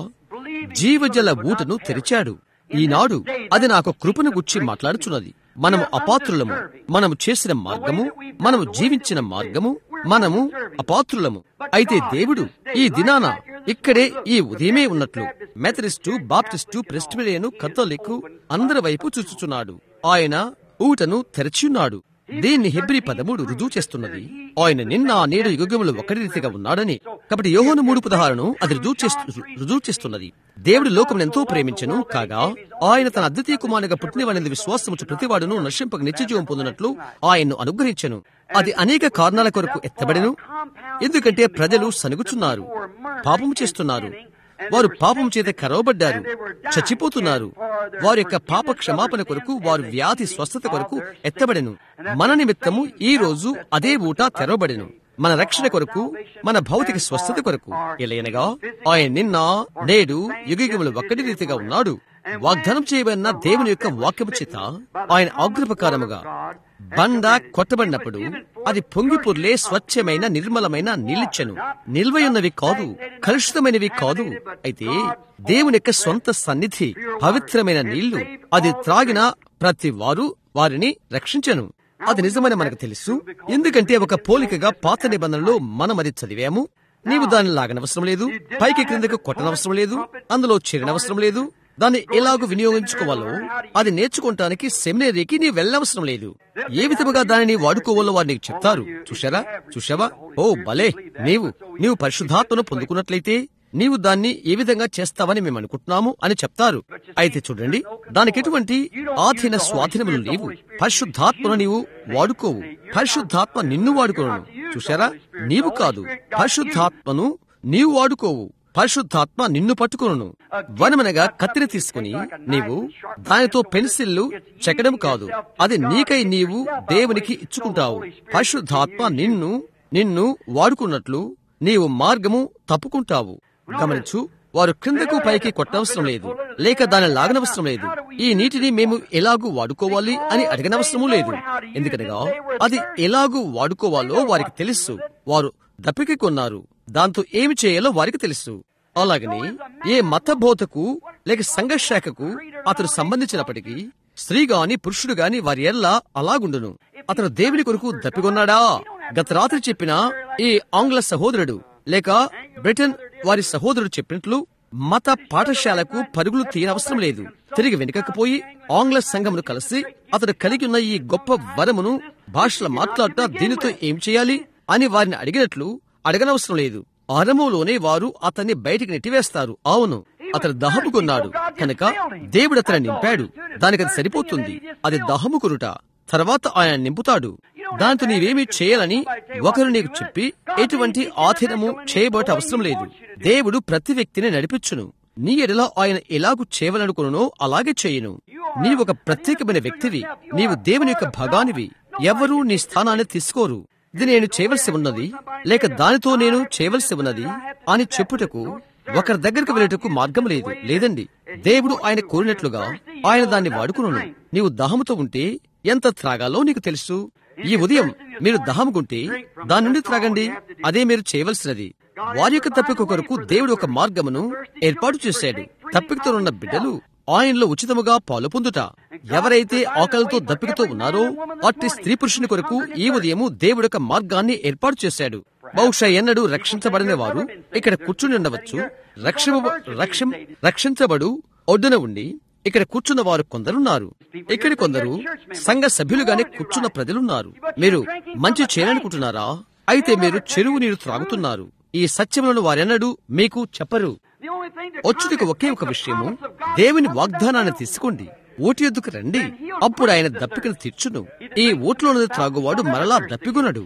జీవజల ఊటను తెరిచాడు ఈనాడు అది నాకు కృపను గుచ్చి మాట్లాడుచున్నది మనము అపాత్రులము మనము చేసిన మార్గము మనము జీవించిన మార్గము మనము అపాత్రులము అయితే దేవుడు ఈ దినాన ఇక్కడే ఈ ఉదయమే ఉన్నట్లు మెథడిస్టు బాప్టిస్టు ప్రెస్టిబిలియను కథోలిక్ అందరి వైపు చూచుచున్నాడు ఆయన ఊటను తెరచియున్నాడు దీన్ని హెబ్రి పదమూడు రుజువు చేస్తున్నది ఆయన నిన్న నేడు యుగములు ఒకటి రీతిగా ఉన్నాడని కాబట్టి యోహోను మూడు పదహారును అది రుజువు చేస్తు రుజువు చేస్తున్నది దేవుడు లోకం ఎంతో ప్రేమించను కాగా ఆయన తన అద్వితీయ కుమారుగా పుట్టినవాడిని విశ్వాసముచు ప్రతివాడును నశింపక నిత్యజీవం పొందినట్లు ఆయన్ను అనుగ్రహించను అది అనేక కారణాల కొరకు ఎత్తబడెను ఎందుకంటే ప్రజలు సనుగుచున్నారు పాపము చేస్తున్నారు వారు పాపం చేత కరవబడ్డారు చచ్చిపోతున్నారు వారి యొక్క పాప క్షమాపణ కొరకు వారు వ్యాధి స్వస్థత కొరకు ఎత్తబడెను మన నిమిత్తము ఈ రోజు అదే ఊట తెరవబడెను మన రక్షణ కొరకు మన భౌతిక స్వస్థత కొరకు ఎలయనగా ఆయన నిన్న నేడు యుగయుగములు ఒక్కటి రీతిగా ఉన్నాడు వాగ్దానం చేయబడిన దేవుని యొక్క వాక్యము చేత ఆయన ఆజ్ఞ ప్రకారముగా బండ కొట్టబడినప్పుడు అది పొంగిపొర్లే స్వచ్ఛమైన నిర్మలమైన నిలిచెను నిల్వయున్నవి కాదు కలుషితమైనవి కాదు అయితే దేవుని యొక్క సొంత సన్నిధి పవిత్రమైన నీళ్లు అది త్రాగిన ప్రతి వారు వారిని రక్షించను అది నిజమని మనకు తెలుసు ఎందుకంటే ఒక పోలికగా పాత నిబంధనలో మనం అది చదివాము నీవు దాన్ని లాగనవసరం లేదు పైకి క్రిందకు కొట్టనవసరం లేదు అందులో చేరనవసరం లేదు దాన్ని ఎలాగూ వినియోగించుకోవాలో అది నేర్చుకోవటానికి సెమినరీకి నీ వెళ్ళవసరం లేదు ఏ విధముగా దానిని వాడుకోవాలో వారు నీకు చెప్తారు చూశారా చూశావా ఓ భలే నీవు నీవు పరిశుద్ధాత్మను పొందుకున్నట్లయితే నీవు దాన్ని ఏ విధంగా చేస్తావని మేము అనుకుంటున్నాము అని చెప్తారు అయితే చూడండి దానికి ఎటువంటి ఆధీన స్వాధీనములు లేవు పరిశుద్ధాత్మను నీవు వాడుకోవు పరిశుద్ధాత్మ నిన్ను వాడుకోను చూశారా నీవు కాదు పరిశుద్ధాత్మను నీవు వాడుకోవు పరిశుద్ధాత్మ నిన్ను పట్టుకును వనమనగా కత్తిని తీసుకుని నీవు దానితో పెన్సిల్లు చెక్కడం కాదు అది నీకై నీవు దేవునికి ఇచ్చుకుంటావు పరిశుద్ధాత్మ నిన్ను నిన్ను వాడుకున్నట్లు నీవు మార్గము తప్పుకుంటావు గమనించు వారు క్రిందకు పైకి కొట్టనవసరం లేదు లేక దాన్ని లాగనవసరం లేదు ఈ నీటిని మేము ఎలాగూ వాడుకోవాలి అని అడగనవసరము లేదు ఎందుకనగా అది ఎలాగూ వాడుకోవాలో వారికి తెలుసు వారు దప్పికి కొన్నారు దాంతో ఏమి చేయాలో వారికి తెలుసు అలాగని ఏ మత బోధకు లేక సంఘశాఖకు అతడు సంబంధించినప్పటికీ స్త్రీ గాని పురుషుడు గాని వారి ఎల్లా అలాగుండును అతను దేవుని కొరకు దప్పికొన్నాడా గత రాత్రి చెప్పిన ఈ ఆంగ్ల సహోదరుడు లేక బ్రిటన్ వారి సహోదరుడు చెప్పినట్లు మత పాఠశాలకు పరుగులు తీయనవసరం లేదు తిరిగి వెనుకకపోయి ఆంగ్ల సంఘమును కలిసి అతడు కలిగి ఉన్న ఈ గొప్ప వరమును భాషలో మాట్లాడట దీనితో ఏం చేయాలి అని వారిని అడిగినట్లు అడగనవసరం లేదు ఆరంభంలోనే వారు అతన్ని బయటికి నెట్టివేస్తారు అవును అతను దహము కొన్నాడు కనుక దేవుడు అతను నింపాడు దానికి అది సరిపోతుంది అది దహము కొనుట తర్వాత ఆయన నింపుతాడు దాంతో నీవేమీ చేయాలని ఒకరు నీకు చెప్పి ఎటువంటి ఆధీనము చేయబోట అవసరం లేదు దేవుడు ప్రతి వ్యక్తిని నడిపించును నీ ఎడల ఆయన ఎలాగు చేయవలనుకును అలాగే చేయను నీవు ఒక ప్రత్యేకమైన వ్యక్తివి నీవు దేవుని యొక్క భాగానివి ఎవరూ నీ స్థానాన్ని తీసుకోరు ఇది నేను చేయవలసి ఉన్నది లేక దానితో నేను చేయవలసి ఉన్నది అని చెప్పుటకు ఒకరి దగ్గరకు వెళ్ళటకు మార్గం లేదు లేదండి దేవుడు ఆయన కోరినట్లుగా ఆయన దాన్ని వాడుకును నీవు దాహముతో ఉంటే ఎంత త్రాగాలో నీకు తెలుసు ఈ ఉదయం మీరు దాహముకుంటే దాని నుండి త్రాగండి అదే మీరు చేయవలసినది వారి యొక్క తప్పిక కొరకు దేవుడు ఒక మార్గమును ఏర్పాటు చేశాడు తప్పికతో ఉన్న బిడ్డలు ఆయనలో ఉచితముగా పాలు పొందుట ఎవరైతే ఆకలితో దప్పికతో ఉన్నారో అట్టి స్త్రీ పురుషుని కొరకు ఈ ఉదయము దేవుడు ఒక మార్గాన్ని ఏర్పాటు చేశాడు బహుశా ఎన్నడూ రక్షించబడిన వారు ఇక్కడ కూర్చుని ఉండవచ్చు రక్షించ రక్షించబడు ఒడ్డున ఉండి ఇక్కడ కూర్చున్న వారు కొందరున్నారు ఇక్కడ కొందరు సంఘ సభ్యులుగానే కూర్చున్న ప్రజలున్నారు మీరు మంచి చేయాలనుకుంటున్నారా అయితే మీరు చెరువు నీరు త్రాగుతున్నారు ఈ సత్యములను వారెన్నడూ మీకు చెప్పరు వచ్చుటకు ఒకే ఒక విషయము దేవుని వాగ్దానాన్ని తీసుకోండి ఓటి ఎద్దుకు రండి అప్పుడు ఆయన దప్పికను తీర్చును ఈ ఓట్లోనది త్రాగువాడు మరలా దప్పికొనడు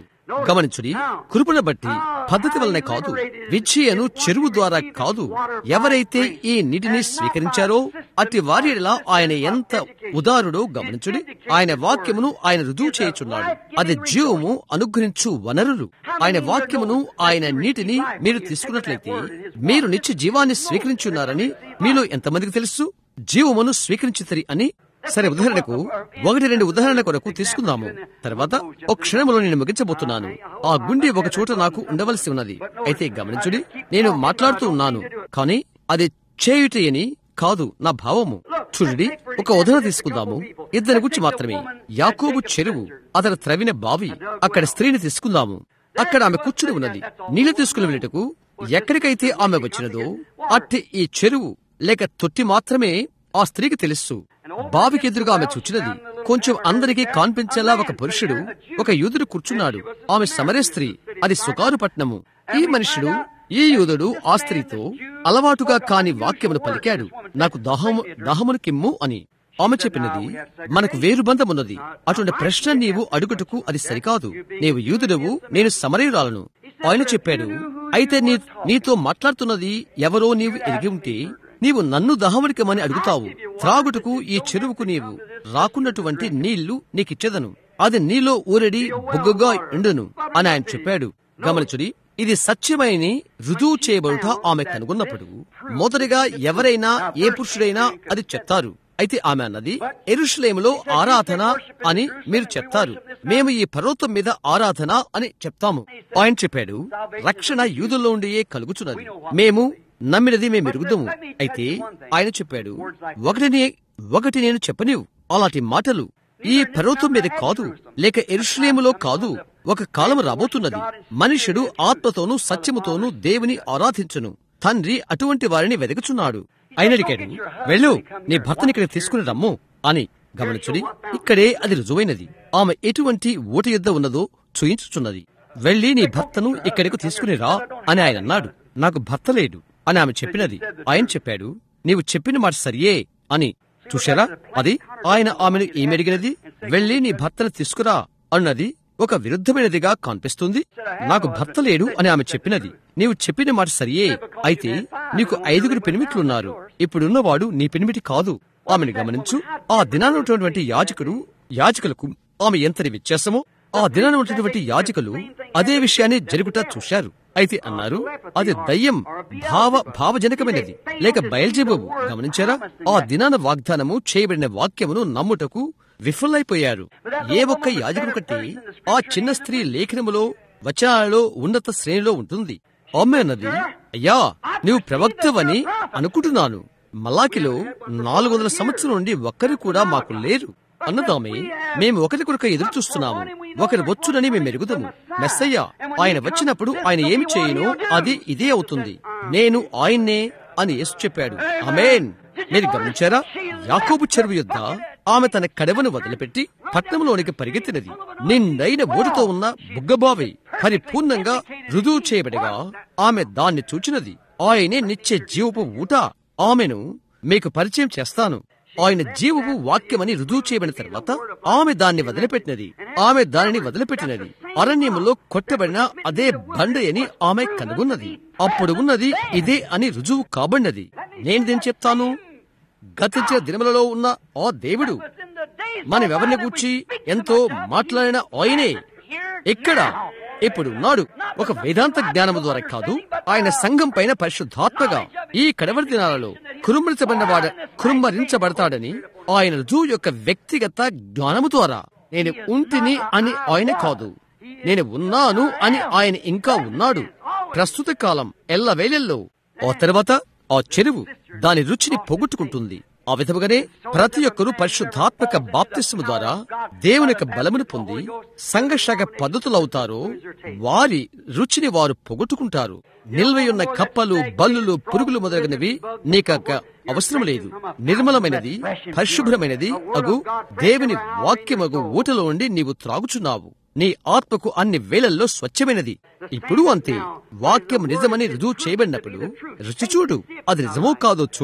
గమనించుడి కృపను బట్టి పద్ధతి వలన కాదు విచ్చయను చెరువు ద్వారా కాదు ఎవరైతే ఈ నీటిని స్వీకరించారో అట్టి వారిలా ఆయన ఎంత ఉదారుడో గమనించుడి ఆయన వాక్యమును ఆయన రుజువు చేయుచున్నాడు అది జీవము అనుగ్రహించు వనరులు ఆయన వాక్యమును ఆయన నీటిని మీరు తీసుకున్నట్లయితే మీరు నిత్య జీవాన్ని స్వీకరించున్నారని మీలో ఎంతమందికి తెలుసు జీవమును స్వీకరించుతరి అని సరే ఉదాహరణకు ఒకటి రెండు ఉదాహరణ కొరకు తీసుకుందాము తర్వాత ఒక క్షణంలో నేను ముగించబోతున్నాను ఆ గుండె ఒక చోట నాకు ఉండవలసి ఉన్నది అయితే గమనించుడి నేను మాట్లాడుతూ ఉన్నాను కానీ అది చేయుటయని కాదు నా భావము చూడండి ఒక ఉదాహరణ తీసుకుందాము ఇద్దరి గురించి మాత్రమే యాకోబు చెరువు అతను త్రవిన బావి అక్కడ స్త్రీని తీసుకుందాము అక్కడ ఆమె కూర్చుని ఉన్నది నీళ్లు తీసుకుని వెళ్ళటకు ఎక్కడికైతే ఆమె వచ్చినదో అట్టి ఈ చెరువు లేక తొట్టి మాత్రమే ఆ స్త్రీకి తెలుసు బావికి ఎదురుగా ఆమె చూచినది కొంచెం అందరికీ కాన్పించేలా ఒక పురుషుడు ఒక యూదుడు కూర్చున్నాడు ఆమె సమరే స్త్రీ అది సుకారు పట్నము ఈ మనుషుడు ఈ యూదుడు ఆ స్త్రీతో అలవాటుగా కాని వాక్యమును పలికాడు నాకు దాహము దాహమును కిమ్ము అని ఆమె చెప్పినది మనకు వేరు బంధమున్నది అటువంటి ప్రశ్న నీవు అడుగుటకు అది సరికాదు నీవు యూదుడవు నేను సమరయురాలను ఆయన చెప్పాడు అయితే నీ నీతో మాట్లాడుతున్నది ఎవరో నీవు ఎరిగి ఉంటే నీవు నన్ను దహమునికమని అడుగుతావు త్రాగుటకు ఈ చెరువుకు నీవు రాకున్నటువంటి నీళ్లు నీకిచ్చేదను అది నీలో ఊరడి బుగ్గగా ఉండును అని ఆయన చెప్పాడు గమనించుడి ఇది సత్యమని రుజువు చేయబడుట ఆమె కనుగొన్నప్పుడు మొదటిగా ఎవరైనా ఏ పురుషుడైనా అది చెప్తారు అయితే ఆమె అన్నది ఎరుషులేములో ఆరాధన అని మీరు చెప్తారు మేము ఈ పర్వతం మీద ఆరాధన అని చెప్తాము ఆయన చెప్పాడు రక్షణ యూదుల్లో ఉండియే కలుగుచున్నది మేము నమ్మినది మేము ఎరుగుదాము అయితే ఆయన చెప్పాడు ఒకటిని ఒకటి నేను చెప్పనివు అలాంటి మాటలు ఈ పర్వతం మీద కాదు లేక ఎరుషులేములో కాదు ఒక కాలం రాబోతున్నది మనుషుడు ఆత్మతోనూ సత్యముతోనూ దేవుని ఆరాధించును తండ్రి అటువంటి వారిని వెదకుచున్నాడు ఆయన అడిగాడు వెళ్ళు నీ భర్తని ఇక్కడ తీసుకుని రమ్ము అని గమనించుడి ఇక్కడే అది రుజువైనది ఆమె ఎటువంటి ఊట యుద్ధ ఉన్నదో చూయించుచున్నది వెళ్లి నీ భర్తను ఇక్కడికి తీసుకుని రా అని ఆయన అన్నాడు నాకు భర్త లేడు అని ఆమె చెప్పినది ఆయన చెప్పాడు నీవు చెప్పిన మాట సరియే అని చూశారా అది ఆయన ఆమెను ఏమడిగినది వెళ్లి నీ భర్తను తీసుకురా అన్నది ఒక విరుద్ధమైనదిగా కనిపిస్తుంది నాకు భర్త లేడు అని ఆమె చెప్పినది నీవు చెప్పిన మాట సరియే అయితే నీకు ఐదుగురు పెనిమిట్లున్నారు ఇప్పుడున్నవాడు నీ పెనిమిటి కాదు ఆమెను గమనించు ఆ దినాన ఉన్నటువంటి యాజకుడు యాజకులకు ఆమె ఎంతటి వ్యత్యాసమో ఆ దినాన ఉన్నటువంటి యాజకులు అదే విషయాన్ని జరుగుట చూశారు అయితే అన్నారు అది దయ్యం భావ భావజనకమైనది లేక బయల్జేబు గమనించారా ఆ దినాన వాగ్దానము చేయబడిన వాక్యమును నమ్ముటకు విఫలైపోయారు ఏ ఒక్క యాజకుడు కట్టి ఆ చిన్న స్త్రీ లేఖనములో వచనాలలో ఉన్నత శ్రేణిలో ఉంటుంది ఆమె అన్నది అయ్యా నీవు ప్రవక్తవని అనుకుంటున్నాను మలాకిలో నాలుగు వందల సంవత్సరం నుండి ఒక్కరు కూడా మాకు లేరు అన్నదామే మేము ఒకరి కొరక ఎదురు చూస్తున్నాము ఒకరు వచ్చునని మేము ఎరుగుదాము మెస్సయ్య ఆయన వచ్చినప్పుడు ఆయన ఏమి చేయను అది ఇదే అవుతుంది నేను ఆయన్నే అని యేసు చెప్పాడు అమేన్ మీరు గమనించారా యాకోబు చెరువు యొద్ద ఆమె తన కడవను వదిలిపెట్టి పట్నంలోనికి పరిగెత్తినది నిండైన ఓటుతో ఉన్న బుగ్గబావి పరిపూర్ణంగా రుజువు చేయబడగా ఆమె దాన్ని చూచినది ఆయనే నిత్య జీవపు ఊట ఆమెను మీకు పరిచయం చేస్తాను ఆయన జీవపు వాక్యమని రుజువు చేయబడిన తర్వాత ఆమె దాన్ని వదిలిపెట్టినది ఆమె దానిని వదిలిపెట్టినది అరణ్యములో కొట్టబడిన అదే బండ అని ఆమె కనుగొన్నది అప్పుడు ఉన్నది ఇదే అని రుజువు కాబడినది నేను దేని చెప్తాను గతించిన దినములలో ఉన్న ఆ దేవుడు మనమెవరిని గూర్చి ఎంతో మాట్లాడిన ఆయనే ఇక్కడ ఇప్పుడు ఉన్నాడు ఒక వేదాంత జ్ఞానము ద్వారా కాదు ఆయన సంఘం పైన పరిశుద్ధాత్మగా ఈ కడవరి దినాలలో కురుమరించబడినవాడ కురుమరించబడతాడని ఆయన రుజువు యొక్క వ్యక్తిగత జ్ఞానము ద్వారా నేను ఉంటిని అని ఆయన కాదు నేను ఉన్నాను అని ఆయన ఇంకా ఉన్నాడు ప్రస్తుత కాలం ఎల్లవేళల్లో ఆ తర్వాత ఆ చెరువు దాని రుచిని పొగొట్టుకుంటుంది ఆ విధముగానే ప్రతి ఒక్కరూ పరిశుద్ధాత్మక బాప్తిస్ము ద్వారా దేవుని యొక్క బలమును పొంది సంఘర్షక పద్ధతులవుతారో వారి రుచిని వారు పొగొట్టుకుంటారు నిల్వయున్న కప్పలు బల్లులు పురుగులు మొదలగునవి నీక అవసరం లేదు నిర్మలమైనది పరిశుభ్రమైనది అగు దేవుని వాక్యమగు ఊటలో ఉండి నీవు త్రాగుచున్నావు నీ ఆత్మకు అన్ని వేళల్లో స్వచ్ఛమైనది ఇప్పుడు అంతే వాక్యం నిజమని రుజువు చేయబడినప్పుడు రుచి చూడు అది నిజమో కాదో చూడు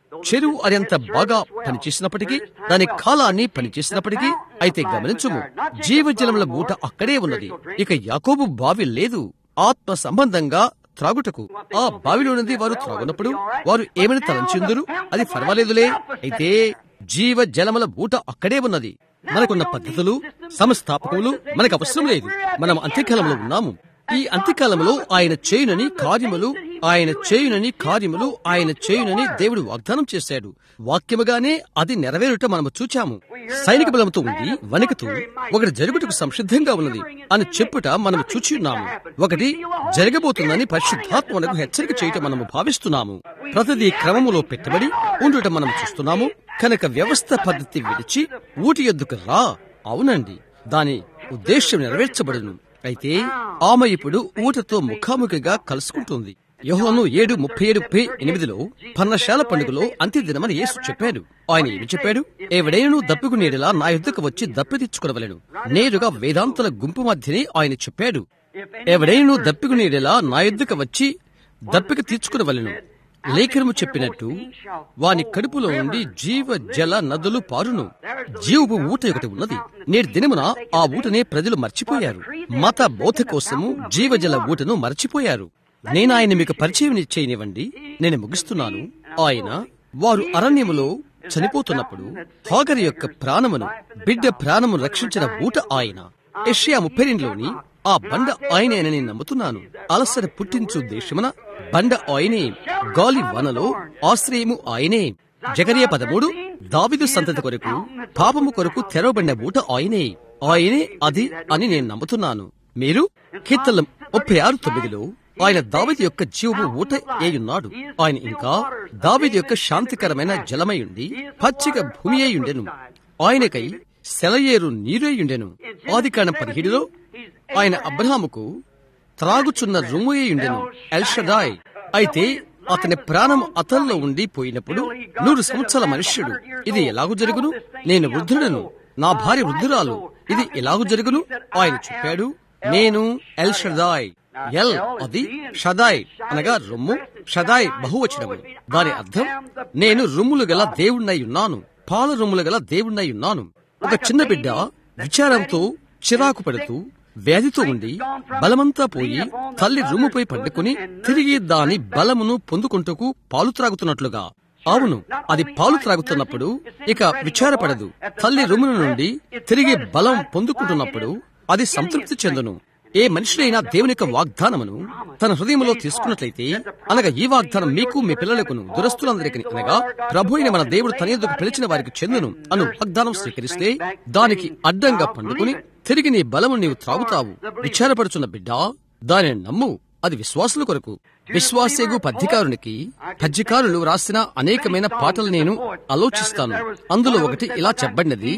చెరువు అదంత బాగా పనిచేసినప్పటికీ దాని కాలాన్ని పనిచేసినప్పటికీ అయితే గమనించుము జీవజలముల మూట అక్కడే ఉన్నది ఇక యాకోబు బావి లేదు ఆత్మ సంబంధంగా త్రాగుటకు ఆ బావిలోనిది వారు త్రాగునప్పుడు వారు ఏమని తలంచిందురు అది పర్వాలేదులే అయితే జీవ జలముల బూట అక్కడే ఉన్నది మనకున్న పద్ధతులు సంస్థాపకులు మనకు అవసరం లేదు మనం అంత్యకాలంలో ఉన్నాము ఈ అంత్యకాలంలో ఆయన చేయునని కార్యములు ఆయన చేయునని కార్యములు ఆయన చేయునని దేవుడు వాగ్దానం చేశాడు వాక్యముగానే అది నెరవేరుట మనము చూచాము సైనిక బలంతో ఉండి వణుకుతూ ఒకటి జరుగుటకు సంసిద్ధంగా ఉన్నది అని చెప్పుట మనము చూచి ఉన్నాము ఒకటి జరగబోతుందని పరిశుద్ధాత్మ మనకు హెచ్చరిక చేయటం మనము భావిస్తున్నాము ప్రతిదీ క్రమములో పెట్టుబడి ఉండుట మనం చూస్తున్నాము కనుక వ్యవస్థ పద్ధతి విడిచి ఊటి ఎద్దుకు రా అవునండి దాని ఉద్దేశ్యం నెరవేర్చబడును అయితే ఆమె ఇప్పుడు ఊటతో ముఖాముఖిగా కలుసుకుంటుంది యోహోను ఏడు ముప్పై ఏడు ముప్పై ఎనిమిదిలో పర్ణశాల పండుగలో అంత్యదినమని యేసు చెప్పాడు ఆయన ఏమి చెప్పాడు ఎవడైనను దప్పికునేడిలా నా యుద్ధకు వచ్చి దప్పి తెచ్చుకునవలెను నేరుగా వేదాంతుల గుంపు మధ్యనే ఆయన చెప్పాడు ఎవడైనను దప్పికునేడిలా నా యుద్ధకు వచ్చి దప్పిక తీర్చుకునవలెను లేఖనము చెప్పినట్టు వాని కడుపులో నుండి జీవ జల నదులు పారును జీవపు ఊట ఒకటి ఉన్నది నేటి దినమున ఆ ఊటనే ప్రజలు మర్చిపోయారు మత బోధ కోసము జీవజల ఊటను మర్చిపోయారు నేను ఆయన మీకు పరిచయం చేయనివ్వండి నేను ముగిస్తున్నాను ఆయన వారు అరణ్యములో చనిపోతున్నప్పుడు హాగరి యొక్క ప్రాణమును బిడ్డ ప్రాణమును రక్షించిన ఊట ఆయన ఏషియా ముప్పై రెండులోని ఆ బండ ఆయనేనని నమ్ముతున్నాను అలసర పుట్టించు దేశమున బండ ఆయనే గాలి వనలో ఆశ్రయము ఆయనే జగరియ పదమూడు దావిదు సంతతి కొరకు పాపము కొరకు తెరవబడిన ఊట ఆయనే ఆయనే అది అని నేను నమ్ముతున్నాను మీరు కీర్తనం ముప్పై ఆరు తొమ్మిదిలో ఆయన దావిది యొక్క జీవము ఊట ఏయున్నాడు ఆయన ఇంకా దావిది యొక్క శాంతికరమైన జలమయుండి పచ్చిక భూమి అయ్యుండెను ఆయనకై సెలయేరు నీరేయుండెను ఆది కాండం పదిహేడులో ఆయన అబ్రహాముకు త్రాగుచున్న రొమ్ముయేయుండెను ఎల్షడాయ్ అయితే అతని ప్రాణం అతల్లో ఉండి పోయినప్పుడు నూరు సంవత్సరాల మనుష్యుడు ఇది ఎలాగూ జరుగును నేను వృద్ధుడను నా భార్య వృద్ధురాలు ఇది ఎలాగూ జరుగును ఆయన చెప్పాడు నేను ఎల్ షదాయ్ ఎల్ అది షదాయ్ అనగా రొమ్ము షదాయ్ బహువచనము దాని అర్థం నేను రొమ్ములు గల దేవుణ్ణై ఉన్నాను పాల రొమ్ములు గల దేవుణ్ణై ఉన్నాను ఒక చిన్న బిడ్డ విచారంతో చిరాకు పడుతూ వ్యాధితో ఉండి బలమంతా పోయి తల్లి రూముపై పడ్డుకుని తిరిగి దాని బలమును పొందుకుంటూ పాలు త్రాగుతున్నట్లుగా అవును అది పాలు త్రాగుతున్నప్పుడు ఇక విచారపడదు తల్లి రూముల నుండి తిరిగి బలం పొందుకుంటున్నప్పుడు అది సంతృప్తి చెందును ఏ మనుషుడైనా దేవుని యొక్క వాగ్దానమును తన హృదయంలో తీసుకున్నట్లయితే అనగా ఈ వాగ్దానం మీకు మీ పిల్లలకును దురస్తులందరికీ అనగా ప్రభు అయిన మన దేవుడు తన ఎదుగు పిలిచిన వారికి చెందును అను వాగ్దానం స్వీకరిస్తే దానికి అడ్డంగా పండుకుని తిరిగి నీ బలము నీవు త్రాగుతావు విచారపడుచున్న బిడ్డ దానిని నమ్ము అది విశ్వాసుల కొరకు విశ్వాసేగు పద్ధికారునికి పద్యకారులు రాసిన అనేకమైన పాటలు నేను ఆలోచిస్తాను అందులో ఒకటి ఇలా చెప్పబడినది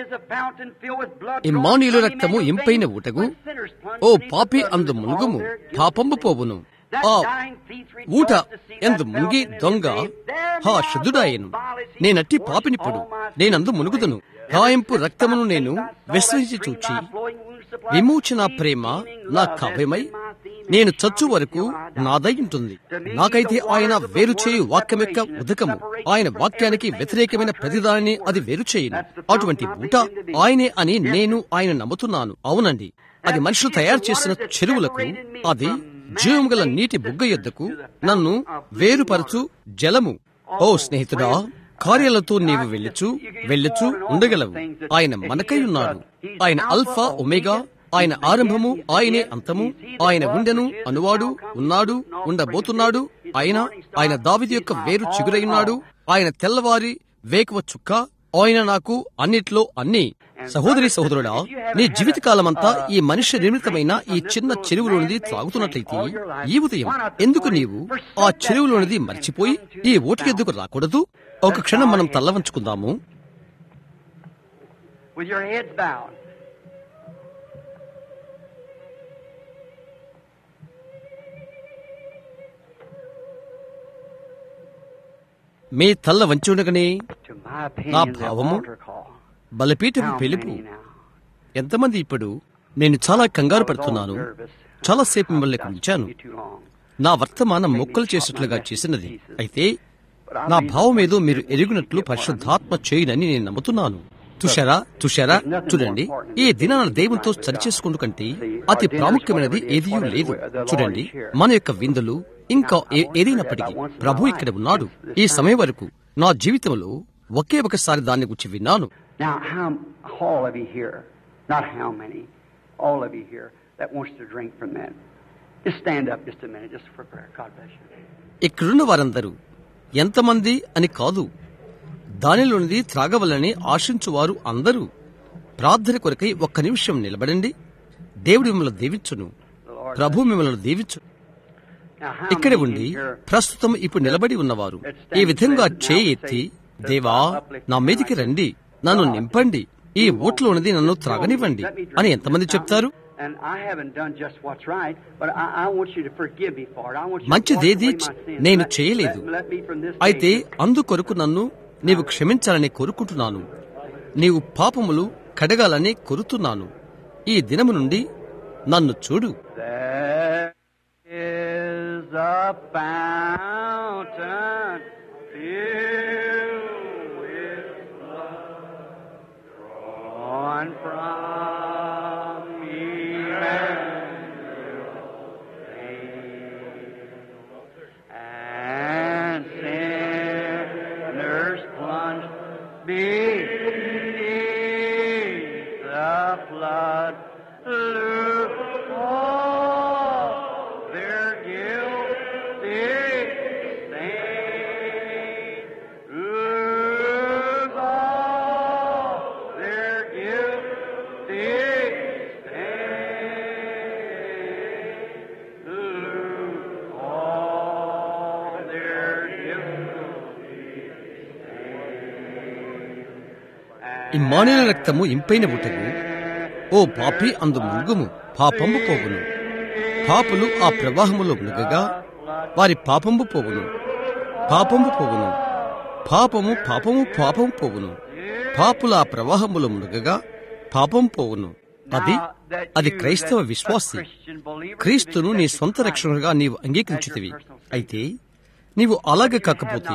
ఇమ్మానుయుల రక్తము ఇంపైన ఊటగు ఓ పాపి అందు మునుగుము పాపంబు పోవును ఆ ఊట ఎందు ముంగి దొంగ హా శుద్ధుడాయను నేనట్టి పాపినిప్పుడు నేనందు మునుగుదును గాయంపు రక్తమును నేను విశ్వసించి చూచి విమోచన ప్రేమ నా కావ్యమై నేను చచ్చు వరకు నాదై ఉంటుంది నాకైతే ఆయన వేరు చేయు వాక్యం యొక్క ఉదకము ఆయన వాక్యానికి వ్యతిరేకమైన ప్రతిదానిని అది వేరు చేయను అటువంటి ఊట ఆయనే అని నేను ఆయన నమ్ముతున్నాను అవునండి అది మనుషులు తయారు చేసిన చెరువులకు అది జీవం గల నీటి బుగ్గ యొద్దకు నన్ను వేరుపరచు జలము ఓ స్నేహితుడా కార్యాలతో నీవు వెళ్ళచ్చు వెళ్ళచ్చు ఉండగలవు ఆయన మనకై ఉన్నాడు ఆయన అల్ఫా ఒమేగా ఆయన ఆరంభము ఆయనే అంతము ఆయన ఉండెను అనువాడు ఉన్నాడు ఉండబోతున్నాడు ఆయన ఆయన దావిది యొక్క వేరు చిగురైనాడు ఆయన తెల్లవారి వేకువ చుక్క ఆయన నాకు అన్నిట్లో అన్ని సహోదరి సహోదరుడా నీ జీవితకాలమంతా ఈ మనుష్య నిర్మితమైన ఈ చిన్న చెరువులోనిది త్రాగుతున్నట్లయితే ఈ ఉదయం ఎందుకు నీవు ఆ చెరువులోనిది మర్చిపోయి ఈ ఓటు ఎందుకు రాకూడదు ఒక క్షణం మనం తల్ల వంచుకుందాము with your heads bowed. మీ తల్ల వంచి ఉండగానే To my opinion, నా the భావము altar call. బలపీఠపు How పిలుపు many now? ఎంతమంది ఇప్పుడు నేను చాలా కంగారు I was all పడుతున్నాను nervous. చాలాసేపు మిమ్మల్ని I've got ఉంచాను you too long. నా వర్తమానం మొక్కలు చేసినట్లుగా చేసినది అయితే నా భావం ఏదో మీరు ఎరుగునట్లు పరిశుద్ధాత్మ చేయనని నేను నమ్ముతున్నాను తుషారా తుషారా చూడండి ఈ దినాన దేవునితో సరిచేసుకుంటూ కంటే అతి ప్రాముఖ్యమైనది ఏదీ లేదు చూడండి మన యొక్క విందులు ఇంకా ఏ- ఏదైనప్పటికీ ప్రభు ఇక్కడ ఉన్నాడు ఈ సమయం వరకు నా జీవితంలో ఒకే ఒకసారి దాన్ని గురించి విన్నాను Now, how all of you here, not how many, all of you here that wants to drink from that, just stand up just a minute, just for prayer. God bless you. ఇక్కడున్న వారందరూ ఎంతమంది అని కాదు దానిలోనిది త్రాగవలని ఆశించువారు అందరూ ప్రార్థన కొరకై ఒక్క నిమిషం నిలబడండి దేవుడు మిమ్మల్ని దీవించును The Lord. ప్రభు మిమ్మల్ని దీవించు Now, how ఇక్కడ many ఉండి here ప్రస్తుతం ఇప్పుడు నిలబడి ఉన్నవారు ఈ విధంగా చేయి ఎత్తి దేవా నా మీదికి రండి నన్ను నింపండి ఈ ఊట్లో ఉన్నది నన్ను త్రాగనివ్వండి అని ఎంతమంది చెప్తారు And I haven't done just what's right, but I, I want you to forgive me for it. I want you to మంచిదేది wash away my sins. నేను Let- చేయలేదు let- let me from this day అయితే అందుకొరకు నన్ను నీవు క్షమించాలని కోరుకుంటున్నాను నీవు పాపములు కడగాలని కోరుతున్నాను ఈ దినము నుండి నన్ను చూడు There is a fountain filled with blood drawn from Emmanuel's vein. and sinners plunged beneath the flood. Look all their guilty stain. Look all their guilty stain. Look all their guilty Immanuel రక్తము ఇంపైన బుట్టకు ఓ పాపి అందు మునుగుము పాపంబు పోవును పాపులు ఆ ప్రవాహములో మునుగగా వారి పాపంబు పోవును పాపంబు పోవును పాపము పాపము పాపము పోవును పాపుల ఆ ప్రవాహములో మునుగగా పాపం పోవును అది అది క్రైస్తవ విశ్వాసి క్రీస్తును నీ సొంత రక్షణగా నీవు అంగీకరించుతివి అయితే నీవు అలాగే కాకపోతే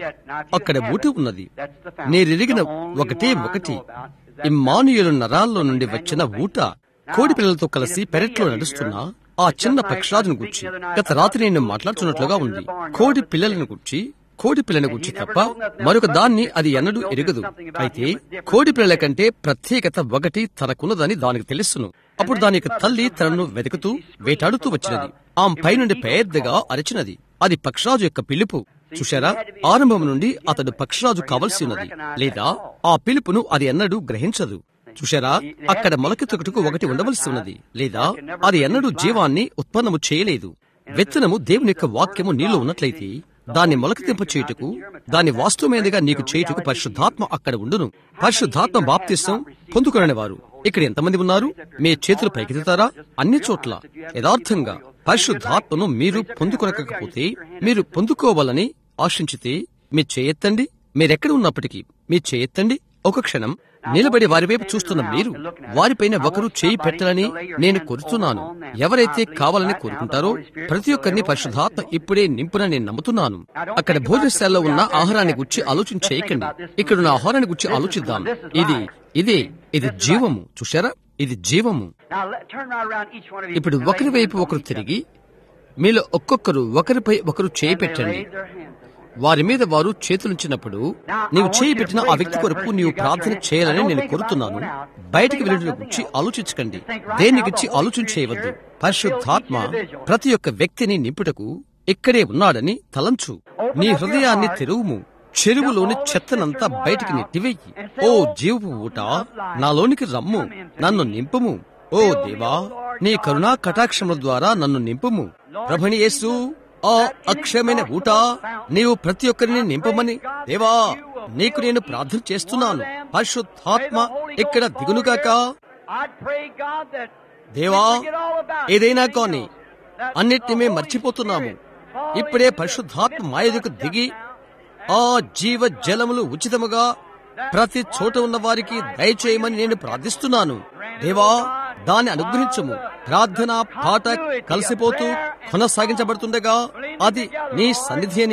అక్కడ ఊట ఉన్నది నేరెరిగిన ఒకటే ఒకటి ఇమ్మానుయేలు నరాల్లో నుండి వచ్చిన ఊట కోడి పిల్లలతో కలిసి పెరట్లో నడుస్తున్న ఆ చిన్న పక్షరాజును గుర్చి గత రాత్రి నేను మాట్లాడుతున్నట్లుగా ఉంది కోడి పిల్లలను గుర్చి కోడి పిల్లని గుర్చి తప్ప మరొక దాన్ని అది ఎన్నడూ ఎరగదు అయితే కోడి పిల్లల కంటే ప్రత్యేకత ఒకటి తనకున్నదని దానికి తెలుసును అప్పుడు దాని యొక్క తల్లి తనను వెతుకుతూ వేటాడుతూ వచ్చినది ఆమె పైనుండి పెద్దగా అరచినది అది పక్షరాజు యొక్క పిలుపు చూశారా ఆరంభం నుండి అతడు పక్షరాజు కావలసి ఉన్నది లేదా ఆ పిలుపును అది ఎన్నడూ గ్రహించదు చూశారా అక్కడ మొలకెత్తుకుటకు ఒకటి ఉండవలసి ఉన్నది లేదా అది ఎన్నడూ జీవాన్ని ఉత్పన్నము చేయలేదు విత్తనము దేవుని యొక్క వాక్యము నీలో ఉన్నట్లయితే దాన్ని మొలకెత్తింప చేయుటకు దాన్ని వాస్తవమైనదిగా నీకు చేయుటకు పరిశుద్ధాత్మ అక్కడ ఉండును పరిశుద్ధాత్మ బాప్తిసం పొందుకొనని వారు ఇక్కడ ఎంతమంది ఉన్నారు మీ చేతులు పైకెత్తుతారా అన్ని చోట్ల యథార్థంగా పరిశుద్ధాత్మను మీరు పొందుకొనకపోతే మీరు పొందుకోవాలని ఆశించితే మీ చేయెత్తండి మీరెక్కడ ఉన్నప్పటికీ మీ చేయెత్తండి ఒక క్షణం నిలబడి వారి వైపు చూస్తున్న మీరు వారిపైన ఒకరు చేయి పెట్టాలని నేను కోరుతున్నాను ఎవరైతే కావాలని కోరుకుంటారో ప్రతి ఒక్కరిని పరిశుద్ధాత్మ ఇప్పుడే నింపునని నేను నమ్ముతున్నాను అక్కడ భోజనశాలలో ఉన్న ఆహారాన్ని గురించి ఆలోచన చేయకండి ఇక్కడ ఉన్న ఆహారాన్ని గురించి ఆలోచిద్దాం ఇది ఇదే ఇది జీవము చూశారా ఇది జీవము Now let, turn right around each one of you. ఇప్పుడు and ఒకరి lay వైపు hands on ఒకరు each తిరిగి మీలో ఒక్కొక్కరు ఒకరిపై ఒకరు చేయి other. And they పెట్టండి laid their hands upon వారి మీద వారు చేతులుంచినప్పుడు నీవు చేయి పెట్టిన ఆ వ్యక్తి కొరకు నీవు ప్రార్థన చేయాలని నేను కోరుతున్నాను బయటికి వెళ్ళడం గురించి ఆలోచించకండి దేని గురించి ఆలోచన చేయవద్దు పరిశుద్ధాత్మ ప్రతి ఒక్క వ్యక్తిని నింపుటకు ఇక్కడే ఉన్నాడని తలంచు నీ హృదయాన్ని తెరువుము చెరువులోని చెత్తనంతా బయటికి నెట్టివేయి ఓ జీవపు ఊట నాలోనికి రమ్ము నన్ను నింపుము ఓ దేవా నీ కరుణా కటాక్షముల ద్వారా నన్ను నింపుము ప్రభని యేసు ఆ అక్షయమైన ఊట నీవు ప్రతి ఒక్కరిని నింపమని దేవా నీకు నేను ప్రార్థన చేస్తున్నాను పరిశుద్ధాత్మ ఇక్కడ దిగునుగాక I'd pray God that దేవా we forget all about ఏదైనా anything కానీ else. That అన్నిటినీ the మేము Holy మర్చిపోతున్నాము Spirit fall ఇప్పుడే into పరిశుద్ధాత్మ the మా ఎదుకు midst of దిగి us now. ఆ జీవ జలములు ఉచితముగా ప్రతి చోట ఉన్న వారికి దయచేయమని నేను ప్రార్థిస్తున్నాను దేవా దాన్ని అనుగ్రహించము ప్రార్థన పాట కలిసిపోతూ కొనసాగించబడుతుండగా అది నీ సన్నిధి అని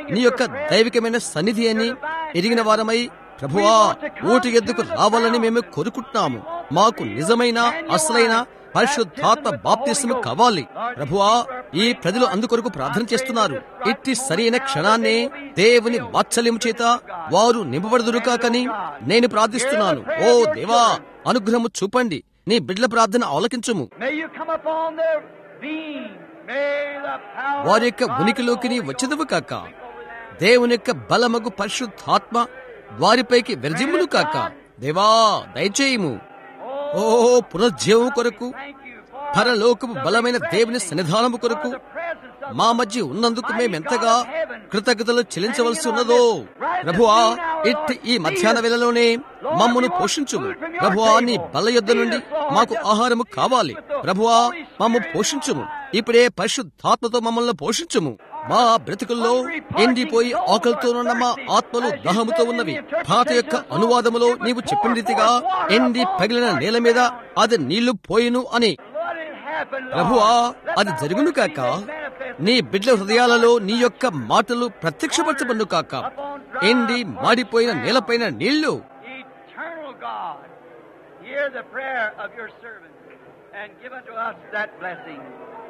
నీ యొక్క దైవికమైన సన్నిధి అని ఎరిగిన వారమై ప్రభువా ఓటు ఎద్దుకు రావాలని మేము కోరుకుంటున్నాము మాకు నిజమైన అసలైన పరిశుద్ధాత్మ బాప్తిస్ము కావాలి ప్రభువా ఈ ప్రజలు అందుకొరకు ప్రార్థన చేస్తున్నారు ఇట్టి సరైన క్షణాన్నే దేవుని వాత్సల్యం చేత వారు నింపబడుదురు కాకని నేను ప్రార్థిస్తున్నాను ఓ దేవా అనుగ్రహము చూపండి నీ బిడ్డల ప్రార్థన ఆలకించుము May you come upon their being. May the power వారి యొక్క of God ఉనికిలోకి నీ వచ్చేదవు కాక దేవుని యొక్క బలమగు పరిశుద్ధాత్మ వారిపైకి విరజిమ్మును కాక దేవా దయచేయము ఓ పునర్జీవం కొరకు Thank you for పరలోకపు బలమైన దేవుని సన్నిధానము కొరకు the presence of మా మధ్య ఉన్నందుకు మేమెంతగా కృతజ్ఞతలు చెల్లించవలసి ఉన్నదో ప్రభువా ఇట్టి ఈ మధ్యాహ్న వేళలోనే మమ్మను పోషించుము ప్రభువా నీ బల యుద్ధ నుండి మాకు ఆహారము కావాలి ప్రభువా మమ్ము పోషించుము ఇప్పుడే పరిశుద్ధాత్మతో మమ్మల్ని పోషించుము మా బ్రతుకుల్లో ఎండిపోయి ఆకలితోనున్న మా ఆత్మలు దాహముతో ఉన్నవి పాత యొక్క అనువాదములో నీవు చెప్పిన రీతిగా ఎండి పగిలిన నేల మీద అది నీళ్లు పోయిను అని Let it happen, Lord. ప్రభువా అది జరుగును కాక నీ బిడ్డల హృదయాలలో నీ యొక్క మాటలు ప్రత్యక్షపరచబడును కాక ఎండి మాడిపోయిన నేలపైన నీళ్లు Eternal God, hear the prayer of your servant and give unto us that blessing.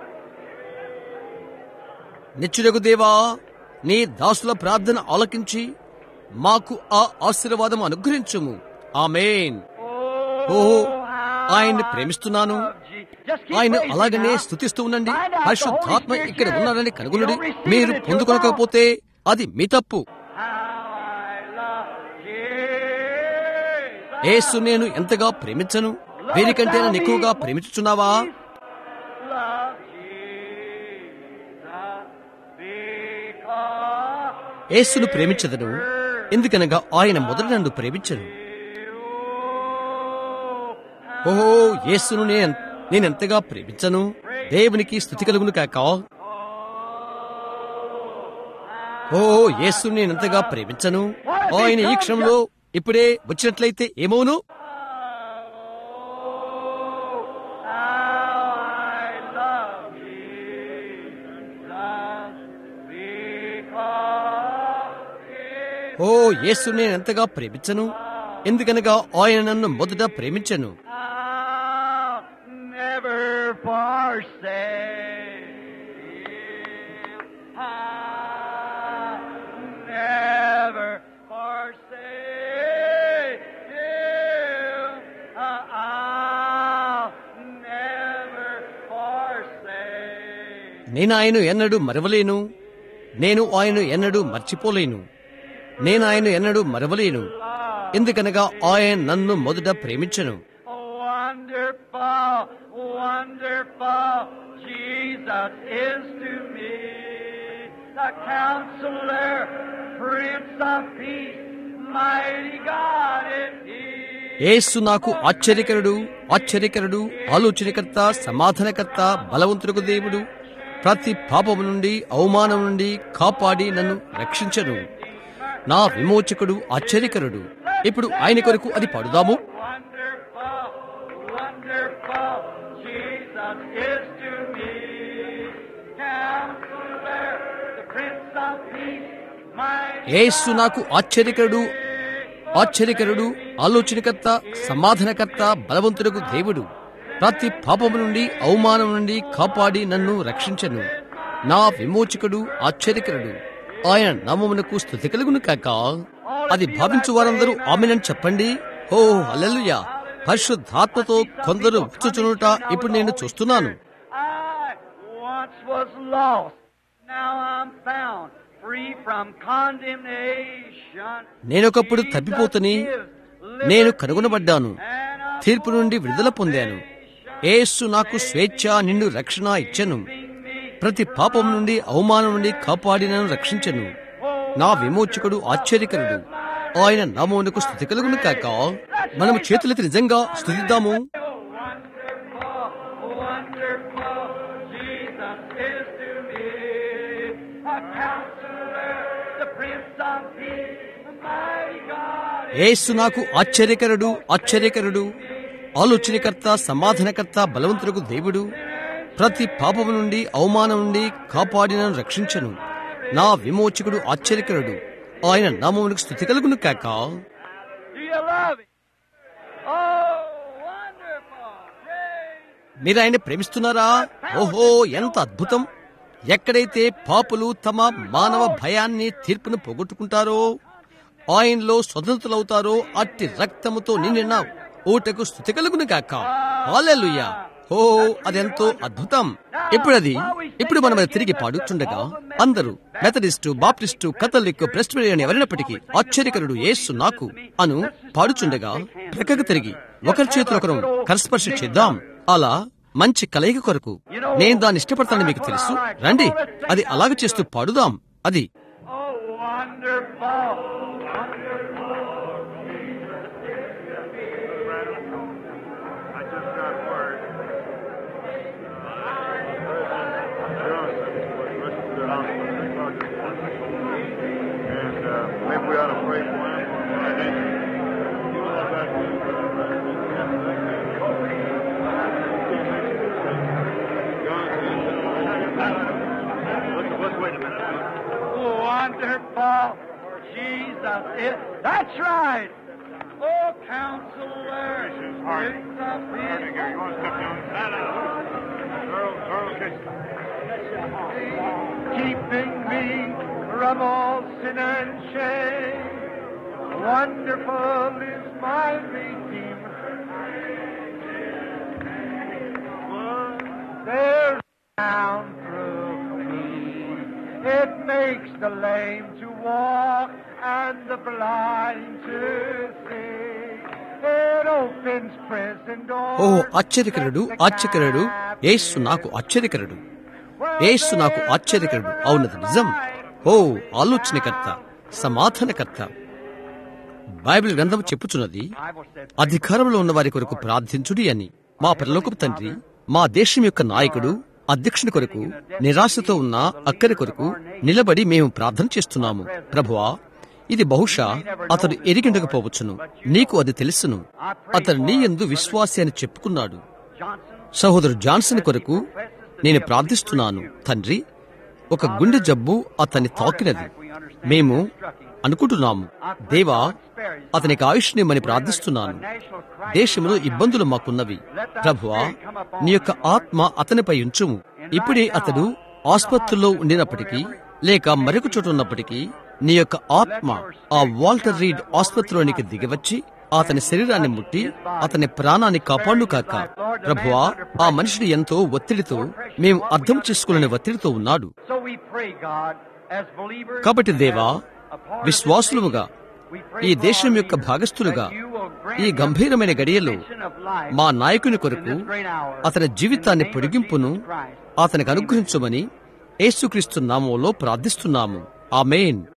నిచ్చునకు దేవా నీ దాసుల ప్రార్థన ఆలకించి మాకు ఆ ఆశీర్వాదం అనుగ్రహించుము ఆమెన్ ఓ ఆయన్ని ప్రేమిస్తున్నాను ఆయన అలాగనే స్థుతిస్తూ ఉండండి పరిశుద్ధాత్మ ఇక్కడ ఉన్నాడని కనుగొనుడి మీరు పొందుకొనకపోతే అది మీ తప్పు యేసు నేను ఎంతగా ప్రేమించను వీరికంటే నన్ను ఎక్కువగా ప్రేమించుచున్నావా యేసును ప్రేమించదను ఎందుకనగా ఆయన మొదట నన్ను ప్రేమించను ఓహో యేసును నేను నేనెంతగా ప్రేమించను దేవునికి స్థుతి కలుగును కాక ఓ యేసును నేనెంతగా ప్రేమించను ఆయన ఈ క్షణంలో ఇప్పుడే వచ్చినట్లయితే ఏమోను ఓ యేసు నేను ఎంతగా ప్రేమించను ఎందుకనగా ఆయన నన్ను మొదట ప్రేమించను I'll never forsake him. I'll never forsake him. I'll never forsake. నేను ఆయన ఎన్నడూ మరవలేను నేను ఆయన ఎన్నడూ మర్చిపోలేను నేను ఆయన ఎన్నడూ మరవలేను ఎందుకనగా ఆయన నన్ను మొదట ప్రేమించను Wonderful, wonderful, Jesus is to me the counselor, Prince of Peace, mighty God is He. యేసు నాకు ఆశ్చర్యకరుడు ఆశ్చర్యకరుడు ఆలోచనకర్త సమాధానకర్త బలవంతులకు దేవుడు ప్రతి పాపము నుండి అవమానం నుండి కాపాడి నన్ను రక్షించను నా విమోచకుడు ఆశ్చర్యకరుడు ఇప్పుడు ఆయన కొరకు అది పాడుదాము Wonderful, wonderful, Jesus is to me counselor, the Prince of Peace, mighty యేసు నాకు ఆశ్చర్యకరుడు ఆశ్చర్యకరుడు ఆలోచనకర్త సమాధానకర్త బలవంతులకు దేవుడు ప్రతి పాపము నుండి అవమానం నుండి కాపాడి నన్ను రక్షించను నా విమోచకుడు ఆశ్చర్యకరుడు ఆయన నామమునకు స్థుతి కలుగును కాక అది భావించు వారందరూ ఆమెనని చెప్పండి ఓ అల్లెలుయా పరిశుద్ధాత్మతో కొందరు వచ్చుచునుట ఇప్పుడు నేను చూస్తున్నాను I once was lost, now I'm found, free from condemnation. నేనొకప్పుడు తప్పిపోతుని నేను కనుగొనబడ్డాను తీర్పు నుండి విడుదల పొందాను ఏసు నాకు స్వేచ్ఛ నిండు రక్షణ ఇచ్చెను ప్రతి పాపం నుండి అవమానం నుండి కాపాడి నన్ను రక్షించను నా విమోచకుడు ఆశ్చర్యకరుడు ఆయన నామమునకు స్థుతి కలుగును కాక మనము చేతులెత్తి నిజంగా స్థుతిద్దాము Wonderful, Jesus is to me, a counselor, the Prince of Peace, the mighty God. ఏసు నాకు ఆశ్చర్యకరుడు ఆశ్చర్యకరుడు ఆలోచనకర్త సమాధానకర్త బలవంతులకు దేవుడు ప్రతి పాపము నుండి అవమానం నుండి కాపాడి నన్ను రక్షించను నా విమోచకుడు ఆశ్చర్యకరుడు ఆయన నామమునకు స్థుతి కలుగును కాక Do you love him? Oh, wonderful. Praise. మీరు ఆయన ప్రేమిస్తున్నారా ఓహో ఎంత అద్భుతం ఎక్కడైతే పాపులు తమ మానవ భయాన్ని తీర్పును పోగొట్టుకుంటారో ఆయనలో స్వతంత్రులవుతారో అట్టి రక్తముతో నిండిన ఊటకు స్థుతి కలుగును గాక హాలెలుయ్యా ఓ అదెంతో అద్భుతం ఇప్పుడు అది ఇప్పుడు మనం అది తిరిగి పాడుతుండగా అందరూ మెథడిస్టు బాప్టిస్టు కథలిక్ ప్రెస్టేరియన్ ఎవరైనప్పటికీ ఆశ్చర్యకరుడు యేసు నాకు అను పాడుచుండగా ప్రక్కకు తిరిగి ఒకరి చేతులు ఒకరు కరస్పర్శ చేద్దాం అలా మంచి కలయిక కొరకు నేను దాన్ని ఇష్టపడతానని మీకు తెలుసు రండి అది అలాగ చేస్తూ పాడుదాం అది Oh, wonderful. I just got word. Joseph was rushed to the hospital. And uh, maybe we ought to pray for him. And then he was back Let's, let's wait a minute. Wonderful. Jesus is. That's right. Oh, counselor. Hard. Prince of Hard Peace. to go. You want to step down? Earl, Earl, keeping me from all sin and shame. Wonderful is my Redeemer. There's down through me. It makes the lame to walk and the blind to see. It opens prison doors. ఓ ఆశ్చర్యకరుడు ఆశ్చర్యకరుడు యేసు నాకు ఆశ్చర్యకరుడు యేసు నాకు ఆశ్చర్యకరుడు అవునది నిజం ఓ ఆలోచనకర్త సమాధానకర్త బైబిల్ గ్రంథం చెప్పుచున్నది Bible said, అధికారంలో ఉన్న వారి కొరకు ప్రార్థించుడి అని మా పరలోకపు తండ్రి మా దేశం యొక్క నాయకుడు అధ్యక్షుని కొరకు నిరాశతో ఉన్న అక్కరి కొరకు నిలబడి మేము ప్రార్థన చేస్తున్నాము ప్రభువా ఇది బహుశా అతడు ఎరిగిండకపోవచ్చును నీకు అది తెలుసును అతడు నీ ఎందు విశ్వాసి అని చెప్పుకున్నాడు Johnson, సహోదరు జాన్సన్ కొరకు నేను ప్రార్థిస్తున్నాను తండ్రి ఒక గుండె జబ్బు అతన్ని తాకినది మేము అనుకుంటున్నాము దేవా అతనికి ఆయుష్నిమ్మని ప్రార్థిస్తున్నాను national crisis. దేశంలో ఇబ్బందులు మాకున్నవి ప్రభువా నీ యొక్క ఆత్మ అతనిపై ఉంచుము ఇప్పుడే అతడు ఆసుపత్రిలో ఉండినప్పటికీ లేక మరొక చోట ఉన్నప్పటికీ నీ యొక్క ఆత్మ ఆ వాల్టర్ రీడ్ ఆసుపత్రిలోనికి దిగివచ్చి అతని శరీరాన్ని ముట్టి అతని ప్రాణాన్ని కాపాడు కాక ప్రభువా ఆ మనిషిని ఎంతో ఒత్తిడితో మేము అర్థం చేసుకోలేని ఒత్తిడితో ఉన్నాడు So we pray, God, as believers, కాబట్టి దేవా a part of విశ్వాసులుగా we pray ఈ for దేశం our యొక్క leaders, భాగస్థులుగా that you will grant ఈ them గంభీరమైన గడియలో vision of life మా నాయకుని in కొరకు this great hour. అతని జీవితాన్ని In the name of పొడిగింపును Jesus Christ. అతనికి అనుగ్రహించమని యేసుక్రీస్తు నామంలో ప్రార్థిస్తున్నాము ఆమెన్